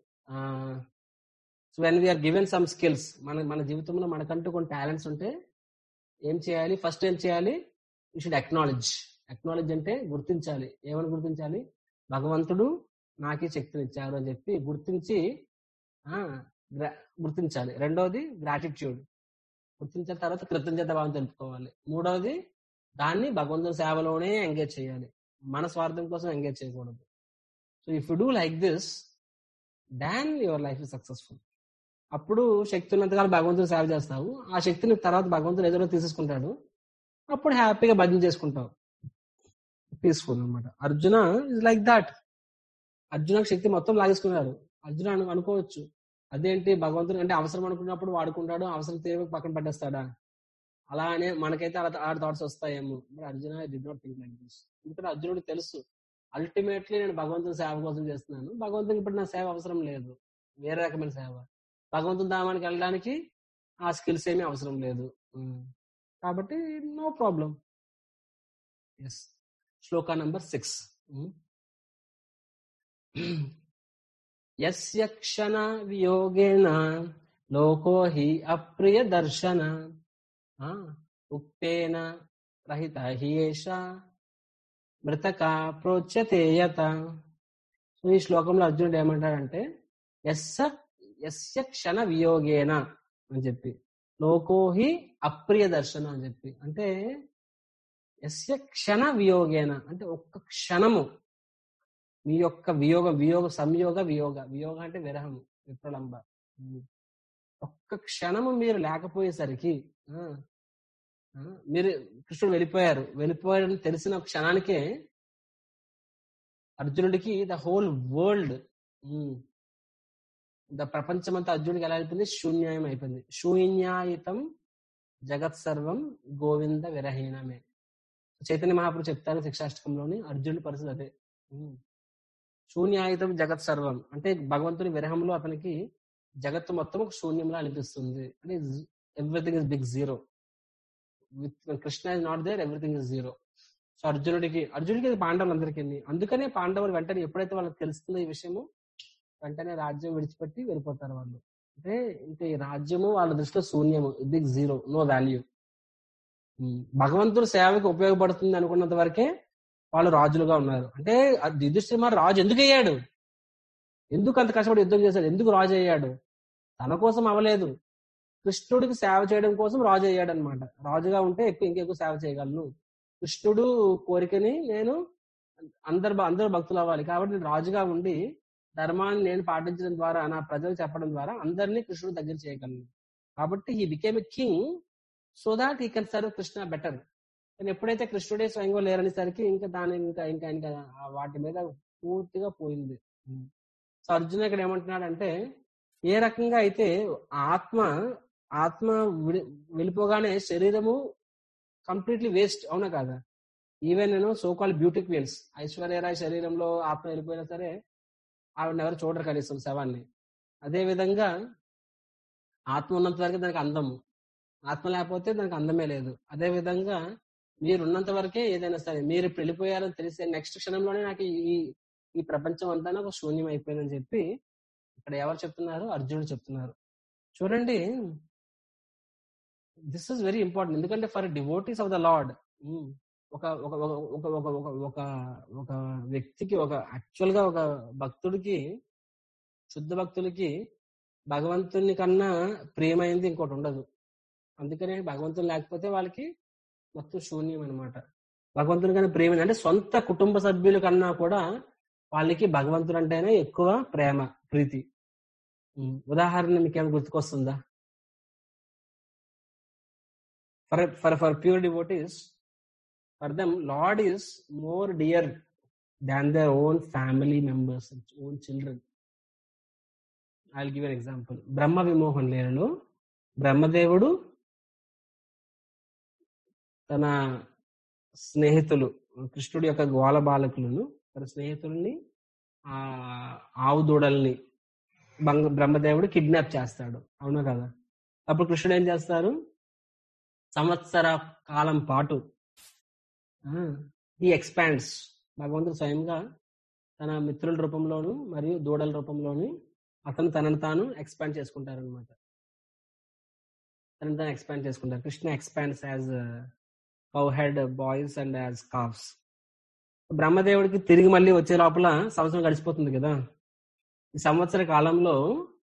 so when we're given some skills మన మన జీవితంలో మనకంటూ కొన్ని టాలెంట్స్ ఉంటే ఏం చేయాలి ఫస్ట్ ఏం చేయాలి యూ షుడ్ అక్నాలెడ్జ్ అక్నాలెడ్జ్ అంటే గుర్తించాలి ఏమని గుర్తించాలి భగవంతుడు నాకే శక్తినిచ్చారు అని చెప్పి గుర్తించి ఆ, గ్రా- గుర్తించాలి రెండవది గ్రాటిట్యూడ్ గుర్తించిన తర్వాత కృతజ్ఞత భావం తెలుపుకోవాలి మూడవది దాన్ని భగవంతుని సేవలోనే ఎంగేజ్ చేయాలి మన స్వార్థం కోసం ఎంగేజ్ చేయకూడదు so if you do like this then your life is successful అప్పుడు శక్తి ఉన్నంతకాలం భగవంతుని సేవ చేస్తావు ఆ శక్తిని తర్వాత భగవంతుడు ఎదురు తీసేసుకుంటాడు అప్పుడు హ్యాపీగా భజన చేసుకుంటావు పీస్ఫుల్ అన్నమాట అర్జున ఇస్ లైక్ దాట్ అర్జునకు శక్తి మొత్తం లాగేసుకున్నారు అర్జున అను అనుకోవచ్చు అదేంటి భగవంతుడు అంటే అవసరం అనుకున్నప్పుడు వాడుకుంటాడు అవసరం తీరే పక్కన పట్టేస్తాడా అలా అనే మనకైతే అలా ఆ థాట్స్ వస్తాయేమో మరి Arjuna did not think like this ఎందుకంటే అర్జునుడికి తెలుసు అల్టిమేట్లీ నేను భగవంతుని సేవ కోసం చేస్తున్నాను భగవంతునికి ఇప్పుడు నా సేవ అవసరం లేదు వేరే రకమైన సేవ భగవంతుని ధామానికి వెళ్ళడానికి ఆ స్కిల్స్ ఏమీ అవసరం లేదు ఉమ్. కాబట్టి no problem yes shloka number six యస్య క్షణ వియోగేన లోకో హి అప్రియ దర్శన ఆ, ఉక్తేన రహిత హి ఏష మృతక ప్రోచ్యతే యత సో ఈ శ్లోకంలో అర్జునుడు ఏమంటాడంటే యస్య యస్య క్షణ వియోగేన అని చెప్పి లోకోహి అప్రియ దర్శన అని చెప్పి అంటే యస్య క్షణ వియోగేన అంటే ఒక్క క్షణము మీ యొక్క వియోగ వియోగ సంయోగ వియోగ వియోగ అంటే విరహము విప్రలంబ ఉమ్. ఒక్క క్షణము మీరు లేకపోయేసరికి ఆ, ఆ, మీరు కృష్ణుడు వెళ్ళిపోయారు వెళ్ళిపోయారని తెలిసిన క్షణానికే అర్జునుడికి ద హోల్ వరల్డ్ ద ప్రపంచమంతా అర్జునుడికి ఎలా అయిపోయింది శూన్యాయం అయిపోయింది శూన్యాయితం జగత్ సర్వం గోవింద విరహీనమే చైతన్య మహాప్రభు చెప్తారు శిక్షాష్టకంలోని అర్జునుడి పరిస్థితి అదే ఉమ్. శూన్యాయుతం జగత్ సర్వం అంటే భగవంతుని విరహంలో అతనికి జగత్తు మొత్తం ఒక శూన్యంలా అనిపిస్తుంది అంటే everything is big zero with Krishna is not there everything is zero so అర్జునుడికి అర్జునుడికి ఇది పాండవులందరికీ అందుకనే పాండవులు వెంటనే ఎప్పుడైతే వాళ్ళకి తెలుస్తుందో ఈ విషయము వెంటనే రాజ్యం విడిచిపెట్టి వెళ్ళిపోతారు వాళ్ళు అంటే ఇంకా ఈ రాజ్యము వాళ్ళ దృష్టిలో శూన్యము బిగ్ జీరో నో వాల్యూ భగవంతుడు సేవకి ఉపయోగపడుతుంది అనుకున్నంత వరకే వాళ్ళు రాజులుగా ఉన్నారు అంటే యుధిష్ఠిర రాజు ఎందుకు అయ్యాడు ఎందుకు అంత కష్టపడి యుద్ధం చేశాడు ఎందుకు రాజు అయ్యాడు తన కోసం అవ్వలేదు కృష్ణుడికి సేవ చేయడం కోసం రాజు అయ్యాడు అనమాట రాజుగా ఉంటే ఎక్కువ ఇంకెక్కువ సేవ చేయగలను కృష్ణుడు కోరికని నేను అందరు అందరు భక్తులు అవ్వాలి కాబట్టి నేను రాజుగా ఉండి ధర్మాన్ని నేను పాటించడం ద్వారా నా ప్రజలు చెప్పడం ద్వారా అందరినీ కృష్ణుడు దగ్గర చేయగలను కాబట్టి he became a king so that he can serve Krishna better కానీ ఎప్పుడైతే కృష్ణుడే స్వయంగా లేరనేసరికి ఇంకా దాని ఇంకా ఇంకా ఇంకా ఆ వాటి మీద పూర్తిగా పోయింది సో అర్జున ఇక్కడ ఏమంటున్నాడంటే ఏ రకంగా అయితే ఆత్మ ఆత్మ విడి- వెళ్ళిపోగానే శరీరము కంప్లీట్లీ వేస్ట్ అవునా కాదా ఈవెన్ నేను సోకాల్ బ్యూటీ క్వీన్స్ ఐశ్వర్యరాయ్ శరీరంలో ఆత్మ వెళ్ళిపోయినా సరే ఆవిడని ఎవరు చూడరు కనీసం శవాన్ని అదే విధంగా ఆత్మ ఉన్నంత వరకు దానికి అందము ఆత్మ లేకపోతే దానికి అందమే లేదు అదే విధంగా మీరు ఉన్నంత వరకే ఏదైనా సరే మీరు ఇప్పుడు వెళ్ళిపోయారని తెలిసే నెక్స్ట్ క్షణంలోనే నాకు ఈ ఈ ప్రపంచం అంతా నాకు శూన్యం అయిపోయిందని చెప్పి ఇక్కడ ఎవరు చెప్తున్నారు అర్జునుడు చెప్తున్నారు చూడండి దిస్ ఇస్ వెరీ ఇంపార్టెంట్ ఎందుకంటే for devotees of the lord ఒక ఒక ఒక ఒక ఒక ఒక ఒక ఒక వ్యక్తికి ఒక యాక్చువల్ గా ఒక భక్తుడికి శుద్ధ భక్తులకి భగవంతుని కన్నా ప్రియమైంది ఇంకోటి ఉండదు అందుకనే భగవంతుడు లేకపోతే వాళ్ళకి మొత్తం శూన్యం అనమాట భగవంతుని కన్నా ప్రేమ అంటే సొంత కుటుంబ సభ్యుల కన్నా కూడా వాళ్ళకి భగవంతుడు అంటేనే ఎక్కువ ప్రేమ ప్రీతి ఉమ్, ఉదాహరణ మీకేమైనా గుర్తుకొస్తుందా for for for pure devotees for them lord is more dear than their own family members own children I give an example Brahma విమోహన్ లీలలో బ్రహ్మదేవుడు తన స్నేహితులు కృష్ణుడి యొక్క గోల బాలకులను తన స్నేహితుల్ని ఆ ఆవు దూడల్ని బంగ బ్రహ్మదేవుడు కిడ్నాప్ చేస్తాడు అవునా కదా అప్పుడు కృష్ణుడు ఏం చేస్తారు సంవత్సర కాలం పాటు ఈ ఎక్స్పాండ్స్ భగవంతుడు స్వయంగా తన మిత్రుల రూపంలోను మరియు దూడల రూపంలోను అతను తనను తాను ఎక్స్పాండ్ చేసుకుంటారు అనమాట తనను తాను ఎక్స్పాండ్ చేసుకుంటారు Krishna expands as cowherd boys and as calves బ్రహ్మదేవుడికి తిరిగి మళ్ళీ వచ్చే లోపల సంవత్సరం గడిచిపోతుంది కదా ఈ సంవత్సర కాలంలో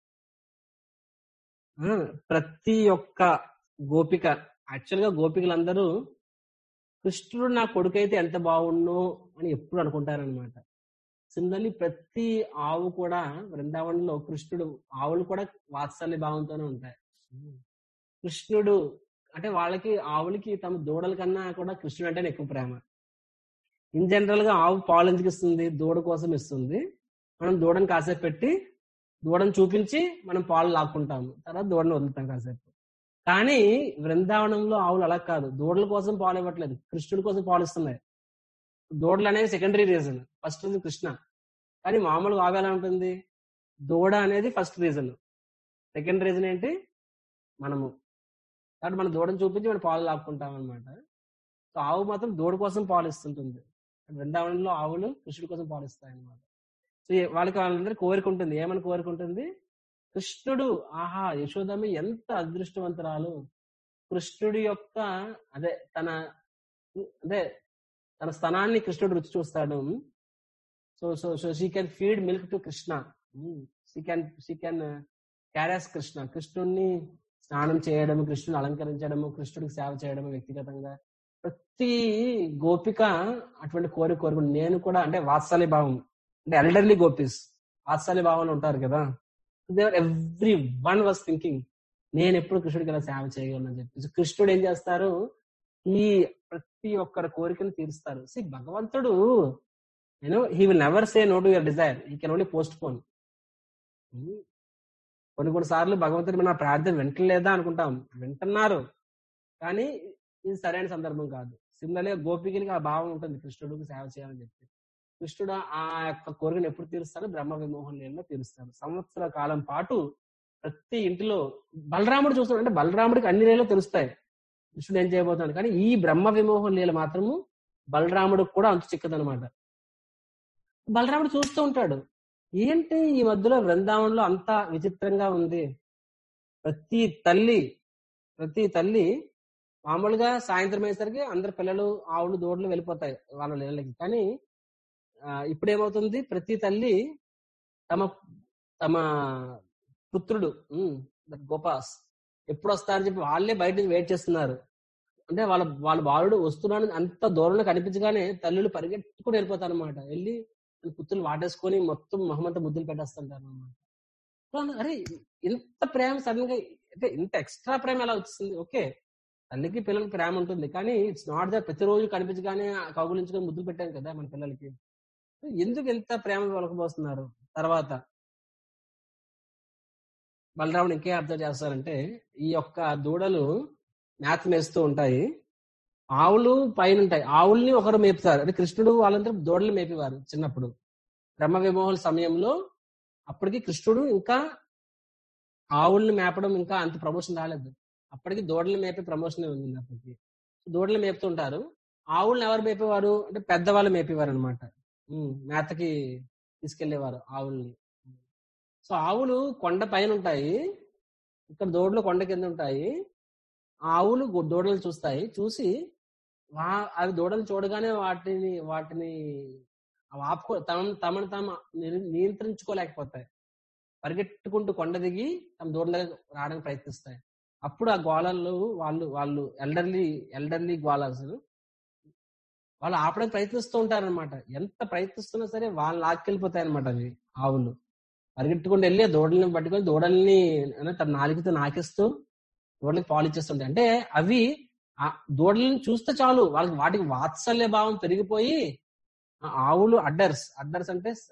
ఆ, ప్రతి ఒక్క గోపిక యాక్చువల్ గా గోపికలందరూ కృష్ణుడు నా కొడుకైతే ఎంత బాగుండు అని ఎప్పుడు అనుకుంటారనమాట సిమిలర్లీ ప్రతి ఆవు కూడా బృందావనంలో కృష్ణుడు ఆవులు కూడా వాత్సల్య భావంతోనే ఉంటాయి కృష్ణుడు అంటే వాళ్ళకి ఆవులకి తమ దూడల కన్నా కూడా కృష్ణుడు అంటేనే ఎక్కువ ప్రేమ ఇన్ జనరల్ గా ఆవు పాలు ఎందుకు ఇస్తుంది దూడ కోసం ఇస్తుంది మనం దూడని కాసేపు పెట్టి దూడని చూపించి మనం పాలు లాక్కుంటాము తర్వాత దూడని వదులుతాం కాసేపు కానీ బృందావనంలో ఆవులు అలా కాదు దూడల కోసం పాలు ఇవ్వట్లేదు కృష్ణుడి కోసం పాలు ఇస్తున్నాయి దూడలు అనేది secondary reason first reason Krishna కానీ మామూలుగా ఆవు ఎలా ఉంటుంది దూడ అనేది ఫస్ట్ రీజన్ సెకండ్ రీజన్ ఏంటి మనము కాబట్టి మన దూడని చూపించి మనం పాలు లాక్కుంటాం అనమాట సో ఆవు మాత్రం దూడ కోసం పాలు ఇస్తుంటుంది బృందావనంలో ఆవులు కృష్ణుడి కోసం పాలు ఇస్తాయి అనమాట సో ఏ- వాళ్ళకి వాళ్ళందరూ కోరిక ఉంటుంది ఏమని కోరిక ఉంటుంది కృష్ణుడు ఆహా యశోదమ్మ ఎంత అదృష్టవంతురాలు కృష్ణుడి యొక్క అదే తన అదే తన స్థనాన్ని కృష్ణుడు రుచి చూస్తాడు so so so she can feed milk to Krishna she can she can caress Krishna కృష్ణుడిని స్నానం చేయడము కృష్ణుని అలంకరించడము కృష్ణుడికి సేవ చేయడము వ్యక్తిగతంగా ప్రతి గోపిక అటువంటి కోరిక కోరుకుంది నేను కూడా అంటే వాత్సల్య భావం అంటే ఎల్డర్లీ గోపీస్ వాత్సల్య భావంలో ఉంటారు కదా they were every one was thinking నేను ఎప్పుడు కృష్ణుడికి ఇలా సేవ చేయగలను అని చెప్పి So, కృష్ణుడు ఏం చేస్తారు ఈ ప్రతి ఒక్కరి కోరికను తీరుస్తారు సి భగవంతుడు నేను he will never say no to your desire he can only postpone కొన్ని కొన్ని సార్లు భగవంతుడు మన ప్రార్థన వింటలేదా అనుకుంటాం వింటున్నారు కానీ ఇది సరైన సందర్భం కాదు సిమిలర్గా గోపికలకి ఆ భావం ఉంటుంది కృష్ణుడికి సేవ చేయాలని చెప్పి కృష్ణుడు ఆ యొక్క కోరికను ఎప్పుడు తీరుస్తాడు బ్రహ్మ విమోహం నీళ్ళలో తీరుస్తాడు సంవత్సర కాలం పాటు ప్రతి ఇంటిలో బలరాముడు చూస్తున్నాడు అంటే బలరాముడికి అన్ని నీళ్ళు తెలుస్తాయి కృష్ణుడు ఏం చేయబోతున్నాడు కానీ ఈ బ్రహ్మ విమోహం నీళ్ళు మాత్రము బలరాముడికి కూడా అంతు చిక్కదనమాట బలరాముడు చూస్తూ ఉంటాడు ఏంటి ఈ మధ్యలో బృందావనంలో అంత విచిత్రంగా ఉంది ప్రతి తల్లి ప్రతి తల్లి మామూలుగా సాయంత్రం అయ్యేసరికి అందరు పిల్లలు ఆవులు దూడలు వెళ్ళిపోతాయి వాళ్ళ ఇళ్ళకి కానీ ఆ, ఇప్పుడు ఏమవుతుంది ప్రతి తల్లి తమ తమ పుత్రుడు గోపాస్ ఎప్పుడు వస్తారని చెప్పి వాళ్ళే బయట నుంచి వెయిట్ చేస్తున్నారు అంటే వాళ్ళ వాళ్ళ బాలుడు వస్తున్నాడు అంత దూరంలో కనిపించగానే తల్లులు పరిగెట్టుకుని వెళ్ళిపోతారు అనమాట వెళ్ళి వాళ్ళ పుత్రులు వాటేసుకొని మొత్తం మొహమంతా ముద్దులు పెట్టేస్తుంటారు అనమాట అరే ఇంత ప్రేమ సడన్ గా అంటే ఇంత ఎక్స్ట్రా ప్రేమ ఎలా వచ్చింది ఓకే తల్లికి పిల్లలకి ప్రేమ ఉంటుంది కానీ ఇట్స్ నాట్ ద ప్రతిరోజు కనిపించగానే కౌగులించుకొని ముద్దులు పెట్టాం కదా మన పిల్లలకి ఎందుకు ఎంత ప్రేమ వెలకబోస్తున్నారు తర్వాత బలరాముడు ఇంకే అబ్జర్వ్ చేస్తారంటే ఈ యొక్క దూడలు మేత మేస్తూ ఉంటాయి ఆవులు పైన ఉంటాయి ఆవుల్ని ఒకరు మేపుతారు అంటే కృష్ణుడు వాళ్ళందరూ దూడలు మేపేవారు చిన్నప్పుడు బ్రహ్మ విమోహన సమయంలో అప్పటికి కృష్ణుడు ఇంకా ఆవుల్ని మేపడం ఇంకా అంత ప్రమోషన్ రాలేదు అప్పటికి దూడలు మేపే ప్రమోషన్ ఉంది అప్పటికి దూడలు మేపుతుంటారు ఆవుల్ని ఎవరు మేపేవారు అంటే పెద్దవాళ్ళు మేపేవారు అనమాట మేతకి తీసుకెళ్లేవారు ఆవుల్ని సో ఆవులు కొండ పైన ఉంటాయి ఇక్కడ దూడలు కొండ కింద ఉంటాయి ఆవులు గు- దూడలు చూస్తాయి చూసి వా అవి దూడలు చూడగానే వాటిని వాటిని అవి ఆపుకో తమ తమను తాము నిర్- నియంత్రించుకోలేకపోతాయి పరిగెట్టుకుంటూ కొండ దిగి తమ దూడల దగ్గర రావడానికి ప్రయత్నిస్తాయి అప్పుడు ఆ గోళాలు వాళ్ళు వాళ్ళు ఎల్డర్లీ ఎల్డర్లీ గోళాల్స్ వాళ్ళు ఆపడానికి ప్రయత్నిస్తూ ఉంటారన్నమాట ఎంత ప్రయత్నిస్తున్నా సరే వాళ్ళు లాక్కెళ్ళిపోతాయి అనమాట అవి ఆవులు పరిగెట్టుకుంటూ వెళ్ళి ఆ దూడల్ని పట్టుకొని దూడల్ని అంటే తన నాలుగుతో నాకిస్తూ దూడలకి పాలు ఇచ్చేస్తుంటాయి అంటే అవి ఆ దూడల్ని చూస్తే చాలు వాళ్ళకి వాటికి వాత్సల్య భావం పెరిగిపోయి ఆ ఆవులు అడ్డర్స్ అడ్డర్స్ అంటే స-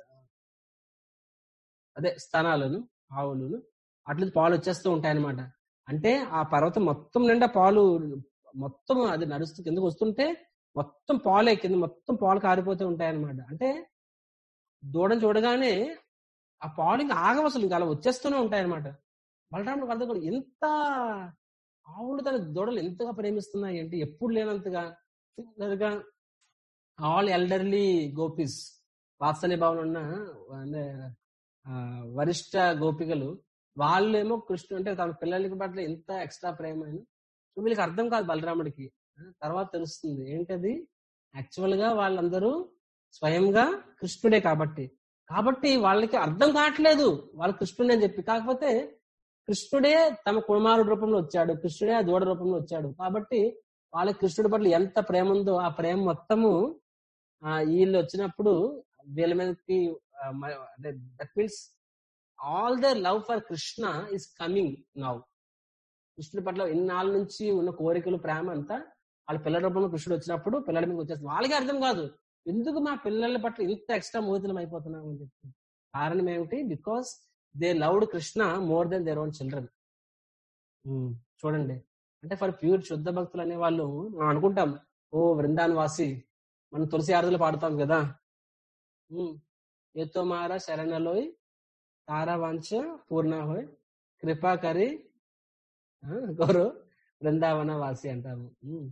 అదే స్థానాలను ఆవులను అట్లా పాలు వచ్చేస్తూ ఉంటాయన్నమాట అంటే ఆ పర్వతం మొత్తం నిండా పాలు మొత్తం అది నడుస్తూ కిందకు వస్తుంటే మొత్తం పాలే కింద మొత్తం పాలు కారిపోతూ ఉంటాయన్నమాట అంటే దూడని చూడగానే ఆ పాలు ఇంకా ఆగవు అసలు ఇంకా అలా వచ్చేస్తూనే ఉంటాయన్నమాట బలరాముడు అర్థం కూడా ఎంత ఆవులు తన దూడలు ఎంతగా ప్రేమిస్తున్నాయి అంటే ఎప్పుడు లేనంతగా గా ఆల్ ఎల్డర్లీ గోపీస్ వాత్సల్య భావన ఉన్న అంటే, ఆ, వరిష్ట గోపికలు వాళ్ళేమో కృష్ణుడు అంటే తన పిల్లలకి పట్ల ఎంత ఎక్స్ట్రా ప్రేమ అని సో వీళ్ళకి అర్థం కాదు బలరాముడికి ఆ, తర్వాత తెలుస్తుంది ఏంటది యాక్చువల్ గా వాళ్ళందరూ స్వయంగా కృష్ణుడే కాబట్టి కాబట్టి వాళ్ళకి అర్థం కావట్లేదు వాళ్ళు కృష్ణుడే అని చెప్పి కాకపోతే కృష్ణుడే తమ కుమారుడు రూపంలో వచ్చాడు కృష్ణుడే ఆ దూడ రూపంలో వచ్చాడు కాబట్టి వాళ్ళకి కృష్ణుడి పట్ల ఎంత ప్రేమ ఉందో ఆ ప్రేమ మొత్తము ఆ వీళ్ళు వచ్చినప్పుడు వీళ్ళ మీదకి ఆ, మ- అంటే that means all the love for Krishna is coming now కృష్ణుడి పట్ల ఇన్నాళ్ళ నుంచి ఉన్న కోరికలు ప్రేమ అంతా వాళ్ళ పిల్లల రూపంలో కృష్ణుడు వచ్చినప్పుడు పిల్లల మీద వచ్చేస్తుంది వాళ్ళకి అర్థం కాదు ఎందుకు మా పిల్లల పట్ల ఇంత ఎక్స్ట్రా మోహితులం అయిపోతున్నాం అని చెప్పి కారణం ఏమిటి because they loved Krishna more than their own children చూడండి అంటే ఫర్ ప్యూర్ శుద్ధ భక్తులు అనే వాళ్ళు మనం అనుకుంటాం ఓ వృందాన్ వాసి మనం తులసి ఆరతులు పాడుతాం కదా ఉమ్, ఏతో మారా శరణలోయ్ తారా వాంఛ పూర్ణ హోయ్ కృపా కరి ఆ, గౌరవ్ బృందావన వాసి అంటాము ఉమ్.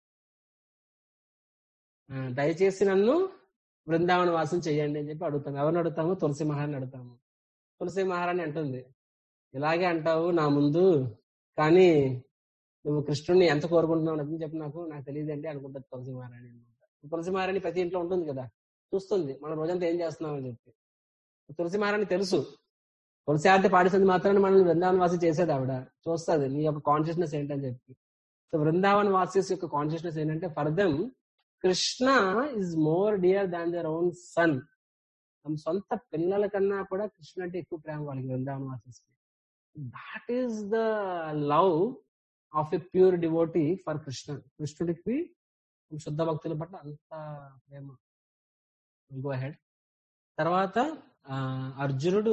ఆ, దయచేసి నన్ను బృందావన వాసం చేయండి అని చెప్పి అడుగుతాం ఎవరిని అడుగుతాము తులసి మహారాన్ని అడుగుతాము తులసి మహారాణి అంటుంది ఇలాగే అంటావు నా ముందు కానీ నువ్వు కృష్ణుడిని ఎంత కోరుకుంటున్నావు అని చెప్పి నాకు నాకు తెలియదు అండి అనుకుంటుంది తులసి మహారాణి అనమాట తులసి మహారాణి ప్రతి ఇంట్లో ఉంటుంది కదా చూస్తుంది మనం రోజంతా ఏం చేస్తున్నాం అని చెప్పి తులసి మహారాణి తెలుసు తులసి ఆర్తి పాడిస్తుంది మాత్రాన్ని మనం బృందావన వాసి చేసేది ఆవిడ చూస్తుంది నీ యొక్క కాన్షియస్నెస్ ఏంటని చెప్పి సో బృందావన్ వాసిస్ యొక్క కాన్షియస్నెస్ ఏంటంటే for them Krishna is more dear than their own son తమ సొంత పిల్లల కన్నా కూడా కృష్ణ అంటే ఎక్కువ ప్రేమ వాళ్ళకి బృందావన్ వాసిస్ that is the love of a pure devotee for Krishna కృష్ణుడికి శుద్ధ భక్తుల పట్ల అంత ప్రేమ గో హెడ్ తర్వాత ఆ, అర్జునుడు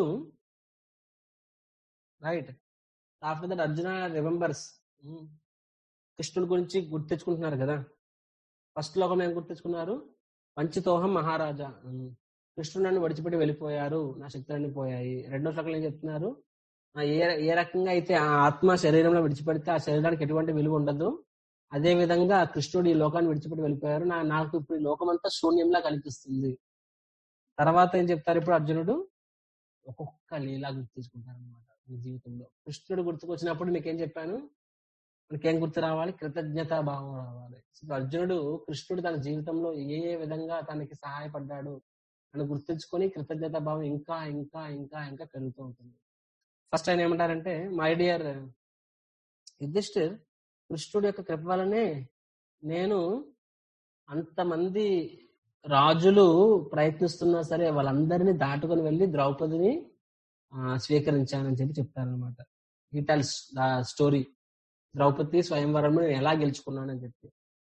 right after that Arjuna remembers కృష్ణుడి గురించి గుర్తించుకుంటున్నారు కదా ఫస్ట్ లోకం ఏం గుర్తించుకున్నారు పంచతోహం మహారాజా ఉమ్. కృష్ణుడు నన్ను విడిచిపెట్టి వెళ్ళిపోయారు నా శక్తులన్నీ పోయాయి రెండో శ్లోకంలో ఏం చెప్తున్నారు ఆ ఏ ఏ రకంగా అయితే ఆ ఆత్మ శరీరంలో విడిచిపెడితే ఆ శరీరానికి ఎటువంటి విలువ ఉండదు అదే విధంగా కృష్ణుడు ఈ లోకాన్ని విడిచిపెట్టి వెళ్ళిపోయారు నా నాకు ఇప్పుడు ఈ లోకమంతా శూన్యంలా కనిపిస్తుంది తర్వాత ఏం చెప్తారు ఇప్పుడు అర్జునుడు ఒక్కొక్క లీలా గుర్తించుకుంటారు అనమాట మీ జీవితంలో కృష్ణుడు గుర్తుకొచ్చినప్పుడు మీకేం చెప్పాను మనకేం గుర్తు రావాలి కృతజ్ఞతా భావం రావాలి సో అర్జునుడు కృష్ణుడు తన జీవితంలో ఏ ఏ విధంగా తనకి సహాయపడ్డాడు అని గుర్తుంచుకొని కృతజ్ఞతా భావం ఇంకా ఇంకా ఇంకా ఇంకా పెరుగుతూ ఉంటుంది ఫస్ట్ ఆయన ఏమంటారంటే మై డియర్ యుధిష్ఠిర్ కృష్ణుడి యొక్క కృప వలనే నేను అంతమంది రాజులు ప్రయత్నిస్తున్నా సరే వాళ్ళందరినీ దాటుకొని వెళ్ళి ద్రౌపదిని ఆ, స్వీకరించానని చెప్పి చెప్తారనమాట ఈ టెల్స్ ద స్టోరీ ద్రౌపది స్వయంవరం నేను ఎలా గెలుచుకున్నానని చెప్పి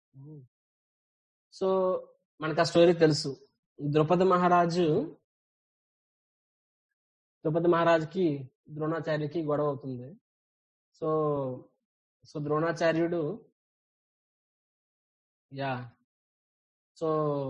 సో మనకు ఆ స్టోరీ తెలుసు ద్రౌపది మహారాజు ద్రౌపది మహారాజుకి ద్రోణాచార్యకి గొడవ అవుతుంది సో సో ద్రోణాచార్యుడు యా సో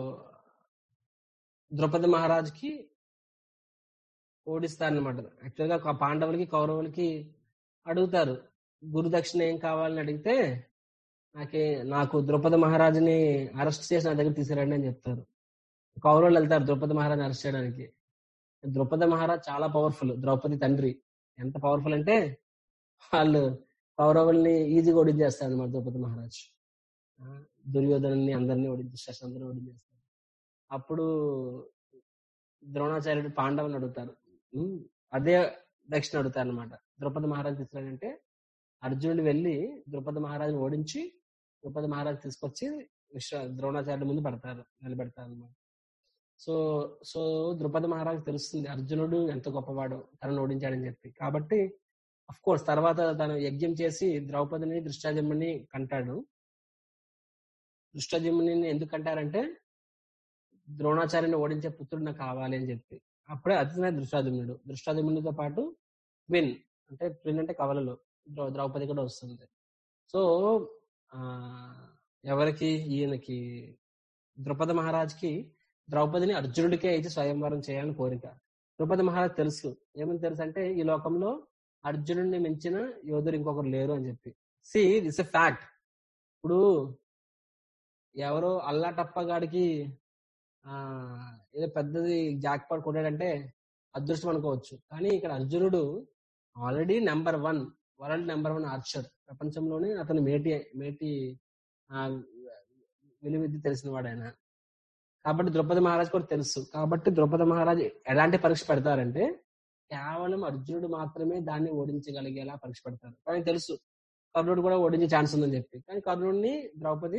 ద్రౌపది మహారాజుకి ఓడిస్తారనమాట యాక్చువల్గా కా- పాండవులకి కౌరవులకి అడుగుతారు గురు దక్షిణ ఏం కావాలని అడిగితే నాకే నాకు ద్రౌపది మహారాజుని అరెస్ట్ చేసి నా దగ్గర తీసుకురండి అని చెప్తారు కౌరవులు వెళ్తారు ద్రౌపది మహారాజుని అరెస్ట్ చేయడానికి ద్రౌపది మహారాజ్ చాలా పవర్ఫుల్ ద్రౌపది తండ్రి ఎంత పవర్ఫుల్ అంటే వాళ్ళు కౌరవుల్ని ఈజీగా ఓడించేస్తాడు అనమాట ద్రౌపది మహారాజ్ ఆ, దుర్యోధనుని అందరినీ ఓడించి శశందరిని ఓడించేస్తాడు అప్పుడు ద్రోణాచార్యుడు పాండవుని అడుగుతారు ఉమ్, అదే దక్షిణ అడుగుతారు అనమాట ద్రౌపది మహారాజ్ తీసుకురాడంటే అర్జునుడు వెళ్ళి ద్రౌపది మహారాజుని ఓడించి ద్రౌపది మహారాజ్ తీసుకొచ్చి విశ్వ ద్రోణాచార్యుడి ముందు పెడతారు నిలబెడతారు అనమాట సో సో ద్రౌపది మహారాజ్ తెలుస్తుంది అర్జునుడు ఎంత గొప్పవాడో తనను ఓడించాడని చెప్పి కాబట్టి అఫ్ కోర్స్ తర్వాత తను యజ్ఞం చేసి ద్రౌపదిని దృష్టాజముని కంటాడు దృష్టజముని ఎందుకు అంటారంటే ద్రోణాచార్యుని ఓడించే పుత్రుడు నాకు కావాలి అని చెప్పి అప్పుడే అతనే దృష్టాజమునుడు దృష్టాజమునితో పాటు విన్ అంటే విన్ అంటే కవలలు ద్రౌ- ద్రౌపది కూడా వస్తుంది సో ఆ ఎవరికి ఈయనకి ద్రుపద మహారాజ్కి ద్రౌపదిని అర్జునుడికే ఇచ్చి స్వయంవరం చేయాలని కోరిక ద్రుపద మహారాజ్ తెలుసు ఏమని తెలుసు అంటే ఈ లోకంలో అర్జునుడిని మించిన యోధుడు ఇంకొకరు లేరు అని చెప్పి సి దిస్ ఎ ఫ్యాక్ట్ ఇప్పుడు ఎవరో అల్లా టప్పగాడికి ఆ ఏదో పెద్దది జాక్పాట్ కొట్టాడంటే అదృష్టం అనుకోవచ్చు కానీ ఇక్కడ అర్జునుడు already number one world number one archer ప్రపంచంలోనే అతను మేటి మేటి ఆ, విలువిద్య తెలిసిన వాడు ఆయన కాబట్టి ద్రౌపది మహారాజ్ కూడా తెలుసు కాబట్టి ద్రౌపది మహారాజ్ ఎలాంటి పరీక్ష పెడతారంటే కేవలం అర్జునుడు మాత్రమే దాన్ని ఓడించగలిగేలా పరీక్ష పెడతారు కానీ తెలుసు కర్ణుడు కూడా ఓడించే ఛాన్స్ ఉందని చెప్పి కానీ కర్ణుడిని ద్రౌపది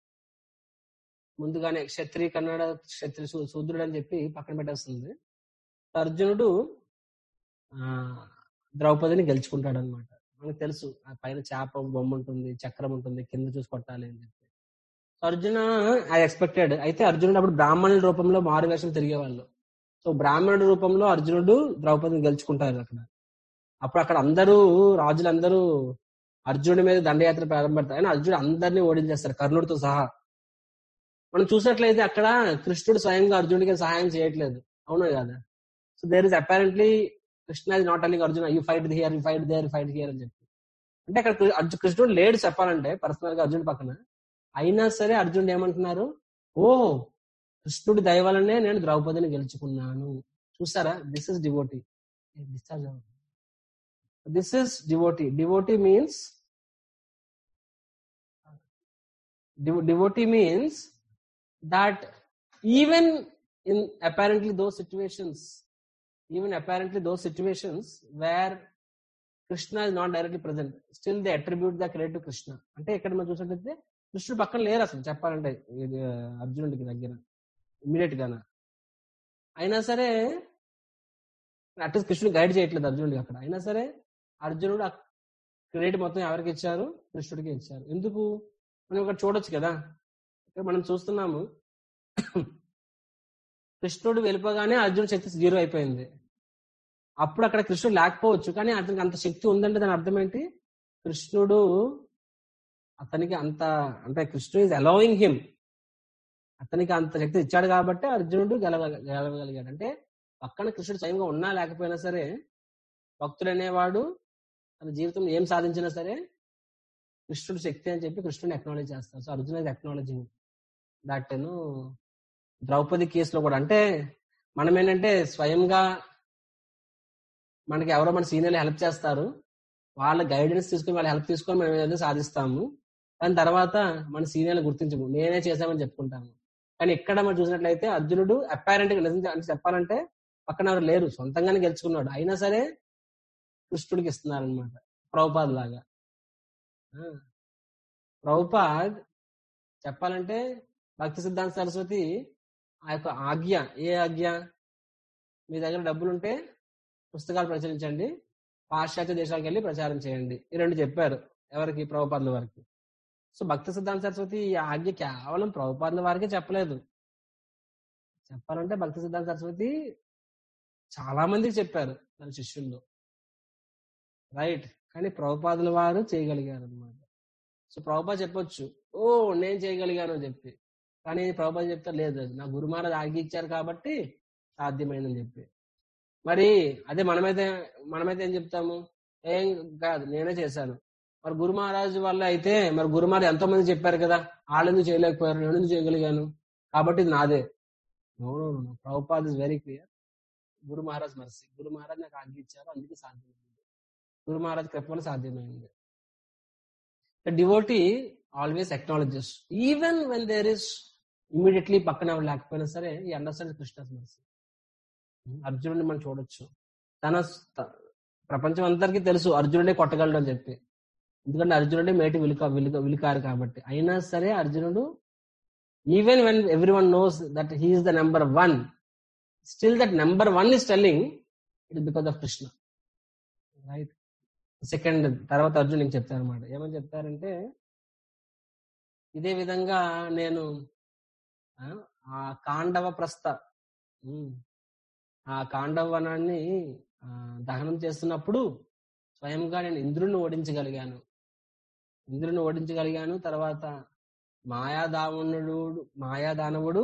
ముందుగానే క్షత్రియ కన్నడ క్షత్రియ శూ- శూద్రుడు అని చెప్పి పక్కన పెట్టేస్తుంది అర్జునుడు ఆ ద్రౌపదిని గెలుచుకుంటాడు అనమాట మనకు తెలుసు ఆ పైన చేప బొమ్మ ఉంటుంది చక్రం ఉంటుంది కింద చూసి కొట్టాలి అని చెప్పి సో అర్జున ఐ ఎక్స్పెక్టెడ్ అయితే అర్జునుడు అప్పుడు బ్రాహ్మణుల రూపంలో మారు వేషం తిరిగేవాళ్ళు సో బ్రాహ్మణుడి రూపంలో అర్జునుడు ద్రౌపదిని గెలుచుకుంటారు అక్కడ అప్పుడు అక్కడ అందరూ రాజులందరూ అర్జునుడి మీద దండయాత్ర ప్రారంభపడతారు కానీ అర్జునుడు అందరినీ ఓడించేస్తారు కర్ణుడితో సహా మనం చూసినట్లయితే అక్కడ కృష్ణుడు స్వయంగా అర్జునుడికి సహాయం చేయట్లేదు అవునా కదా so there is apparently Krishna is not helping Arjun you fight here you fight there fight here అని చెప్పి అంటే అక్కడ కృ- అర్జు- కృష్ణుడు లేడు చెప్పాలంటే పర్సనల్ గా అర్జునుడి పక్కన అయినా సరే అర్జునుడు ఏమంటున్నారు ఓ కృష్ణుడి దయ వలనే నేను ద్రౌపదిని గెలుచుకున్నాను చూసారా this is devotee this is devotee devotee means devotee means that even in apparently those situations even apparently those situations where Krishna is not directly present still they attribute the credit to Krishna అంటే ఇక్కడ మనం చూసినట్లయితే కృష్ణుడు పక్కన లేరు అసలు చెప్పాలంటే ఇది అర్జునుడికి దగ్గర ఇమీడియట్ గాన అయినా సరే అట్లీస్ట్ కృష్ణుడు గైడ్ చేయట్లేదు అర్జునుడికి అక్కడ అయినా సరే అర్జునుడు క్రెడిట్ మొత్తం ఎవరికి ఇచ్చారు కృష్ణుడికి ఇచ్చారు ఎందుకు మనం ఇక్కడ చూడొచ్చు కదా ఇక్కడ మనం చూస్తున్నాము కృష్ణుడు వెళ్ళిపోగానే అర్జునుడి శక్తి జీరో అయిపోయింది అప్పుడు అక్కడ కృష్ణుడు లేకపోవచ్చు కానీ అతనికి అంత శక్తి ఉందంటే దాని అర్థం ఏంటి కృష్ణుడు అతనికి అంత అంటే కృష్ణుడు ఇస్ అలౌయింగ్ హిమ్ అతనికి అంత శక్తి ఇచ్చాడు కాబట్టి అర్జునుడు గెలవ గెలవగలిగాడు అంటే పక్కన కృష్ణుడు స్వయంగా ఉన్నా లేకపోయినా సరే భక్తుడు అనేవాడు తన జీవితంలో ఏం సాధించినా సరే కృష్ణుడు శక్తి అని చెప్పి కృష్ణుని అక్నాలెడ్జ్ చేస్తారు so Arjun is acknowledging that నేను ద్రౌపది కేసులో కూడా అంటే మనం ఏంటంటే స్వయంగా మనకి ఎవరో మన సీనియర్లు హెల్ప్ చేస్తారు వాళ్ళ గైడెన్స్ తీసుకుని వాళ్ళ హెల్ప్ తీసుకొని మనం ఏదైనా సాధిస్తాము దాని తర్వాత మన సీనియర్లు గుర్తించము నేనే చేశామని చెప్పుకుంటాము కానీ ఇక్కడ మనం చూసినట్లయితే అర్జునుడు అపారెంట్ గా నిజం అంటే చెప్పాలంటే పక్కన ఎవరు లేరు సొంతంగానే గెలుచుకున్నాడు అయినా సరే కృష్ణుడికి ఇస్తున్నారు అనమాట ప్రభుపాద్ లాగా ఆ, ప్రభుపాద్ చెప్పాలంటే భక్తి సిద్ధాంత సరస్వతి ఆ యొక్క ఆజ్ఞ ఏ ఆజ్ఞ మీ దగ్గర డబ్బులుంటే పుస్తకాలు ప్రచురించండి పాశ్చాత్య దేశాలకు వెళ్ళి ప్రచారం చేయండి ఈ రెండు చెప్పారు ఎవరికి ప్రభుపాదుల వారికి సో భక్తి సిద్ధాంత సరస్వతి ఈ ఆజ్ఞ కేవలం ప్రభుపాదుల వారికే చెప్పలేదు చెప్పాలంటే భక్తి సిద్ధాంత సరస్వతి చాలా మందికి చెప్పారు తన శిష్యుల్లో రైట్ కానీ ప్రభుపాదుల వారు చేయగలిగారు అనమాట సో ప్రభుపాద చెప్పొచ్చు ఓ నేను చేయగలిగాను అని చెప్పి కానీ ప్రభుపాద చెప్తే లేదు అది నా గురు మహారాజ్ ఆగి ఇచ్చారు కాబట్టి సాధ్యమైందని చెప్పి మరి అదే మనమైతే మనమైతే ఏం చెప్తాము ఏం కాదు నేనే చేశాను మరి గురు మహారాజు వల్ల అయితే మరి గురు మహారాజ్ ఎంతో మంది చెప్పారు కదా వాళ్ళు ఎందుకు చేయలేకపోయారు నేను ఎందుకు చేయగలిగాను కాబట్టి ఇది నాదే no no no Prabhupad is very clear guru Maharaj mercy guru Maharaj నాకు ఆజ్ఞ ఇచ్చారు అందుకే సాధ్యమైంది గురు మహారాజ్ కృప వల్ల సాధ్యమైంది devotee always acknowledges even when there is immediately పక్కన ఎవరు లేకపోయినా సరే ఈ అండర్స్టాండ్ కృష్ణ మర్సీ అర్జునుడిని మనం చూడొచ్చు తన త- ప్రపంచం అందరికీ తెలుసు అర్జునుడే కొట్టగలడు అని చెప్పి ఎందుకంటే అర్జునుడే మేటి విలుక విలుక విలుకారు కాబట్టి అయినా సరే అర్జునుడు even when every one knows that he is the number one still that number one is telling it because of Krishna right second తర్వాత అర్జున్ ఇంక చెప్తారు అనమాట ఏమని చెప్తారంటే ఇదే విధంగా నేను ఆ, ఆ కాండవ ప్రస్థ ఉమ్, ఆ కాండవ వనాన్ని ఆ, దహనం చేస్తున్నప్పుడు స్వయంగా నేను ఇంద్రుడిని ఓడించగలిగాను ఇంద్రుడిని ఓడించగలిగాను తర్వాత మాయాదావనుడు మాయాదానవుడు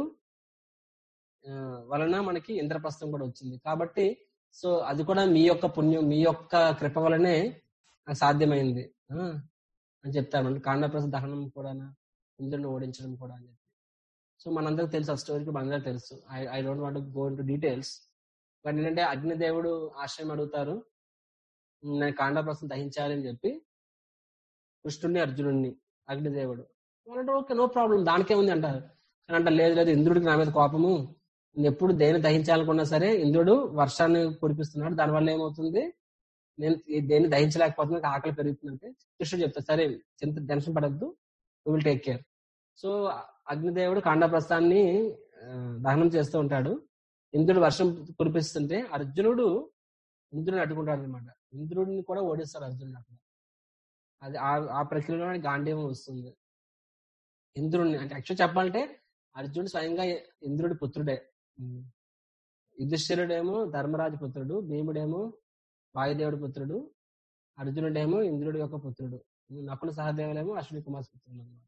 ఆ, వలన మనకి ఇంద్రప్రస్థం కూడా వచ్చింది కాబట్టి సో అది కూడా మీ యొక్క పుణ్యం మీ యొక్క కృప వలనే నాకు సాధ్యమైంది ఆ, అని చెప్తారు అంటే కాండప్రస్థ దహనం కూడా ఇంద్రుడిని ఓడించడం కూడా అని చెప్పి సో మనందరికి తెలుసు ఆ స్టోరీకి మనందరికి తెలుసు I I don't want go into details but ఏంటంటే అగ్నిదేవుడు ఆశ్రయం అడుగుతారు నేను కాండప్రస్థం దహించాలి అని చెప్పి కృష్ణుడిని అర్జునుడిని అగ్నిదేవుడు వాళ్ళంటే ఓకే నో ప్రాబ్లం దానికే ఉంది అంటారు కానీ అంటే లేదు లేదు ఇంద్రుడికి నా మీద కోపము నేను ఎప్పుడు దేని దహించాలనుకున్నా సరే ఇంద్రుడు వర్షాన్ని కురిపిస్తున్నాడు దానివల్ల ఏమవుతుంది నేను ఈ దేన్ని దహించలేకపోతున్నా నాకు ఆకలి పెరుగుతుందంటే కృష్ణుడు చెప్తారు సరే చింత టెన్షన్ పడద్దు విల్ టేక్ కేర్ సో అగ్నిదేవుడు కాండప్రస్థాన్ని ఆ, దహనం చేస్తూ ఉంటాడు ఇంద్రుడు వర్షం కురిపిస్తుంటే అర్జునుడు ఇంద్రుడిని అడ్డుకుంటాడు అనమాట ఇంద్రుడిని కూడా ఓడిస్తాడు అర్జునుడు అక్కడ అది ఆ- ఆ ప్రక్రియలో గాంధీవం వస్తుంది ఇంద్రుడిని అంటే యాక్చువల్ చెప్పాలంటే అర్జునుడు స్వయంగా ఇంద్రుడి పుత్రుడే ఉమ్. యుధిష్ఠిరుడేమో ధర్మరాజు పుత్రుడు భీముడేమో వాయుదేవుడి పుత్రుడు అర్జునుడేమో ఇంద్రుడి యొక్క పుత్రుడు నకుల సహదేవులేమో అశ్విని కుమార్ పుత్రుడు అన్నమాట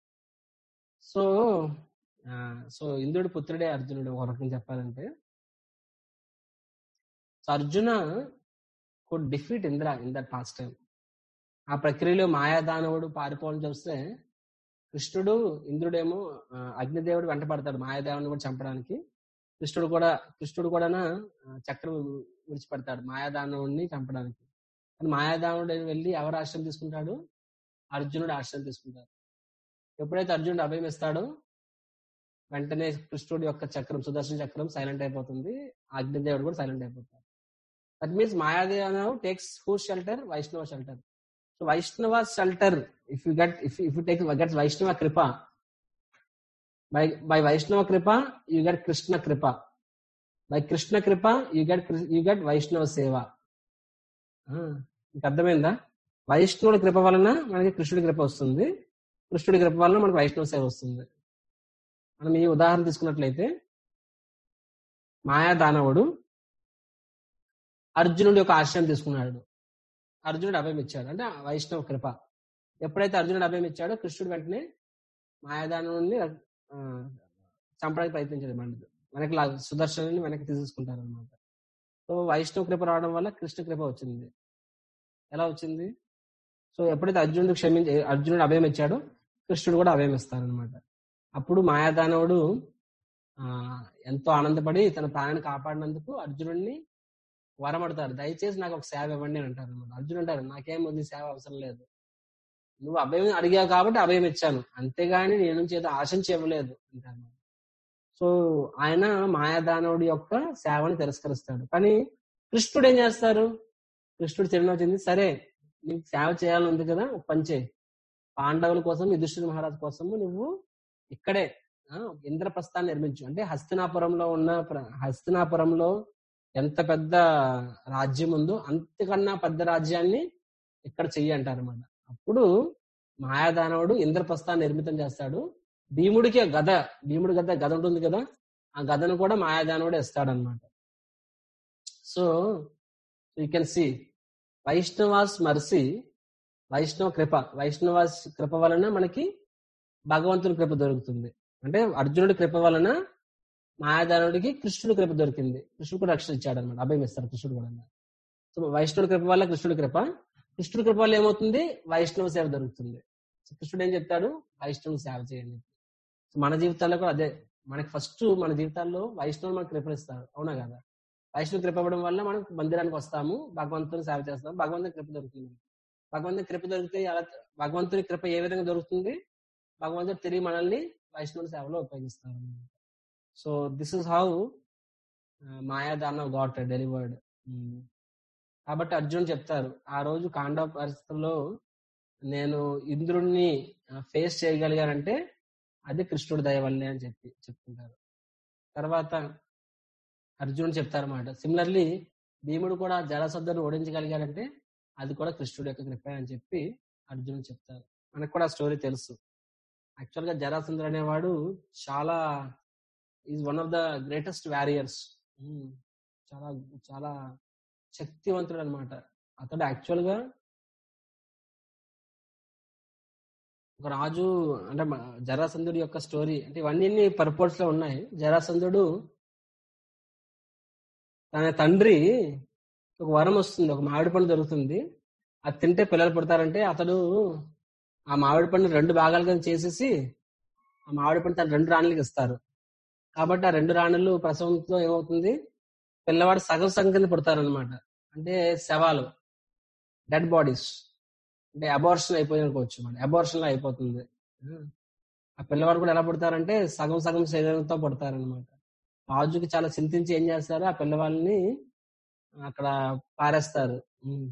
సో ఆ, సో ఇంద్రుడి పుత్రుడే అర్జునుడు ఒక రకంగా చెప్పాలంటే so Arjuna could defeat Indra in that past time ఆ ప్రక్రియలో మాయాదానవుడు పారిపోవాలని చూస్తే కృష్ణుడు ఇంద్రుడేమో ఆ, అగ్నిదేవుడు వెంట పడతాడు మాయాదేవుని కూడా చంపడానికి కృష్ణుడు కూడా కృష్ణుడు కూడా చక్రం విడిచిపెడతాడు మాయాదానవుడిని చంపడానికి కానీ మాయాదానుడు వెళ్ళి ఎవరు ఆశ్రయం తీసుకుంటాడు అర్జునుడు ఆశ్రయం తీసుకుంటాడు ఎప్పుడైతే అర్జునుడు అభయం ఇస్తాడో వెంటనే కృష్ణుడి యొక్క చక్రం సుదర్శన చక్రం సైలెంట్ అయిపోతుంది అగ్నిదేవుడు కూడా సైలెంట్ అయిపోతాడు that means Mayadeva takes who shelter Vaishnava shelter so Vaishnava shelter if you get if if you take get Vaishnava kripa by by Vaishnava kripa you get Krishna kripa by Krishna kripa you get you get Vaishnava seva ఆ, మీకు అర్థమైందా వైష్ణవుడి కృప వలన మనకి కృష్ణుడి కృప వస్తుంది కృష్ణుడి కృప వలన మనకి వైష్ణవ సేవ వస్తుంది మనం ఈ ఉదాహరణ తీసుకున్నట్లయితే మాయాదానవుడు అర్జునుడి యొక్క ఆశ్రయం తీసుకున్నాడు అర్జునుడు అభయం ఇచ్చాడు అంటే వైష్ణవ కృప ఎప్పుడైతే అర్జునుడు అభయం ఇచ్చాడో కృష్ణుడు వెంటనే మాయాదానుడిని ఆ, చంపడానికి ప్రయత్నించాడు మండి వెనక్కి లా సుదర్శనుని వెనక్కి తీసుకుంటారు అనమాట సో వైష్ణవ కృప రావడం వల్ల కృష్ణ కృప వచ్చింది ఎలా వచ్చింది సో ఎప్పుడైతే అర్జునుడు క్షమించి అర్జునుడు అభయం ఇచ్చాడో కృష్ణుడు కూడా అభయం ఇస్తారనమాట అప్పుడు మాయాదానవుడు ఆ ఎంతో ఆనందపడి తన ప్రాణాన్ని కాపాడినందుకు అర్జునుడిని వరమడతారు దయచేసి నాకు ఒక సేవ ఇవ్వండి అని అంటారు అనమాట అర్జునుడు అంటారు నాకేం ఉంది సేవ అవసరం లేదు నువ్వు అభయం అడిగావు కాబట్టి అభయం ఇచ్చాను అంతేగాని నేను నుంచి ఏదో ఆశించి ఇవ్వలేదు అంటారు సో ఆయన మాయాదానవుడి యొక్క సేవని తిరస్కరిస్తాడు కానీ కృష్ణుడు ఏం చేస్తారు కృష్ణుడు చిరునవ్వు సరే నీకు సేవ చేయాలని ఉంది కదా ఒక పని చేయి పాండవుల కోసం యుధిష్ఠిర మహారాజు కోసము నువ్వు ఇక్కడే ఆ, ఇంద్రప్రస్థాన్ని నిర్మించు అంటే హస్తినాపురంలో ఉన్న ప్ర- హస్తినాపురంలో ఎంత పెద్ద రాజ్యం ఉందో అంతకన్నా పెద్ద రాజ్యాన్ని ఇక్కడ చెయ్యి అంటారు అనమాట అప్పుడు మాయాదానవుడు ఇంద్రప్రస్థాన్ని నిర్మితం చేస్తాడు భీముడికి ఆ గద భీముడి గద గద ఉంటుంది కదా ఆ గదను కూడా మాయాదానవుడు ఇస్తాడు అనమాట so you can see Vaishnavas mercy Vaishnava kripa Vaishnavas కృప వలన మనకి భగవంతుని కృప దొరుకుతుంది అంటే అర్జునుడి కృప వలన మాయాదానుడికి కృష్ణుడి కృప దొరికింది కృష్ణుడు కూడా రక్షణ ఇచ్చాడు అనమాట అభయం ఇస్తాడు కృష్ణుడు కూడా సో వైష్ణవుడి కృప వల్ల కృష్ణుడి కృప కృష్ణుడి కృప వల్ల ఏమవుతుంది వైష్ణవ సేవ దొరుకుతుంది సో కృష్ణుడు ఏం చెప్తాడు వైష్ణవ సేవ చేయండి సో మన జీవితాల్లో కూడా అదే మనకి ఫస్ట్ మన జీవితాల్లో వైష్ణవులు మనకు కృప ఇస్తారు అవునా కదా వైష్ణవ కృప ఇవ్వడం వల్ల మనం మందిరానికి వస్తాము భగవంతుని సేవ చేస్తాము భగవంతుని కృప దొరుకుతుంది భగవంతుని కృప దొరికితే అలా భగవంతుని కృప ఏ విధంగా దొరుకుతుంది భగవంతుడు తిరిగి మనల్ని వైష్ణవ సేవలో ఉపయోగిస్తారు so this is how Mayadana got delivered కాబట్టి అర్జున్ చెప్తారు ఆ రోజు కాండవ పరిస్థితుల్లో నేను ఇంద్రుణ్ణి ఫేస్ చేయగలిగానంటే అది కృష్ణుడి దయ వల్లే అని చెప్పి చెప్తుంటారు తర్వాత అర్జునుడు చెప్తారన్నమాట సిమిలర్లీ భీముడు కూడా జలసద్ధను ఓడించగలిగాడంటే అది కూడా కృష్ణుడి యొక్క కృప అని చెప్పి అర్జునుడు చెప్తారు మనకు కూడా స్టోరీ తెలుసు యాక్చువల్ గా జరాసంధుడు అనేవాడు చాలా is one of the greatest warriors చాలా చాలా శక్తివంతుడు అనమాట అతడు యాక్చువల్ గా ఒక రాజు అంటే మ- జరాసంధుడి యొక్క స్టోరీ అంటే ఇవన్నీ పర్పోర్ట్స్ లో ఉన్నాయి జరాసంధుడు తన తండ్రి ఒక వరం వస్తుంది ఒక మామిడి పండు దొరుకుతుంది అది తింటే పిల్లలు పుడతారంటే అతడు ఆ మామిడి పండు రెండు భాగాలుగా చేసేసి ఆ మామిడి పండు తన రెండు రాణులకి ఇస్తారు కాబట్టి ఆ రెండు రాణులు ప్రసవంతో ఏమవుతుంది పిల్లవాడు సగం సగం కింద పుడతారనమాట అంటే శవాలు డెడ్ బాడీస్ అంటే అబార్షన్ అయిపోయింది అనుకోవచ్చు మన అబార్షన్ అయిపోతుంది ఆ పిల్లవాడు కూడా ఎలా పుడతారంటే సగం సగం శరీరంతో పుడతారనమాట రాజుకి చాలా చింతించి ఏం చేస్తారు ఆ పిల్లవాళ్ళని అక్కడ పారేస్తారు ఉమ్.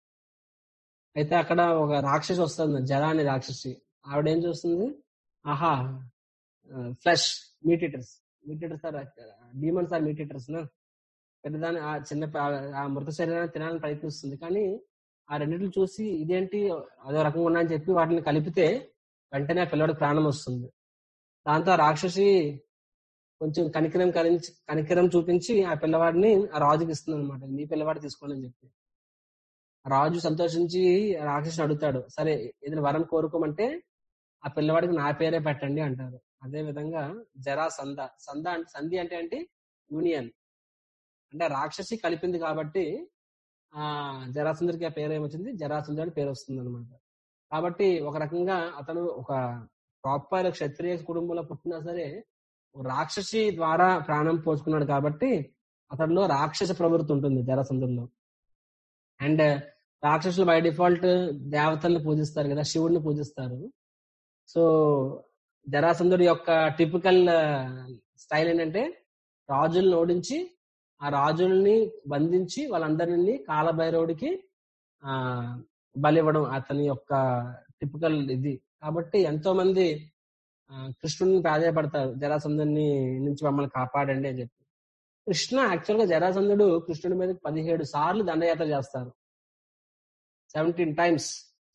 అయితే అక్కడ ఒక రాక్షసి వస్తుంది జరా అనే రాక్షసి ఆవిడ ఏం చూస్తుంది ఆహా flesh meat eaters meat eaters are demons are meat eaters నా పెద్దదాన్ని ఆ చిన్న ప- ఆ మృత శరీరాన్ని తినాలని ప్రయత్నిస్తుంది కానీ ఆ రెండింటిని చూసి ఇదేంటి అదో రకంగా ఉన్నా అని చెప్పి వాటిని కలిపితే వెంటనే ఆ పిల్లవాడికి ప్రాణం వస్తుంది దాంతో ఆ రాక్షసి కొంచెం కనికరం కలించి కనికరం చూపించి ఆ పిల్లవాడిని ఆ రాజుకి ఇస్తుంది అనమాట మీ పిల్లవాడు తీసుకోండి అని చెప్పి ఆ రాజు సంతోషించి ఆ రాక్షసుని అడుగుతాడు సరే ఏదైనా వరం కోరుకోమంటే ఆ పిల్లవాడికి నా పేరే పెట్టండి అంటారు అదే విధంగా జరా సంద సంద అంటే సంధి అంటే ఏంటి యూనియన్ అంటే రాక్షసి కలిపింది కాబట్టి ఆ జరాసంధుడికి ఆ పేరు ఏమొచ్చింది జరాసంధుడు అని పేరు వస్తుంది అనమాట కాబట్టి ఒక రకంగా అతను ఒక ప్రాపర్ క్షత్రియ కుటుంబంలో పుట్టినా సరే ఓ రాక్షసి ద్వారా ప్రాణం పోసుకున్నాడు కాబట్టి అతనిలో రాక్షస ప్రవృత్తి ఉంటుంది జరాసంధుల్లో అండ్ రాక్షసులు బై డిఫాల్ట్ దేవతల్ని పూజిస్తారు కదా శివుడిని పూజిస్తారు సో జరాసంధుడి యొక్క టిపికల్ స్టైల్ ఏంటంటే రాజుల్ని ఓడించి ఆ రాజుల్ని బంధించి వాళ్ళందరినీ కాలభైరవుడికి ఆ బలివ్వడం అతని యొక్క టిపికల్ ఇది కాబట్టి ఎంతో మంది ఆ, కృష్ణుడిని ప్రాధాయపడతారు జరాసంధుని నుంచి మమ్మల్ని కాపాడండి అని చెప్పి కృష్ణ యాక్చువల్ గా జరాసంధుడు కృష్ణుడి మీద పదిహేడు సార్లు దండయాత్ర చేస్తారు సెవెంటీన్ టైమ్స్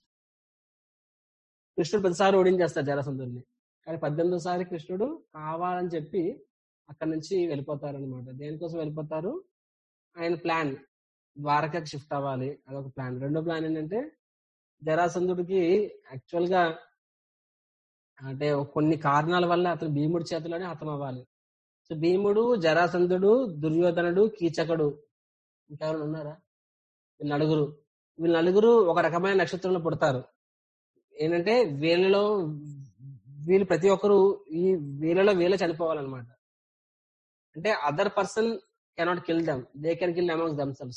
కృష్ణుడు ప్రతిసారి ఓడించేస్తారు జరాసంధుడిని కానీ పద్దెనిమిదోసారి కృష్ణుడు కావాలని చెప్పి అక్కడి నుంచి వెళ్ళిపోతారు అనమాట దేనికోసం వెళ్ళిపోతారు ఆయన ప్లాన్ ద్వారకాకి షిఫ్ట్ అవ్వాలి అదొక ప్లాన్ రెండో ప్లాన్ ఏంటంటే జరాసంధుడికి యాక్చువల్ గా అంటే కొన్ని కారణాల వల్ల అతను భీముడి చేతిలోనే హతం అవ్వాలి సో భీముడు జరాసంధుడు దుర్యోధనుడు కీచకుడు ఇంకెవరైనా ఉన్నారా వీళ్ళు నలుగురు వీళ్ళు నలుగురు ఒక రకమైన నక్షత్రంలో పుడతారు ఏంటంటే వీళ్ళలో వీళ్ళు ప్రతి ఒక్కరు ఈ వీళ్ళలో వీళ్ళే చనిపోవాలన్నమాట అంటే other person cannot kill them they can kill amongst themselves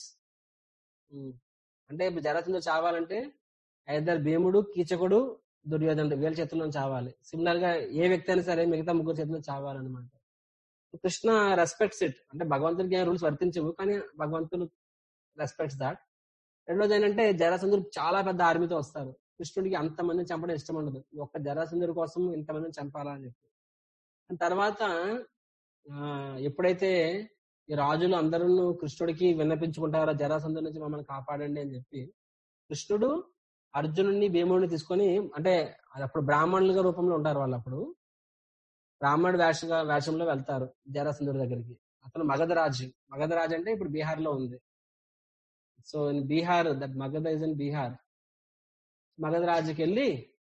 అంటే ఇప్పుడు జరాసంధుడు చావాలంటే ఐదర్ భీముడు కీచకుడు దుర్యోధనుడు వీళ్ళ చేతుల్లో చావాలి సిమిలర్ గా ఏ వ్యక్తి అయినా సరే మిగతా ముగ్గురు చేతుల్లో చావాలన్నమాట కృష్ణ రెస్పెక్ట్స్ ఇట్ అంటే భగవంతుడికి ఏం రూల్స్ వర్తించవు కానీ భగవంతుడు రెస్పెక్ట్స్ దాట్ రెండోది ఏంటంటే జరాసంధుడు చాలా పెద్ద ఆర్మీతో వస్తారు కృష్ణుడికి అంతమందిని చంపడం ఇష్టం ఉండదు ఈ ఒక్క జరాసంధుడి కోసం ఇంతమందిని చంపాలా అని చెప్పి దాని తర్వాత ఆ, ఎప్పుడైతే ఈ రాజులు అందరూ కృష్ణుడికి విన్నపించుకుంటారో జరాసంధుడి నుంచి మమ్మల్ని కాపాడండి అని చెప్పి కృష్ణుడు అర్జునుడిని భీముడిని తీసుకొని అంటే అది అప్పుడు బ్రాహ్మణులుగా రూపంలో ఉంటారు వాళ్ళు అప్పుడు బ్రాహ్మణుడు వేష వేషంలో వెళ్తారు జరాసంధుడి దగ్గరికి అతను మగధరాజ్ మగధరాజ్ అంటే ఇప్పుడు బీహార్ లో ఉంది so in Bihar that Magadha is in Bihar మగధరాజుకి వెళ్ళి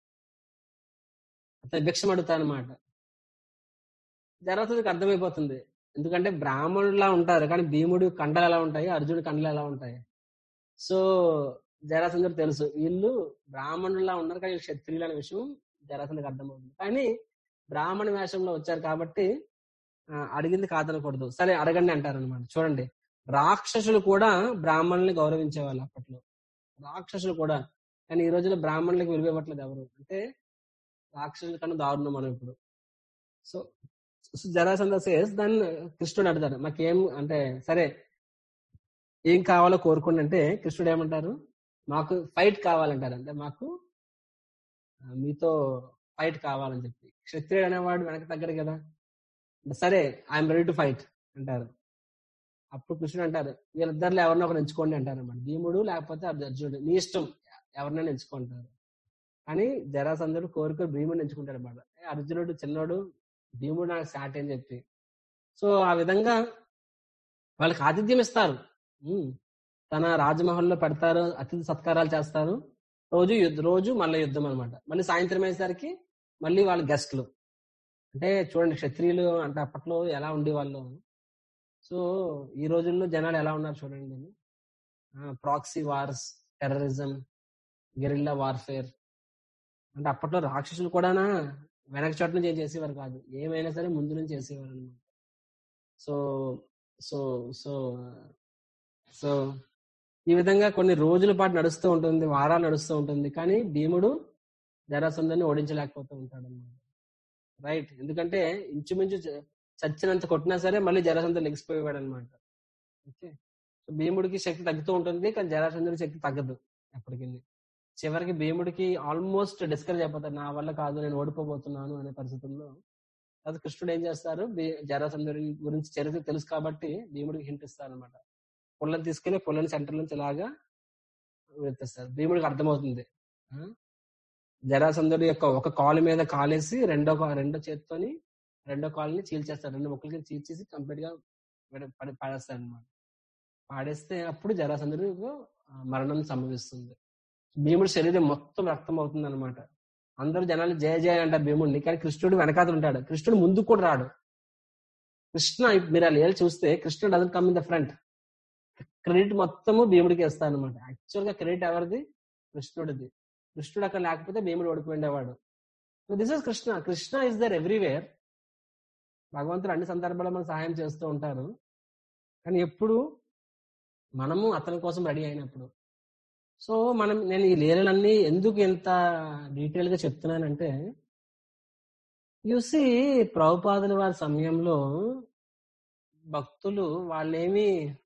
అతను భిక్షం అడుగుతాడు అనమాట జరాసంధుడికి అర్థమైపోతుంది ఎందుకంటే బ్రాహ్మణులా ఉంటారు కానీ భీముడి కండలు ఎలా ఉంటాయి అర్జునుడి కండలు ఎలా ఉంటాయి సో జరాసంధుడు తెలుసు వీళ్ళు బ్రాహ్మణులా ఉన్నారు కానీ వీళ్ళు క్షత్రియులు అనే విషయం జరాసంధుడికి అర్థమవుతుంది కానీ బ్రాహ్మణ వేషంలో వచ్చారు కాబట్టి ఆ, అడిగింది కాదనకూడదు సరే అడగండి అంటారు అనమాట చూడండి రాక్షసులు కూడా బ్రాహ్మణుల్ని గౌరవించేవాళ్ళు అప్పట్లో రాక్షసులు కూడా కానీ ఈ రోజుల్లో బ్రాహ్మణులకి విలువ ఇవ్వట్లేదు ఎవరు అంటే రాక్షసుల కన్నా దారుణం మనం ఇప్పుడు సో జరాసంద సేస్ దాన్ని కృష్ణుడు అడతారు మాకేం అంటే సరే ఏం కావాలో కోరుకోండి అంటే కృష్ణుడు ఏమంటారు మాకు ఫైట్ కావాలంటారు అంటే మాకు ఆ, మీతో ఫైట్ కావాలని చెప్పి క్షత్రియుడు అనేవాడు వెనక తగ్గడు కదా సరే ఐఎమ్ రెడీ టు ఫైట్ అంటారు అప్పుడు కృష్ణుడు అంటారు వీళ్ళిద్దరిలో ఎవరినో ఒకరు ఎంచుకోండి అంటారు అన్నమాట భీముడు లేకపోతే అర్జునుడు నీ ఇష్టం ఎవరినైనా ఎంచుకుంటారు కానీ జరాసంధుడు కోరుకొని భీముడిని ఎంచుకుంటాడు అనమాట అర్జునుడు చిన్నోడు భీముడు నాకు సాట్ అని చెప్పి సో ఆ విధంగా వాళ్ళకి ఆతిథ్యం ఇస్తారు ఉమ్. తన రాజమహల్లో పెడతారు అతిథి సత్కారాలు చేస్తారు రోజు యుద్ధ రోజు మళ్ళీ యుద్ధం అనమాట మళ్ళీ సాయంత్రం అయ్యేసరికి మళ్ళీ వాళ్ళ గెస్ట్లు అంటే చూడండి క్షత్రియులు అంటే అప్పట్లో ఎలా ఉండేవాళ్ళు సో ఈ రోజుల్లో జనాలు ఎలా ఉన్నారు చూడండి proxy wars terrorism guerrilla warfare అంటే అప్పట్లో రాక్షసులు కూడా వెనక చోట నుంచి ఏం చేసేవారు కాదు ఏమైనా సరే ముందు నుంచి చేసేవారు అనమాట సో సో సో సో ఈ విధంగా కొన్ని రోజుల పాటు నడుస్తూ ఉంటుంది వారాలు నడుస్తూ ఉంటుంది కానీ భీముడు జరాసంధాన్ని ఓడించలేకపోతూ ఉంటాడు అనమాట రైట్ ఎందుకంటే ఇంచుమించు చ- చచ్చినంత కొట్టినా సరే మళ్ళీ జరాసంధ లెగిసిపోయేవాడు అనమాట ఓకే సో భీముడికి శక్తి తగ్గుతూ ఉంటుంది కానీ జరాసంధుడి శక్తి తగ్గదు ఎప్పటికీ చివరికి భీముడికి ఆల్మోస్ట్ డిస్కరేజ్ అయిపోతాడు నా వల్ల కాదు నేను ఓడిపోబోతున్నాను అనే పరిస్థితుల్లో అది కృష్ణుడు ఏం చేస్తారు భీ- జరాసంధుడి గురించి చరిత్ర తెలుసు కాబట్టి భీముడికి హింట్ ఇస్తారు అనమాట పుల్లని తీసుకెళ్లి పుల్లని సెంటర్ నుంచి ఇలాగా వెళ్తేస్తారు భీముడికి అర్థమవుతుంది ఆ? జరాసంధుడి యొక్క ఒక కాలు మీద కాలేసి రెండో కా- రెండో చేత్తోని రెండో కాలుని చీల్చేస్తాడు రెండు ముక్కలకి చీల్చేసి కంప్లీట్ గా విడ- పడి- పాడేస్తాడు అనమాట పాడేస్తే అప్పుడు జరాసంధుడు మరణం సంభవిస్తుంది భీముడి శరీరం మొత్తం రక్తం అవుతుంది అనమాట అందరూ జనాలు జయ జయ అంటారు భీముడిని కానీ కృష్ణుడు వెనకాతలు ఉంటాడు కృష్ణుడు ముందుకు కూడా రాడు కృష్ణ మీరు ఆ లేలు చూస్తే కృష్ణుడు doesn't come in the front credit మొత్తము భీముడికి ఇస్తాను అనమాట యాక్చువల్ గా క్రెడిట్ ఎవరిది కృష్ణుడిది కృష్ణుడు అక్కడ లేకపోతే భీముడు ఓడిపోయిండేవాడు so this is Krishna Krishna is there everywhere భగవంతుడు అన్ని సందర్భాల్లో మనకు సహాయం చేస్తూ ఉంటారు కానీ ఎప్పుడు మనము అతని కోసం రెడీ అయినప్పుడు సో మనం నేను ఈ లీలలన్నీ ఎందుకు ఎంత డీటెయిల్ గా చెప్తున్నానంటే చూసి ప్రభుపాదుల వారి సమయంలో భక్తులు వాళ్ళేమి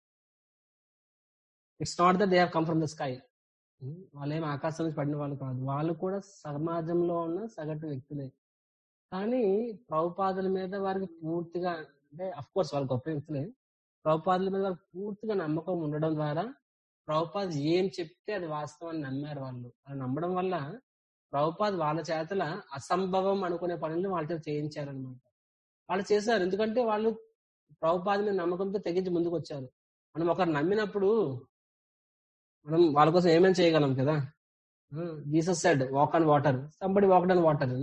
it's not that they have come from the sky వాళ్ళేమి ఆకాశం నుంచి పడిన వాళ్ళు కాదు వాళ్ళు కూడా సమాజంలో ఉన్న సగటు వ్యక్తులే కానీ ప్రభుపాదుల మీద వారికి పూర్తిగా అంటే అఫ్ కోర్స్ వాళ్ళు గొప్ప వ్యక్తులే ప్రభుపాదుల మీద వారికి పూర్తిగా నమ్మకం ఉండడం ద్వారా ప్రభుపాద్ ఏం చెప్తే అది వాస్తవం అని నమ్మారు వాళ్ళు అలా నమ్మడం వల్ల ప్రభుపాద్ వాళ్ళ చేతల అసంభవం అనుకునే పనులు వాళ్ళ చేత చేయించారనమాట వాళ్ళు చేశారు ఎందుకంటే వాళ్ళు ప్రభుపాద మీద నమ్మకంతో తెగించి ముందుకు వచ్చారు మనం ఒకరు నమ్మినప్పుడు మనం వాళ్ళ కోసం ఏమేమి చేయగలం కదా Jesus said walk on water somebody walk on water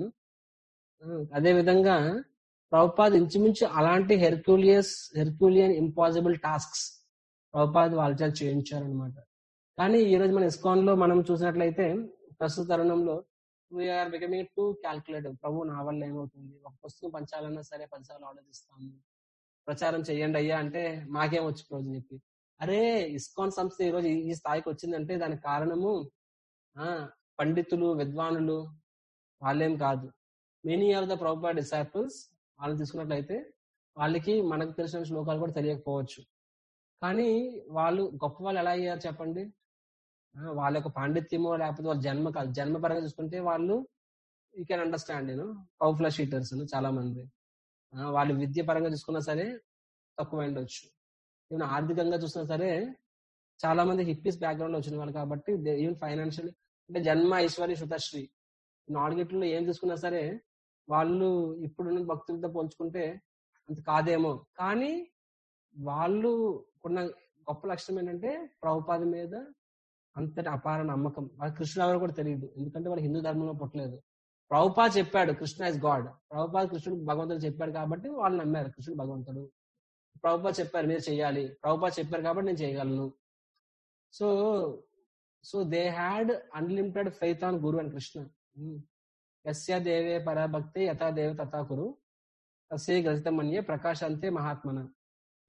అదే విధంగా ప్రభుపాద్ ఇంచుమించు అలాంటి Hercules Herculean impossible tasks Prabhupad వాళ్ళ చేత చేయించారనమాట కానీ ఈ రోజు మన ఇస్కాన్ లో మనం చూసినట్లయితే ప్రస్తుత తరుణంలో we're becoming too calculative Prabhu నా వల్ల ఏమవుతుంది ఒక పుస్తకం పంచాలన్నా సరే పదిసార్లు ఆలోచిస్తాము ప్రచారం చెయ్యండి అయ్యా అంటే మాకేం వచ్చి రోజు చెప్పి అరే ఇస్కాన్ సంస్థ ఈ రోజు ఈ స్థాయికి వచ్చిందంటే దానికి కారణము ఆ పండితులు విద్వానులు వాళ్ళేం కాదు many of the Prabhupada disciples వాళ్ళు తీసుకున్నట్లయితే వాళ్ళకి మనకు తెలిసిన శ్లోకాలు కూడా తెలియకపోవచ్చు కానీ వాళ్ళు గొప్ప వాళ్ళు ఎలా అయ్యారు చెప్పండి ఆ, వాళ్ళ యొక్క పాండిత్యమో లేకపోతే వాళ్ళ జన్మ కాదు జన్మ పరంగా చూసుకుంటే వాళ్ళు యూ కెన్ అండర్స్టాండ్ నేను పవర్ఫుల్ షీటర్స్ చాలా మంది ఆ, వాళ్ళ విద్య పరంగా చూసుకున్నా సరే తక్కువ ఉండొచ్చు ఈవెన్ ఆర్థికంగా చూసినా సరే చాలా మంది హిప్పీస్ బ్యాక్గ్రౌండ్ లో వచ్చిన వాళ్ళు కాబట్టి ఈవెన్ ఫైనాన్షియల్ అంటే జన్మ ఐశ్వర్య శుతశ్రీ నాలుగిట్లో ఏం తీసుకున్నా సరే వాళ్ళు ఇప్పుడున్న భక్తులతో పోల్చుకుంటే అంత కాదేమో కానీ వాళ్ళు ఉన్న గొప్ప లక్షణం ఏంటంటే ప్రభుపాద మీద అంతటి అపార నమ్మకం వాళ్ళ కృష్ణుడు ఎవరు కూడా తెలియదు ఎందుకంటే వాళ్ళు హిందూ ధర్మంలో పుట్టలేదు ప్రభుపా చెప్పాడు కృష్ణ ఇస్ గాడ్ ప్రభుపా కృష్ణుడు భగవంతుడు చెప్పాడు కాబట్టి వాళ్ళు నమ్మారు కృష్ణుడు భగవంతుడు ప్రభుపా చెప్పారు మీరు చేయాలి ప్రభుపా చెప్పారు కాబట్టి నేను చేయగలను so so they had unlimited faith on guru and Krishna యస్య దేవే పరభక్తి యథా దేవ తథా కురు తస్యే గ్రసితమన్యే ప్రకాశంతే మహాత్మన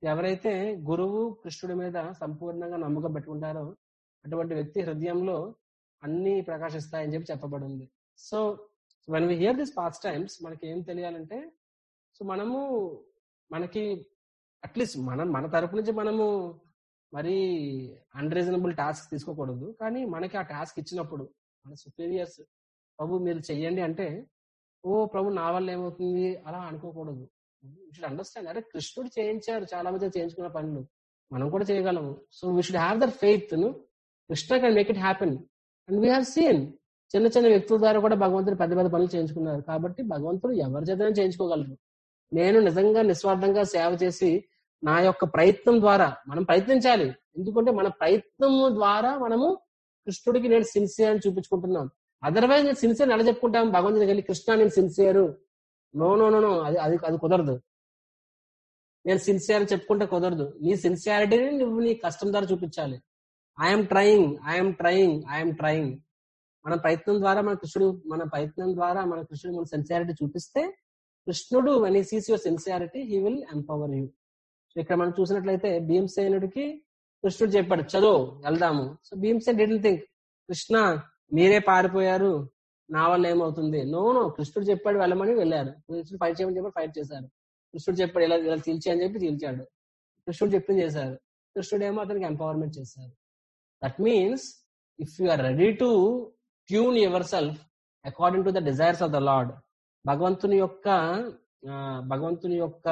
ఎవరైతే గురువు కృష్ణుడి మీద సంపూర్ణంగా నమ్మకం పెట్టుకుంటారో అటువంటి వ్యక్తి హృదయంలో అన్ని ప్రకాశిస్తాయని చెప్పి చెప్పబడింది so when we hear this pastimes మనకి ఏం తెలియాలంటే సో మనము మనకి అట్లీస్ట్ మనం మన తరపు నుంచి మనము మరి అన్రీజనబుల్ టాస్క్ తీసుకోకూడదు కానీ మనకి ఆ టాస్క్ ఇచ్చినప్పుడు మన సుపీరియర్స్ ప్రభు మీరు చెయ్యండి అంటే ఓ ప్రభు నా వల్ల ఏమవుతుంది అలా అనుకోకూడదు షుడ్ అండర్స్టాండ్ అరే కృష్ణుడు చేయించారు చాలా మంది చేయించుకున్న పనులు మనం కూడా చేయగలము so we should have their faith Krishna can make it happen and we have seen చిన్న చిన్న వ్యక్తుల ద్వారా కూడా భగవంతుడు పెద్ద పెద్ద పనులు చేయించుకున్నారు కాబట్టి భగవంతుడు ఎవరి చేతనే చేయించుకోగలరు నేను నిజంగా నిస్వార్థంగా సేవ చేసి నా యొక్క ప్రయత్నం ద్వారా మనం ప్రయత్నించాలి ఎందుకంటే మన ప్రయత్నం ద్వారా మనము కృష్ణుడికి నేను సిన్సియర్ అని చూపించుకుంటున్నాం అదర్వైజ్ నేను సిన్సియర్ ఎలా చెప్పుకుంటాం భగవంతుడికి వెళ్ళి కృష్ణ నేను sincere no no no no అది అది అది కుదరదు నేను సిన్సియర్ చెప్పుకుంటే కుదరదు నీ సిన్సియారిటీని నువ్వు నీ కష్టం ద్వారా చూపించాలి I'm trying I'm trying I'm trying మన ప్రయత్నం ద్వారా మన కృష్ణుడు మన ప్రయత్నం ద్వారా మన కృష్ణుడు మన సిన్సియారిటీ చూపిస్తే కృష్ణుడు when he sees your sincerity he will empower you so ఇక్కడ మనం చూసినట్లయితే భీమసేనుడికి కృష్ణుడు చెప్పాడు చదువు వెళ్దాము so Bhimsen did think Krishna మీరే పారిపోయారు నా వల్ల ఏమవుతుంది నో నో కృష్ణుడు చెప్పాడు వెళ్ళమని వెళ్ళారు కృష్ణుడు ఫైట్ చేయమని చెప్పి ఫైట్ చేశారు కృష్ణుడు చెప్పాడు ఇలా ఇలా తీల్చి అని చెప్పి తీల్చాడు కృష్ణుడు చెప్పింది చేశారు కృష్ణుడు ఏమో అతనికి ఎంపవర్మెంట్ చేశారు that means if you are ready to tune yourself according to the desires of the lord భగవంతుని యొక్క ఆ, భగవంతుని యొక్క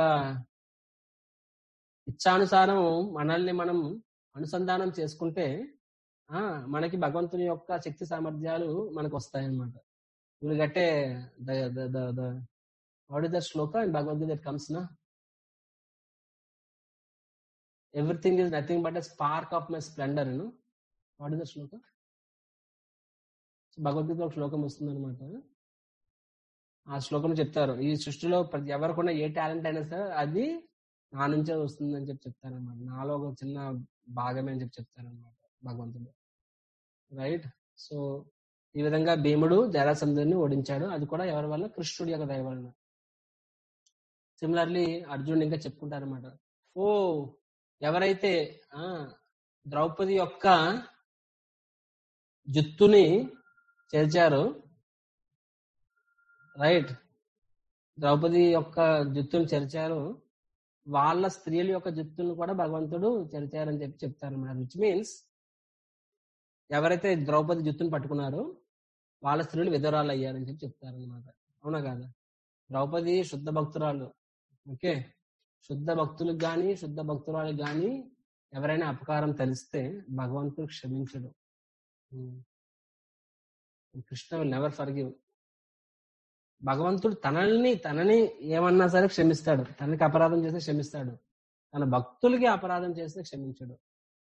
ఇచ్చానుసారం మనల్ని మనం అనుసంధానం చేసుకుంటే ఆ మనకి భగవంతుని యొక్క శక్తి సామర్థ్యాలు మనకు వస్తాయి అన్నమాట will get a the what is the shloka in Bhagavad Gita that comes నా everything is nothing but a spark of my splendour ను what is the shloka Bhagavad Gita ఒక శ్లోకం వస్తుంది అనమాట ఆ శ్లోకం చెప్తారు ఈ సృష్టిలో ప్రతి ఎవరికున్న ఏ టాలెంట్ అయినా సరే అది నా నుంచే వస్తుంది అని చెప్పి చెప్తారనమాట నాలో ఒక చిన్న భాగమే అని చెప్పి చెప్తారనమాట భగవంతుడు రైట్ సో ఈ విధంగా భీముడు జరాసంధుని ఓడించాడు అది కూడా ఎవరి వల్ల కృష్ణుడి యొక్క దయ వలన సిమిలర్లీ అర్జునుడు ఇంకా చెప్పుకుంటారనమాట ఓ ఎవరైతే ఆ ద్రౌపది యొక్క జుత్తుని చేర్చారో రైట్ ద్రౌపది యొక్క జుత్తుని చెరిచారు వాళ్ళ స్త్రీల యొక్క జుత్తును కూడా భగవంతుడు చెరిచారని చెప్పి చెప్తారు అన్నమాట విచ్ మీన్స్ ఎవరైతే ద్రౌపది జుత్తుని పట్టుకున్నారో వాళ్ళ స్త్రీలు విధవరాలు అయ్యారని చెప్పి చెప్తారు అనమాట అవునా కాదా ద్రౌపది శుద్ధ భక్తురాలు ఓకే శుద్ధ భక్తులకు గాని శుద్ధ భక్తురాలకు గాని ఎవరైనా అపకారం తెలిస్తే భగవంతుడు క్షమించడు కృష్ణ విల్ నెవర్ ఫర్గివ్ భగవంతుడు తనని తనని ఏమన్నా సరే క్షమిస్తాడు తనకి అపరాధం చేస్తే క్షమిస్తాడు తన భక్తులకి అపరాధం చేస్తే క్షమించడు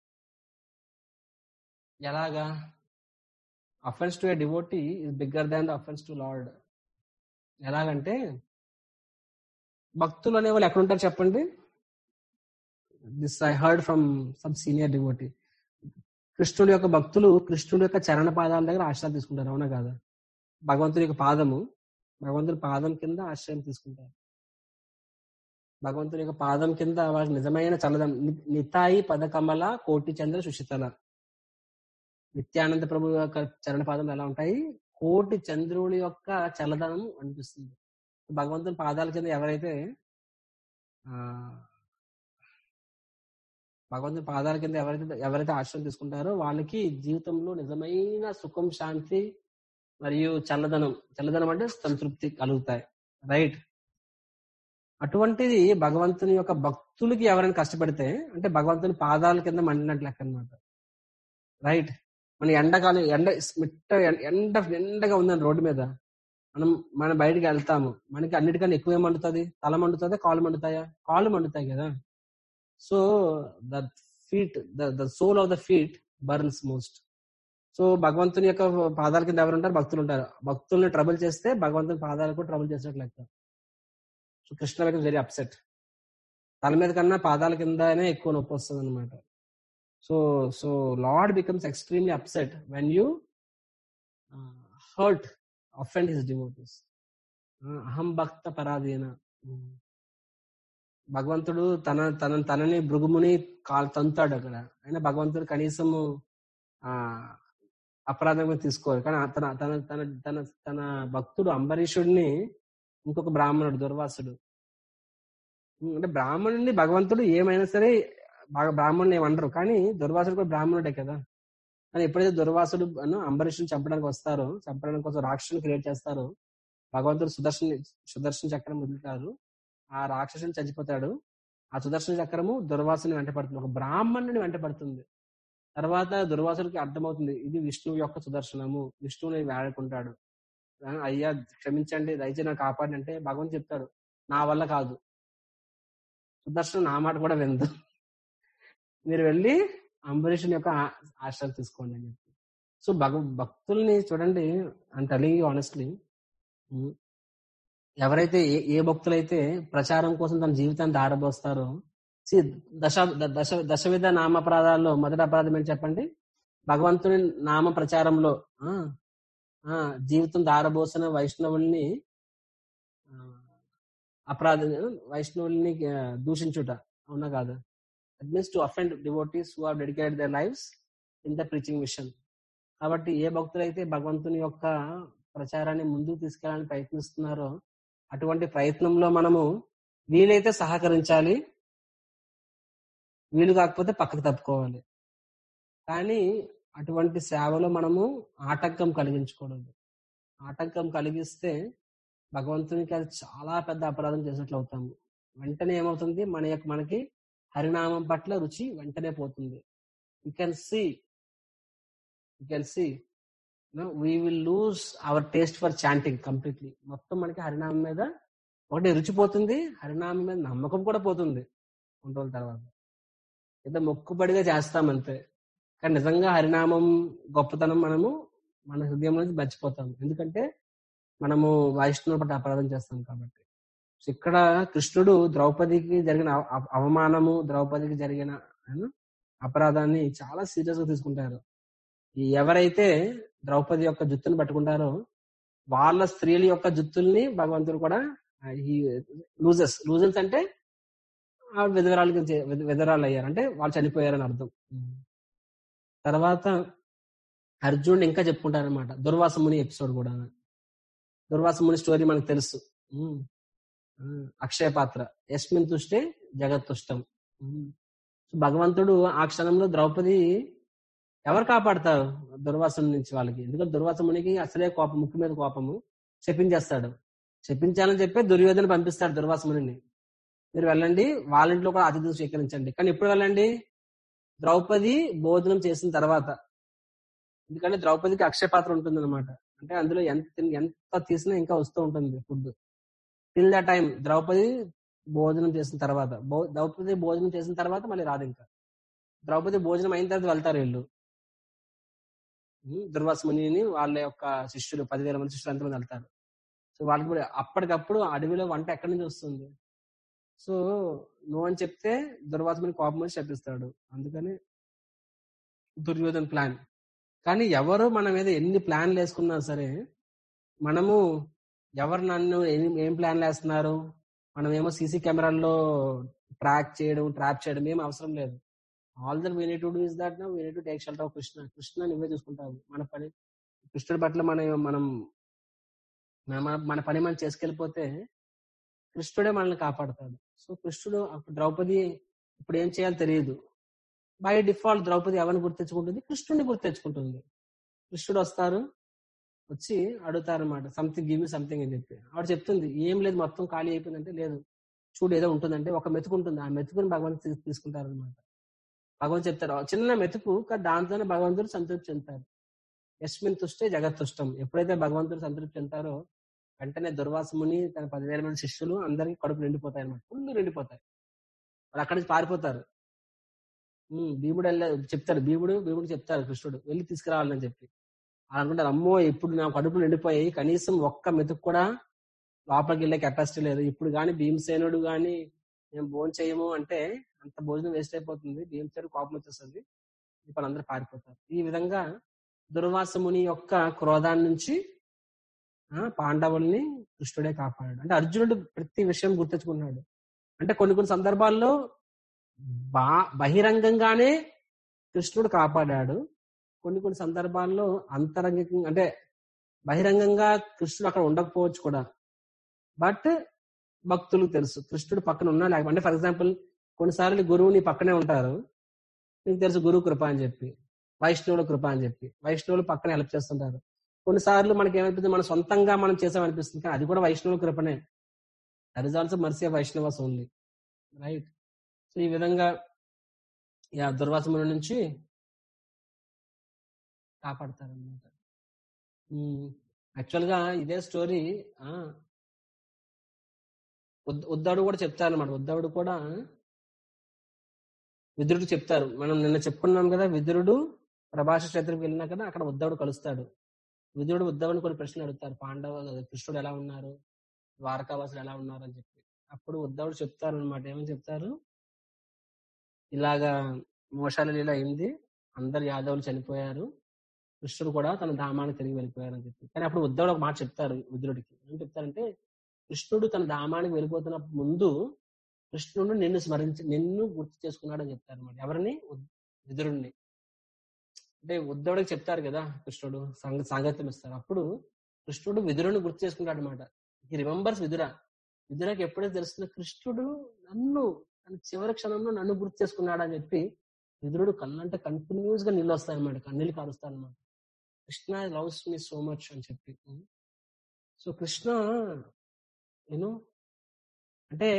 ఎలాగా offence to a devotee is bigger than the offence to lord ఎలాగంటే భక్తులు అనే వాళ్ళు ఎక్కడుంటారు చెప్పండి this I heard from some senior devotee కృష్ణుడి యొక్క భక్తులు కృష్ణుడి యొక్క చరణ పాదాల దగ్గర ఆశ్రయం తీసుకుంటారు అవునా కాదా భగవంతుడి యొక్క పాదము భగవంతుడి పాదం కింద ఆశ్రయం తీసుకుంటారు భగవంతుని యొక్క పాదం కింద వాళ్ళకి నిజమైన చల్లదం ని- నితాయి పదకమల కోటి చంద్ర సుశితల నిత్యానంద ప్రభు యొక్క చరణ పాదం ఎలా ఉంటాయి కోటి చంద్రుడి యొక్క చల్లదనం అనిపిస్తుంది భగవంతుని పాదాల కింద ఎవరైతే ఆ భగవంతుని పాదాల కింద ఎవరైతే ఎవరైతే ఆశ్రయం తీసుకుంటారో వాళ్ళకి జీవితంలో నిజమైన సుఖం శాంతి మరియు చల్లదనం చల్లదనం అంటే సంతృప్తి కలుగుతాయి రైట్ అటువంటిది భగవంతుని యొక్క భక్తులకి ఎవరైనా కష్టపడితే అంటే భగవంతుని పాదాల కింద మండినట్లు లెక్క అనమాట రైట్ మన ఎండకాలం ఎండ మిట్ట ఎండ ఎండగా ఉందని రోడ్డు మీద మనం మనం బయటికి వెళ్తాము మనకి అన్నిటికన్నా ఎక్కువ ఏం మండుతుంది తల మండుతుందా కాళ్ళు మండుతాయా కాళ్ళు మండుతాయి కదా so the feet the sole of the feet burns most so భగవంతుని యొక్క పాదాల కింద ఎవరు ఉంటారు భక్తులు ఉంటారు భక్తుల్ని ట్రబుల్ చేస్తే భగవంతుని పాదాలకు ట్రబుల్ చేసినట్లు లెక్క so Krishna becomes very upset తల మీద కన్నా పాదాల కిందనే ఎక్కువ నొప్పి వస్తుంది అనమాట so so lord becomes extremely upset when you hurt offend his devotees అహం భక్త పరాధీన భగవంతుడు తన తన తనని భృగుముని కాలు తంతాడు అక్కడ అయినా భగవంతుడు కనీసము ఆ అపరాధంగా తీసుకోరు కానీ తన తన తన తన తన భక్తుడు అంబరీషుడిని ఇంకొక బ్రాహ్మణుడు దుర్వాసుడు ఉం, అంటే బ్రాహ్మణుడిని భగవంతుడు ఏమైనా సరే బాగా బ్రాహ్మణుని ఏమనరు కానీ దుర్వాసుడు కూడా బ్రాహ్మణుడే కదా కానీ ఎప్పుడైతే దుర్వాసుడు అను అంబరీషుని చంపడానికి వస్తారో చంపడానికి కోసం రాక్షసుని క్రియేట్ చేస్తారో భగవంతుడు సుదర్శన్ సుదర్శన చక్రం వదులుతారు ఆ రాక్షసుని చచ్చిపోతాడు ఆ సుదర్శన చక్రము దుర్వాసుని వెంటపడుతుంది ఒక బ్రాహ్మణుని వెంటపడుతుంది తర్వాత దుర్వాసుడికి అర్థమవుతుంది ఇది విష్ణువు యొక్క సుదర్శనము విష్ణువుని వాడుకుంటాడు ఆ, అయ్యా క్షమించండి దయచేసి నాకు కాపాడండి అంటే భగవంతుడు చెప్తాడు నా వల్ల కాదు సుదర్శనం నా మాట కూడా విందు మీరు వెళ్ళి అంబరీషుని యొక్క ఆ- ఆశ్రయం తీసుకోండి అని చెప్పి సో భగ భక్తుల్ని చూడండి అంత అలిగి ఆనెస్ట్లీ ఎవరైతే ఏ ఏ భక్తులైతే ప్రచారం కోసం తన జీవితాన్ని దారబోస్తారో see, దశ ద- దశ దశవిధ నామపరాధాల్లో మొదటి అపరాధం ఏంటి చెప్పండి భగవంతుని నామ ప్రచారంలో ఆ, ఆ, జీవితం దారబోసిన వైష్ణవుల్ని ఆ, అపరాధ వైష్ణవుల్ని ఆ, దూషించుట అవునా కాదు that means to offend devotees who have dedicated their lives in the preaching mission కాబట్టి ఏ భక్తులైతే భగవంతుని యొక్క ప్రచారాన్ని ముందుకు తీసుకెళ్ళాలని ప్రయత్నిస్తున్నారో అటువంటి ప్రయత్నంలో మనము వీలైతే సహకరించాలి వీలు కాకపోతే పక్కకు తప్పుకోవాలి కానీ అటువంటి సేవలో మనము ఆటంకం కలిగించకూడదు ఆటంకం కలిగిస్తే భగవంతునికి అది చాలా పెద్ద అపరాధం చేసినట్లు అవుతాము వెంటనే ఏమవుతుంది మన యొక్క మనకి హరినామం పట్ల రుచి వెంటనే పోతుంది you can see you can see we will lose our taste for chanting completely మొత్తం మనకి హరినామం మీద ఒకటి రుచి పోతుంది హరినామం మీద నమ్మకం కూడా పోతుంది కొన్ని రోజుల తర్వాత ఏదో మొక్కుబడిగా చేస్తాం అంతే కానీ నిజంగా హరినామం గొప్పతనం మనము మన హృదయం నుంచి మర్చిపోతాం ఎందుకంటే మనము వైష్ణవుల పట్ల అపరాధం చేస్తాం కాబట్టి సో ఇక్కడ కృష్ణుడు ద్రౌపదికి జరిగిన అవ- అవ- అవమానము ద్రౌపదికి జరిగిన ఆ, అపరాధాన్ని చాలా సీరియస్ గా తీసుకుంటారు ఈ ఎవరైతే ద్రౌపది యొక్క జుత్తుని పట్టుకుంటారో వాళ్ళ స్త్రీల యొక్క జుత్తుల్ని భగవంతుడు కూడా లూజెస్ లూజెస్ అంటే ఆ విధవరాలకి చే- విధ- విధవరాలు అయ్యారు అంటే వాళ్ళు చనిపోయారని అర్థం తర్వాత అర్జునుడు ఇంకా చెప్పుకుంటారనమాట దుర్వాస ముని ఎపిసోడ్ కూడా దుర్వాస ముని స్టోరీ మనకు తెలుసు ఉమ్. ఉమ్. అక్షయ పాత్ర యస్మిన్ తుష్టే జగత్ తుష్టం ఉమ్. సో భగవంతుడు ఆ క్షణంలో ద్రౌపది ఎవరు కాపాడతారు దుర్వాసం నుంచి వాళ్ళకి ఎందుకంటే దుర్వాస మునికి అసలే కోపం ముక్కు మీద కోపము చెప్పించేస్తాడు చెప్పించాలని చెప్పి దుర్యోధన పంపిస్తాడు దుర్వాస మునిని మీరు వెళ్ళండి వాళ్ళ ఇంట్లో కూడా అతిథులు స్వీకరించండి కానీ ఎప్పుడు వెళ్ళండి ద్రౌపది భోజనం చేసిన తర్వాత ఎందుకంటే ద్రౌపదికి అక్షయ పాత్ర ఉంటుంది అనమాట అంటే అందులో ఎంత తిన్- ఎంత తీసినా ఇంకా వస్తూ ఉంటుంది food till the time Draupadi భోజనం చేసిన తర్వాత భో- ద్రౌపది భోజనం చేసిన తర్వాత మళ్ళీ రాదు ఇంకా ద్రౌపది భోజనం అయిన తర్వాత వెళ్తారు వీళ్ళు ఉమ్, దుర్వాస మునిని వాళ్ళ యొక్క శిష్యులు పదివేల మంది శిష్యులు ఎంతమంది వెళ్తారు సో వాళ్ళకి కూడా అప్పటికప్పుడు అడవిలో వంట ఎక్కడి నుంచి వస్తుంది సో నువ్వు అని చెప్తే దుర్వాస ముని కోపం వచ్చి చెప్పిస్తాడు అందుకని దుర్యోధన ప్లాన్ కానీ ఎవరు మన మీద ఎన్ని ప్లాన్లు వేసుకున్నా సరే మనము ఎవరు నన్ను ఏం- ఏం ప్లాన్లు వేస్తున్నారు మనం ఏమో సీసీ కెమెరాల్లో ట్రాక్ చేయడం ట్రాప్ చేయడం ఏం అవసరం లేదు all there we need to do is that we need to take shelter of Krishna Krishna నువ్వే చూసుకుంటావు మన పని కృష్ణుడి పట్ల మన మనం మన- మన పని మనం చేసుకెళ్ళిపోతే కృష్ణుడే మనల్ని కాపాడతాడు సో కృష్ణుడు అప్పుడు ద్రౌపది ఇప్పుడు ఏం చేయాలో తెలియదు బై డిఫాల్ట్ ద్రౌపది ఎవరిని గుర్తించుకుంటుంది కృష్ణుడిని గుర్తించుకుంటుంది కృష్ణుడు వస్తారు వచ్చి అడుగుతారు అనమాట సంథింగ్ గివ్ మీ సంథింగ్ అని చెప్పి ఆవిడ చెప్తుంది ఏం లేదు మొత్తం ఖాళీ అయిపోయిందంటే లేదు చూడు ఏదో ఉంటుందంటే ఒక మెతుకు ఉంటుంది ఆ మెతుకుని భగవంతుడు తీసుకుంటారు అనమాట భగవంతుడు చెప్తారు "ఆ చిన్న మెతుకు కానీ దాంతోనే భగవంతుడు సంతృప్తి చెందుతారు యస్మిన్ తుష్టే జగత్ తుష్టం ఎప్పుడైతే భగవంతుడు సంతృప్తి చెందుతారో వెంటనే దుర్వాసముని తన పదివేల మంది శిష్యులు అందరికి కడుపు నిండిపోతాయి అనమాట ఫుల్ నిండిపోతాయి వాళ్ళు అక్కడి నుంచి పారిపోతారు ఉమ్, భీముడు వెళ్ళ చెప్తాడు భీముడు భీముడు చెప్తారు కృష్ణుడు వెళ్ళి తీసుకురావాలని చెప్పి వాళ్ళు అనుకుంటారు అమ్మో ఇప్పుడు నా కడుపులు నిండిపోయాయి కనీసం ఒక్క మెతుకు కూడా లోపలికి వెళ్ళే కెపాసిటీ లేదు ఇప్పుడు గాని భీమసేనుడు గాని మేము భోజనం చేయము అంటే అంత భోజనం వేస్ట్ అయిపోతుంది భీమసేనుడు కోపం వచ్చేస్తుంది ఇప్పుడు అందరూ పారిపోతారు ఈ విధంగా దుర్వాసముని యొక్క క్రోధాన్ని నుంచి ఆ, పాండవుల్ని కృష్ణుడే కాపాడాడు అంటే అర్జునుడు ప్రతి విషయం గుర్తించుకున్నాడు అంటే కొన్ని కొన్ని సందర్భాల్లో బా బహిరంగంగానే కృష్ణుడు కాపాడాడు కొన్ని కొన్ని సందర్భాల్లో అంతరంగికంగా అంటే బహిరంగంగా కృష్ణుడు అక్కడ ఉండకపోవచ్చు కూడా బట్ భక్తులకు తెలుసు కృష్ణుడు పక్కన ఉన్నా లేకపోతే అంటే ఫర్ ఎగ్జాంపుల్ కొన్నిసార్లు గురువు నీ పక్కనే ఉంటారు నీకు తెలుసు గురువు కృప అని చెప్పి వైష్ణవుల కృప అని చెప్పి వైష్ణవులు పక్కన హెల్ప్ చేస్తుంటారు కొన్నిసార్లు మనకి ఏమనిపిస్తుంది మనం సొంతంగా మనం చేసామనిపిస్తుంది కానీ అది కూడా వైష్ణవుల కృపనే that is also mercy Vaishnavas only right so ఈ విధంగా యా దుర్వాసముల నుంచి కాపాడతారు అనమాట యాక్చువల్ గా ఇదే స్టోరీ ఉద్దవుడు కూడా చెప్తారు అనమాట ఉద్దవుడు కూడా విదురుడు చెప్తారు మనం నిన్న చెప్పుకున్నాం కదా విదురుడు ప్రభాష క్షేత్రంకి వెళ్ళినా కదా అక్కడ ఉద్దవుడు కలుస్తాడు విదురుడు ఉద్దవుని కొన్ని ప్రశ్నలు అడుగుతారు పాండవ కృష్ణుడు ఎలా ఉన్నారు ద్వారకావాసులు ఎలా ఉన్నారు అని చెప్పి అప్పుడు ఉద్దవుడు చెప్తారు అనమాట ఏమని చెప్తారు ఇలాగా మోషాల లీల అయింది అందరు యాదవులు చనిపోయారు కృష్ణుడు కూడా తన ధామానికి తిరిగి వెళ్ళిపోయారు అని చెప్పి కానీ అప్పుడు ఉద్దవుడు ఒక మాట చెప్తారు విదురుడికి ఏం చెప్తారంటే కృష్ణుడు తన ధామానికి వెళ్ళిపోతున్న ముందు కృష్ణుడు నిన్ను స్మరించి నిన్ను గుర్తు చేసుకున్నాడు అని చెప్తారు అనమాట ఎవరిని విదురుణ్ణి అంటే ఉద్దవుడికి చెప్తారు కదా కృష్ణుడు సంగ సాంగత్యం ఇస్తారు అప్పుడు కృష్ణుడు విదురుని గుర్తు చేసుకుంటాడు అనమాట ఈ రిమెంబర్స్ విదుర విదురకి ఎప్పుడైతే తెలుస్తుందో కృష్ణుడు నన్ను తన చివరి క్షణంలో నన్ను గుర్తు చేసుకున్నాడు అని చెప్పి విదురుడు కళ్ళంటే కంటిన్యూస్ గా నీళ్ళు వస్తాయి అనమాట కన్నీళ్ళు కారుస్తాయి అనమాట Krishna loves me so much అని చెప్పి సో కృష్ణ నేను అంటే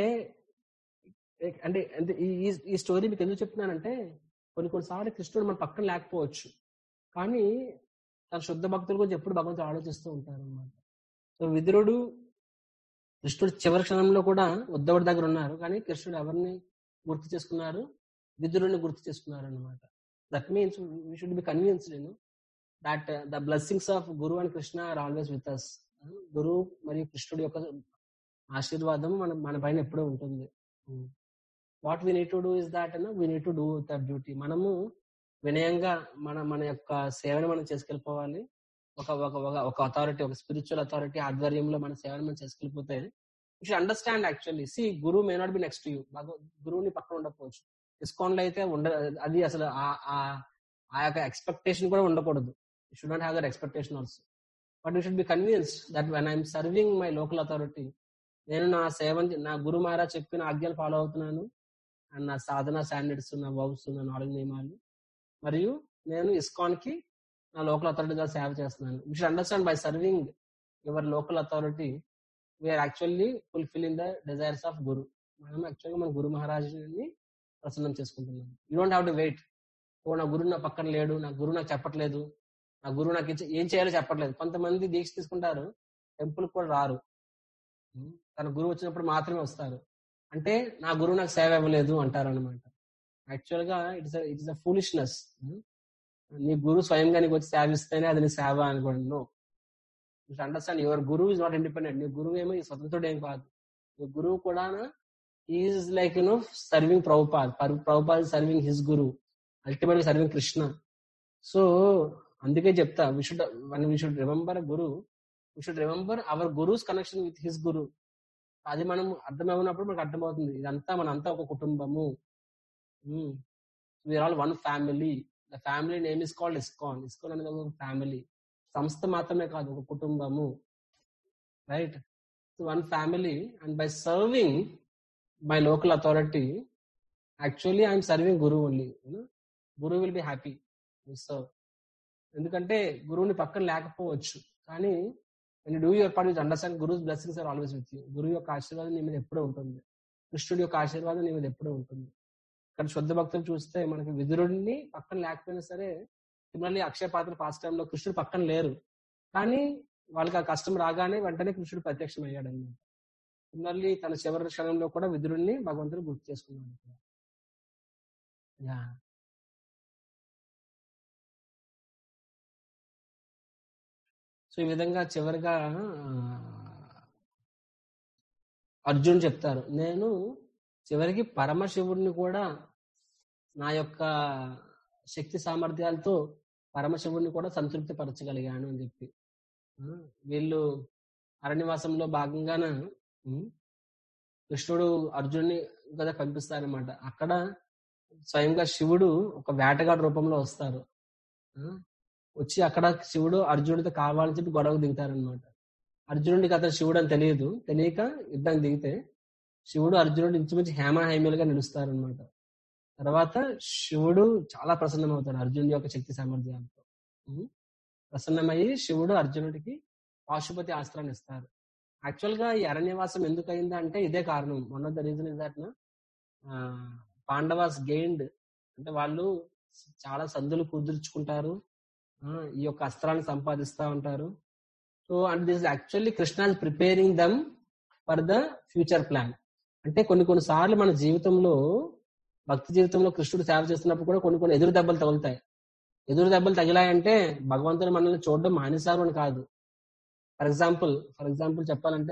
అంటే అంటే ఈ ఈ స్టోరీ మీకు ఎందుకు చెప్తున్నానంటే కొన్ని కొన్నిసార్లు కృష్ణుడు మన పక్కన లేకపోవచ్చు కానీ తన శుద్ధ భక్తులు గురించి ఎప్పుడు భగవంతుడు ఆలోచిస్తూ ఉంటారు అనమాట సో విదురుడు కృష్ణుడు చివరి క్షణంలో కూడా ఉద్దవుడి దగ్గర ఉన్నారు కానీ కృష్ణుడు ఎవరిని గుర్తు చేసుకున్నారు విదురుని గుర్తు చేసుకున్నారు అనమాట that means we should be convince నేను that the blessings of guru and Krishna are always with us గురు మరియు కృష్ణుడి యొక్క ఆశీర్వాదం మన మన పైన ఎప్పుడూ ఉంటుంది what we need to do is that అన్న we need to do that duty మనము వినయంగా మన మన యొక్క సేవను మనం చేసుకెళ్ళిపోవాలి ఒక ఒక ఒక అథారిటీ ఒక స్పిరిచువల్ అథారిటీ ఆధ్వర్యంలో మన సేవను మనం చేసుకెళ్ళిపోతే you should understand actually see గురువు may not be next you గురువుని పక్కన ఉండకపోవచ్చు ఇస్కాన్ లో అయితే ఉండ అది అసలు ఆ యొక్క ఎక్స్పెక్టేషన్ కూడా ఉండకూడదు you should not have that expectation also but you should be convinced that when I'm serving my local authority నేను నా సేవ నా గురు మహారాజ్ చెప్పిన ఆజ్ఞలు ఫాలో అవుతున్నాను అండ్ నా సాధన స్టాండర్డ్స్ నా వౌస్ నా నాలుగు నియమాలు మరియు నేను ఇస్కాన్ కి నా లోకల్ అథారిటీగా సేవ చేస్తున్నాను you should understand by serving your local authority we are actually fulfilling the desires of guru మనం యాక్చువల్గా మన గురు మహారాజుని ప్రసన్నం చేసుకుంటున్నాం you don't have to wait ఓ నా గురువు నా పక్కన లేడు నా గురువు నాకు చెప్పట్లేదు నా గురువు నాకు ఏం చేయాలో చెప్పట్లేదు కొంతమంది దీక్ష తీసుకుంటారు టెంపుల్ కూడా రారు తన గురువు వచ్చినప్పుడు మాత్రమే వస్తారు అంటే నా గురువు నాకు సేవ ఇవ్వలేదు అంటారు అనమాట యాక్చువల్ గా ఇట్స్ ఇట్స్ అ ఫూలిష్నెస్ నీ గురువు స్వయంగా నీకు వచ్చి సేవ ఇస్తేనే అది నీ సేవ అనుకోండి నో అండర్స్టాండ్ యువర్ గురువు ఇస్ నాట్ ఇండిపెండెంట్ నీ గురువు ఏమో ఈ స్వతంత్రుడు ఏం కాదు నీ గురువు కూడా is like you know serving Prabhupad Prabhupad serving his guru ultimate serving Krishna so అందుకే చెప్తా we should one we should remember guru we should remember our gurus connection with his guru అది మనం అర్థమవునప్పుడు మనకు అర్థమవుతుంది ఇదంతా మనంతా ఒక కుటుంబము we are all one family the family name is called ISKCON ISKCON అనేది ఒక ఫ్యామిలీ సంస్థ మాత్రమే కాదు ఒక కుటుంబము right one family and by serving my local authority actually I'm serving గురువు only guru will be happy serve ఎందుకంటే గురువుని పక్కన లేకపోవచ్చు కానీ and do your part with understand guru's blessings are always with you గురువు యొక్క ఆశీర్వాదం నీ మీద ఎప్పుడూ ఉంటుంది కృష్ణుడి యొక్క ఆశీర్వాదం నీ మీద ఎప్పుడూ ఉంటుంది ఇక్కడ శుద్ధ భక్తులు చూస్తే మనకి విదురుడిని పక్కన లేకపోయినా సరే సిమిలర్లీ అక్షయ పాత్ర పాస్ట్ టైంలో కృష్ణుడు పక్కన లేరు కానీ వాళ్ళకి ఆ కష్టం రాగానే వెంటనే కృష్ణుడు ప్రత్యక్షం అయ్యాడు అనమాట సిమిలర్లీ తన చివరి క్షణంలో కూడా విదురుడిని భగవంతుడు గుర్తు చేసుకున్నాడు యా సో ఈ విధంగా చివరిగా అర్జున్ చెప్తారు నేను చివరికి పరమశివుడిని కూడా నా యొక్క శక్తి సామర్థ్యాలతో పరమశివుడిని కూడా సంతృప్తి పరచగలిగాను అని చెప్పి వీళ్ళు అరణ్యవాసంలో భాగంగాన కృష్ణుడు అర్జునుడిని కదా పంపిస్తారనమాట అక్కడ స్వయంగా శివుడు ఒక వేటగాడు రూపంలో వస్తారు ఆ, వచ్చి అక్కడ శివుడు అర్జునుడితో కావాలని చెప్పి గొడవకు దిగుతారనమాట అర్జునుడికి అతను శివుడు అని తెలియదు తెలియక యుద్ధానికి దిగితే శివుడు అర్జునుడు ఇంచుమించు హేమాహేమిలుగా నిలుస్తారనమాట తర్వాత శివుడు చాలా ప్రసన్నమవుతాడు అర్జునుడి యొక్క శక్తి సామర్థ్యాలతో ఉం. ప్రసన్నమయ్యి శివుడు అర్జునుడికి పాశుపతి ఆస్త్రాన్ని ఇస్తారు యాక్చువల్ గా ఈ అరణ్యవాసం ఎందుకు అయింది అంటే ఇదే కారణం one of the reason is that Pandavas gained అంటే వాళ్ళు చాలా సందులు కుదుర్చుకుంటారు ఆ, ఈ యొక్క అస్త్రాన్ని సంపాదిస్తా ఉంటారు so and this actually Krishna preparing them for the future plan అంటే కొన్ని కొన్ని సార్లు మన జీవితంలో భక్తి జీవితంలో కృష్ణుడు సేవ చేస్తున్నప్పుడు కూడా కొన్ని కొన్ని ఎదురు దెబ్బలు తగులుతాయి ఎదురు దెబ్బలు తగిలాయంటే భగవంతుడు మనల్ని చూడడం మానేశారు అని కాదు ఫర్ ఎగ్జాంపుల్ ఫర్ ఎగ్జాంపుల్ చెప్పాలంటే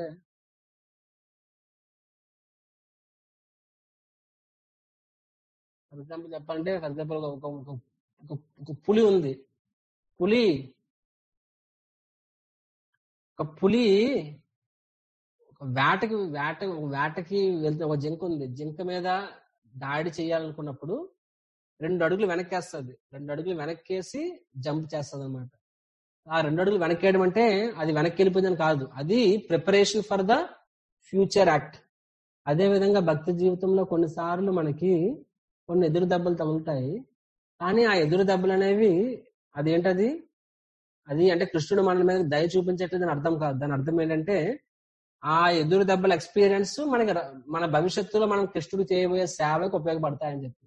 ఫర్ ఎగ్జాంపుల్ చెప్పాలంటే ఫర్ ఎగ్జాంపుల్ ఒక ఒక- ఒక- ఒక- ఒక పులి ఉంది పులి ఒక పులి ఒక వేటకి వేట ఒక వేటకి వెళ్తే ఒక జింక ఉంది జింక మీద దాడి చేయాలనుకున్నప్పుడు రెండు అడుగులు వెనక్కేస్తుంది రెండు అడుగులు వెనక్కేసి జంప్ చేస్తుంది అనమాట ఆ రెండు అడుగులు వెనక్కేయడం అంటే అది వెనక్కి వెళ్ళిపోయిందని కాదు అది preparation for the future act అదే విధంగా భక్తి జీవితంలో కొన్నిసార్లు మనకి కొన్ని ఎదురు దెబ్బలు తగులుతాయి కానీ ఆ ఎదురు దెబ్బలు అనేవి అదేంటది అది అంటే కృష్ణుడు మన మీద దయ చూపించట్లేదు అని అర్థం కాదు దాని అర్థం ఏంటంటే ఆ ఎదురు దెబ్బల ఎక్స్పీరియన్స్ మనకి ర- మన భవిష్యత్తులో మనం కృష్ణుడు చేయబోయే సేవకు ఉపయోగపడతాయని చెప్పి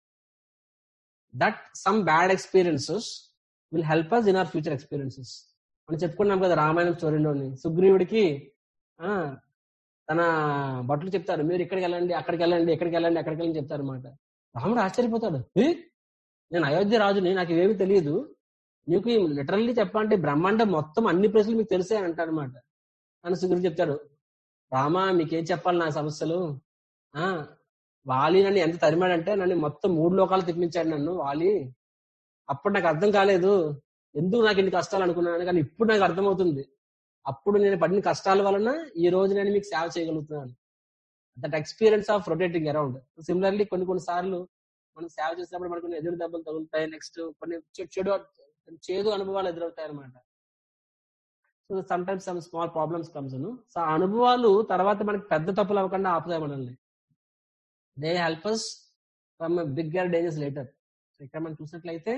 that some bad experiences will help us in our future experiences మనం చెప్పుకున్నాం కదా రామాయణం స్టోరీలోని సుగ్రీవుడికి ఆ తన భట్లు చెప్తారు మీరు ఇక్కడికి వెళ్ళండి అక్కడికి వెళ్ళండి ఎక్కడికి వెళ్ళండి ఎక్కడికి వెళ్ళండి చెప్తారు అనమాట రాముడు ఆశ్చర్యపోతాడు "ఏ? నేను అయోధ్య రాజుని నాకు ఇవేమి తెలియదు నీకు లిటరల్లీ చెప్పాలంటే బ్రహ్మాండం మొత్తం అన్ని ప్రశ్నలు మీకు తెలిసే అంటారు అనమాట అని సుగ్రీవుడు చెప్తాడు రామా మీకేం చెప్పాలి నా సమస్యలు ఆ వాలి నన్ను ఎంత తరిమాడంటే నన్ను మొత్తం మూడు లోకాలు తిప్పించాడు నన్ను వాలి అప్పుడు నాకు అర్థం కాలేదు ఎందుకు నాకు ఇన్ని కష్టాలు అనుకున్నాను కానీ ఇప్పుడు నాకు అర్థమవుతుంది అప్పుడు నేను పడిన కష్టాల వలన ఈ రోజు నేను మీకు సేవ చేయగలుగుతున్నాను that experience of rotating around similarly కొన్ని కొన్ని సార్లు మనం సేవ చేసినప్పుడు మనకు కొన్ని ఎదురు దెబ్బలు తగులుతాయి నెక్స్ట్ కొన్ని చె- చెడు చేదు అనుభవాలు ఎదురవుతాయి అనమాట so sometimes some small problems comes so ఆ అనుభవాలు తర్వాత మనకి పెద్ద తప్పులు అవ్వకుండా ఆపుతాయి మనల్ని they help us from bigger dangers later ఇక్కడ మనం చూసినట్లయితే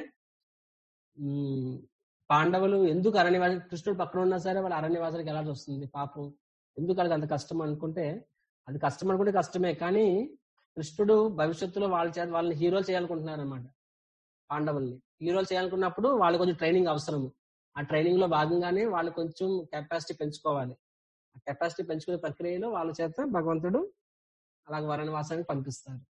ఉమ్, పాండవులు ఎందుకు అరణ్యవాస కృష్ణుడు పక్కన ఉన్నా సరే వాళ్ళు అరణ్యవాసానికి వెళ్ళాల్సి వస్తుంది పాపం ఎందుకు వాళ్ళకి అంత కష్టం అనుకుంటే అది కష్టం అనుకుంటే కష్టమే కానీ కృష్ణుడు భవిష్యత్తులో వాళ్ళ చేత వాళ్ళని హీరోలు చేయాలనుకుంటున్నారు అనమాట పాండవుల్ని హీరోలు చేయాలనుకున్నప్పుడు వాళ్ళు కొంచెం ట్రైనింగ్ అవసరం ఆ ట్రైనింగ్ లో భాగంగానే వాళ్ళు కొంచెం కెపాసిటీ పెంచుకోవాలి ఆ కెపాసిటీ పెంచుకునే ప్రక్రియలో వాళ్ళ చేత భగవంతుడు అలాగ వరణవాసానికి పంపిస్తారు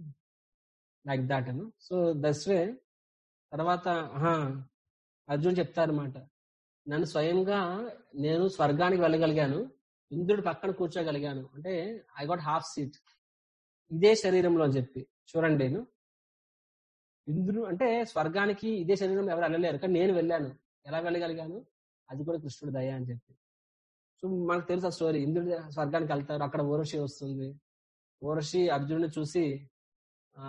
లైక్ దాట్ అను సో దస్ వే తర్వాత ఆహా, అర్జున్ చెప్తారన్నమాట నన్ను స్వయంగా నేను స్వర్గానికి వెళ్ళగలిగాను ఇంద్రుడి పక్కన కూర్చోగలిగాను అంటే ఐ గాట్ హాఫ్ సీట్ ఇదే శరీరంలో అని చెప్పి చూడండి నేను ఇంద్రుడు అంటే స్వర్గానికి ఇదే శరీరంలో ఎవరు వెళ్ళలేరు కానీ నేను వెళ్ళాను ఎలా వెళ్ళగలిగాను అది కూడా కృష్ణుడు దయ అని చెప్పి సో మనకు తెలుసు ఆ స్టోరీ ఇంద్రుడు స్వర్గానికి వెళ్తారు అక్కడ ఓరషి వస్తుంది ఓరషి అర్జునుడిని చూసి ఆ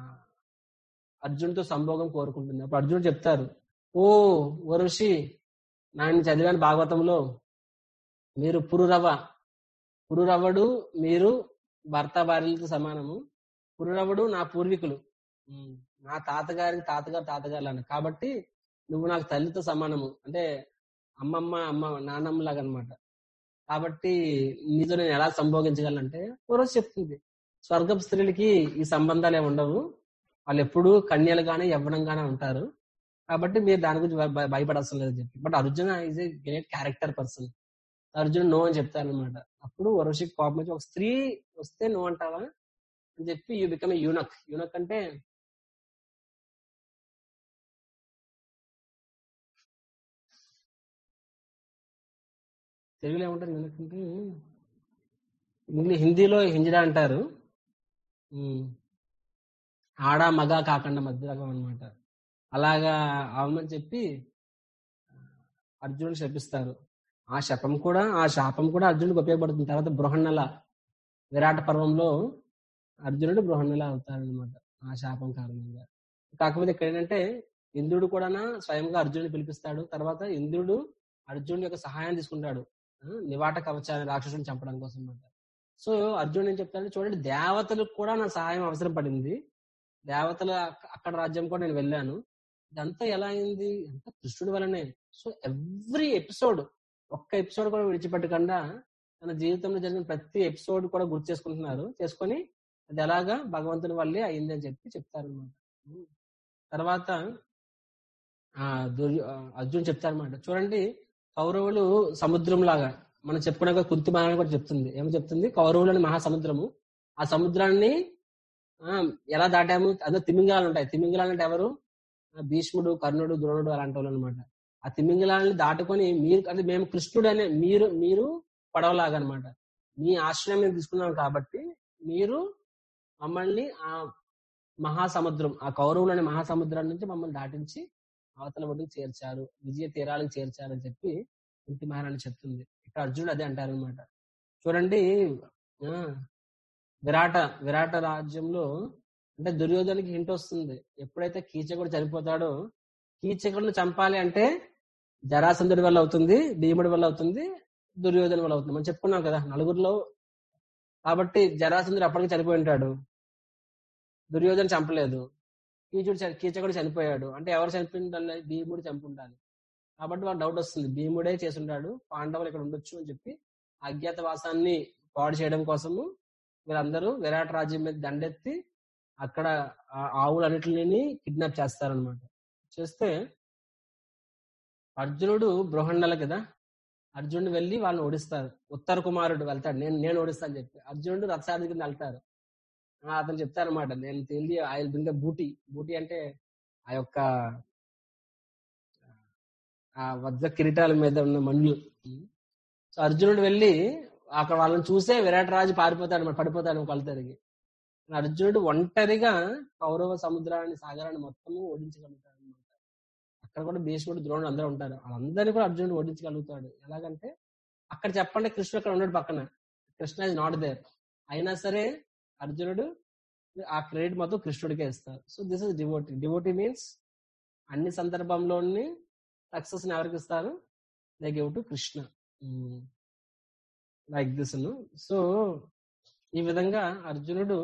అర్జునుడితో సంభోగం కోరుకుంటుంది అప్పుడు అర్జునుడు చెప్తారు ఓ ఓరషి నేను చదివాను భాగవతంలో మీరు పురురవ పురురవుడు మీరు భర్త భార్యలతో సమానము పురురవుడు నా పూర్వీకులు ఉమ్, నా తాతగారికి తాతగారు తాతగారు అని కాబట్టి నువ్వు నాకు తల్లితో సమానము అంటే అమ్మమ్మ అమ్మ నాన్నమ్మ లాగా అనమాట కాబట్టి నీతో నేను ఎలా సంభోగించగలనంటే పూర్వస్ చెప్తుంది స్వర్గపు స్త్రీలకి ఈ సంబంధాలు ఏమి ఉండవు వాళ్ళు ఎప్పుడూ కన్యలుగానే యవ్వనంగానే ఉంటారు కాబట్టి మీరు దాని గురించి భయ- భయ- భయపడాల్సిన లేదని చెప్పి but Arjuna is a great character person Arjun no అని చెప్తారనమాట అప్పుడు వరుషికి కోపం వచ్చి ఒక స్త్రీ వస్తే నో అంటావా అని చెప్పి యూ బికమ్ యూనక్ యూనక్ అంటే తెలుగులో ఏమంటారు యూనక్ అంటే ఇంగ్లీష్ హిందీలో హింజడా అంటారు ఉమ్. ఆడ మగ కాకుండా మధ్య రకం అనమాట అలాగా అవమని చెప్పి అర్జునుడు శపిస్తారు ఆ శపం కూడా ఆ శాపం కూడా అర్జునుడికి ఉపయోగపడుతుంది తర్వాత బృహన్నల విరాట పర్వంలో అర్జునుడు బృహన్నలా అవుతాడనమాట ఆ శాపం కారణంగా కాకపోతే ఇక్కడ ఏంటంటే ఇంద్రుడు కూడా స్వయంగా అర్జునుడిని పిలిపిస్తాడు తర్వాత ఇంద్రుడు అర్జునుడి యొక్క సహాయం తీసుకుంటాడు ఆ, నివాట కవచాన్ని రాక్షసుని చంపడం కోసం అన్నమాట సో అర్జునుడు ఏం చెప్తాడు చూడండి దేవతలకు కూడా నా సహాయం అవసరం పడింది దేవతల అక్క- అక్కడ రాజ్యం కూడా నేను వెళ్ళాను ఇదంతా ఎలా అయింది అంతా కృష్ణుడి వల్లనే సో ఎవ్రీ ఎపిసోడ్ ఒక్క ఎపిసోడ్ కూడా విడిచిపెట్టకుండా తన జీవితంలో జరిగిన ప్రతి ఎపిసోడ్ కూడా గుర్తు చేసుకుంటున్నారు చేసుకొని అది ఎలాగా భగవంతుని వల్లే అయింది అని చెప్పి చెప్తారు అనమాట తర్వాత ఆ దుర్యో ఆ, అర్జున్ చెప్తారన్నమాట చూడండి కౌరవులు సముద్రం లాగా మనం చెప్పుకున్నాక కుంతి మహారాణి కూడా చెప్తుంది ఏమో చెప్తుంది కౌరవులని మహాసముద్రము ఆ సముద్రాన్ని ఆ, ఎలా దాటాము అదే తిమింగలాలు ఉంటాయి తిమింగలాలు అంటే ఎవరు ఆ, భీష్ముడు కర్ణుడు ద్రోణుడు అలాంటి వాళ్ళు అనమాట ఆ తిమింగలాలని దాటుకొని మీరు అంటే మేము కృష్ణుడు అనే మీరు మీరు పడవలాగా అనమాట మీ ఆశ్రయం మేము తీసుకున్నాం కాబట్టి మీరు మమ్మల్ని ఆ మహాసముద్రం ఆ కౌరవులని మహాసముద్రం నుంచి మమ్మల్ని దాటించి అవతల ఒడ్డుకు చేర్చారు విజయ తీరాలకు చేర్చారు అని చెప్పి కుంతి మహారాణి చెప్తుంది ఇక్కడ అర్జునుడు అదే అంటారు అనమాట చూడండి ఆ విరాట విరాట రాజ్యంలో అంటే దుర్యోధనకి హింట్ వస్తుంది ఎప్పుడైతే కీచకుడు చనిపోతాడో కీచకుడిని చంపాలి అంటే జరాసంధుడి వల్ల అవుతుంది భీముడి వల్ల అవుతుంది దుర్యోధన వల్ల అవుతుంది మనం చెప్పుకున్నాం కదా నలుగురిలో కాబట్టి జరాసంధుడు అప్పటికి చనిపోయి ఉంటాడు దుర్యోధన చంపలేదు కీచుడు చ- కీచకుడు చనిపోయాడు అంటే ఎవరు చనిపోయిండాలి భీముడు చంపుండాలి కాబట్టి వాళ్ళకి డౌట్ వస్తుంది భీముడే చేసుంటాడు పాండవులు ఇక్కడ ఉండొచ్చు అని చెప్పి అజ్ఞాతవాసాన్ని పాడు చేయడం కోసము వీళ్ళందరూ విరాట్ రాజ్యం మీద దండెత్తి అక్కడ ఆ ఆవులన్నిటిని కిడ్నాప్ చేస్తారనమాట చేస్తే అర్జునుడు బృహన్నల కదా అర్జునుడు వెళ్ళి వాళ్ళని ఓడిస్తారు ఉత్తర కుమారుడు వెళ్తాడు నేను నేను ఓడిస్తాను చెప్పి అర్జునుడు రథసారథి కింద వెళ్తారు ఆ, అతను చెప్తారనమాట నేను తెలియ ఐ బ్రింగ్ బూటీ బూటీ అంటే ఆ యొక్క ఆ వజ్ర కిరీటాల మీద ఉన్న మణులు సో అర్జునుడు వెళ్ళి అక్కడ వాళ్ళని చూసే విరాట్ రాజు పారిపోతాడు మరి పడిపోతాడు కళ్ళు తిరిగి అర్జునుడు ఒంటరిగా కౌరవ సముద్రాన్ని సాగరాన్ని మొత్తము ఓడించగలుగుతాడు అనమాట అక్కడ కూడా భీష్ముడు ద్రోణుడు అందరూ ఉంటారు వాళ్ళందరినీ కూడా అర్జునుడు ఓడించగలుగుతాడు ఎలాగంటే అక్కడ చెప్పండి కృష్ణుడు అక్కడ ఉన్నాడు పక్కన కృష్ణ ఇస్ నాట్ దేర్ అయినా సరే అర్జునుడు ఆ క్రెడిట్ మొత్తం కృష్ణుడికే ఇస్తారు so this is devotee devotee means అన్ని సందర్భంలోని సక్సెస్ ఎవరికి ఇస్తారు they give to Krishna like this so ఈ విధంగా అర్జునుడు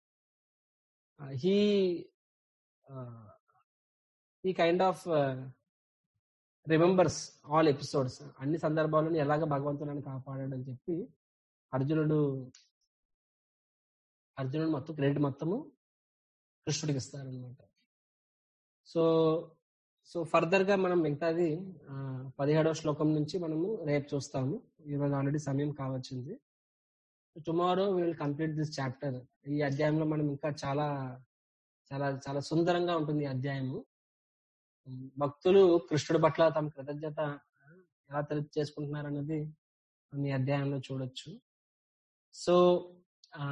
he he kind of remembers all episodes అన్ని సందర్భాలను ఎలాగ భగవంతుని కాపాడాడు అని చెప్పి అర్జునుడు అర్జునుడు మొత్తం క్రెడిట్ మొత్తము కృష్ణుడికి ఇస్తారనమాట సో సో ఫర్దర్ గా మనం మిగతాది ఆ, పదిహేడవ శ్లోకం నుంచి మనము రేపు చూస్తాము ఈరోజు ఆల్రెడీ సమయం కావచ్చింది tomorrow will complete this chapter ఈ అధ్యాయంలో మనం ఇంకా చాలా చాలా చాలా సుందరంగా ఉంటుంది ఈ అధ్యాయము భక్తులు కృష్ణుడి పట్ల తమ కృతజ్ఞత ఎలా తెలియజేసుకుంటున్నారు అన్నది మనం ఈ అధ్యాయంలో చూడొచ్చు సో ఆ,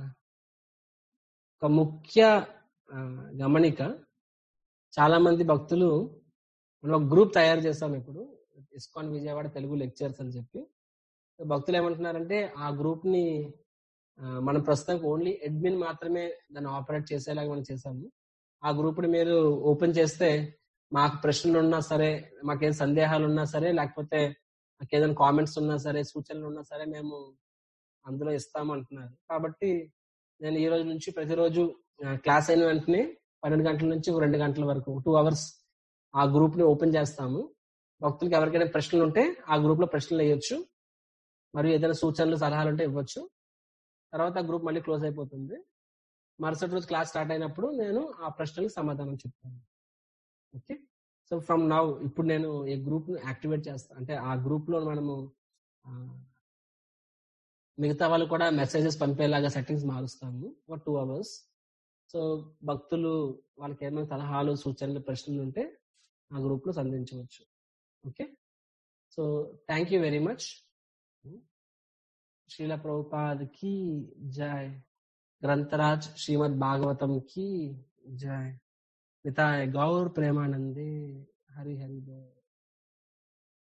ఒక ముఖ్య ఆ, గమనిక చాలా మంది భక్తులు మనం ఒక గ్రూప్ తయారు చేస్తాం ఇప్పుడు ఇస్కాన్ విజయవాడ తెలుగు లెక్చర్స్ అని చెప్పి సో భక్తులు ఏమంటున్నారంటే ఆ గ్రూప్ ని ఆ, మనం ప్రస్తుతానికి ఓన్లీ అడ్మిన్ మాత్రమే దాన్ని ఆపరేట్ చేసేలాగా మనం చేసాము ఆ గ్రూప్ ని మీరు ఓపెన్ చేస్తే మాకు ప్రశ్నలు ఉన్నా సరే మాకేం సందేహాలు ఉన్నా సరే లేకపోతే మాకు ఏదైనా కామెంట్స్ ఉన్నా సరే సూచనలు ఉన్నా సరే మేము అందులో ఇస్తాము అంటున్నారు కాబట్టి నేను ఈ రోజు నుంచి ప్రతిరోజు క్లాస్ అయిన వెంటనే పన్నెండు గంటల నుంచి ఒక రెండు గంటల వరకు టూ అవర్స్ ఆ గ్రూప్ ని ఓపెన్ చేస్తాము భక్తులకు ఎవరికైనా ప్రశ్నలు ఉంటే ఆ గ్రూప్ లో ప్రశ్నలు వేయొచ్చు మరియు ఏదైనా సూచనలు సలహాలు ఉంటే ఇవ్వచ్చు తర్వాత ఆ గ్రూప్ మళ్ళీ క్లోజ్ అయిపోతుంది మరుసటి రోజు క్లాస్ స్టార్ట్ అయినప్పుడు నేను ఆ ప్రశ్నలకు సమాధానం చెప్తాను ఓకే సో ఫ్రమ్ నౌ ఇప్పుడు నేను ఈ గ్రూప్ ను యాక్టివేట్ చేస్తాను అంటే ఆ గ్రూప్ లో మనము ఆ, మిగతా వాళ్ళు కూడా మెసేజెస్ పంపేలాగా సెట్టింగ్స్ మారుస్తాము ఒక టూ అవర్స్ సో భక్తులు వాళ్ళకి ఏమైనా సలహాలు సూచనలు ప్రశ్నలు ఉంటే ఆ గ్రూప్ లో సంధించవచ్చు okay so thank you very much Srila Prabhupad కి జై గ్రంథరాజ్ శ్రీమద్ భాగవతం కి జై పితాయ గౌర్ ప్రేమానందే హరి హరి బోల్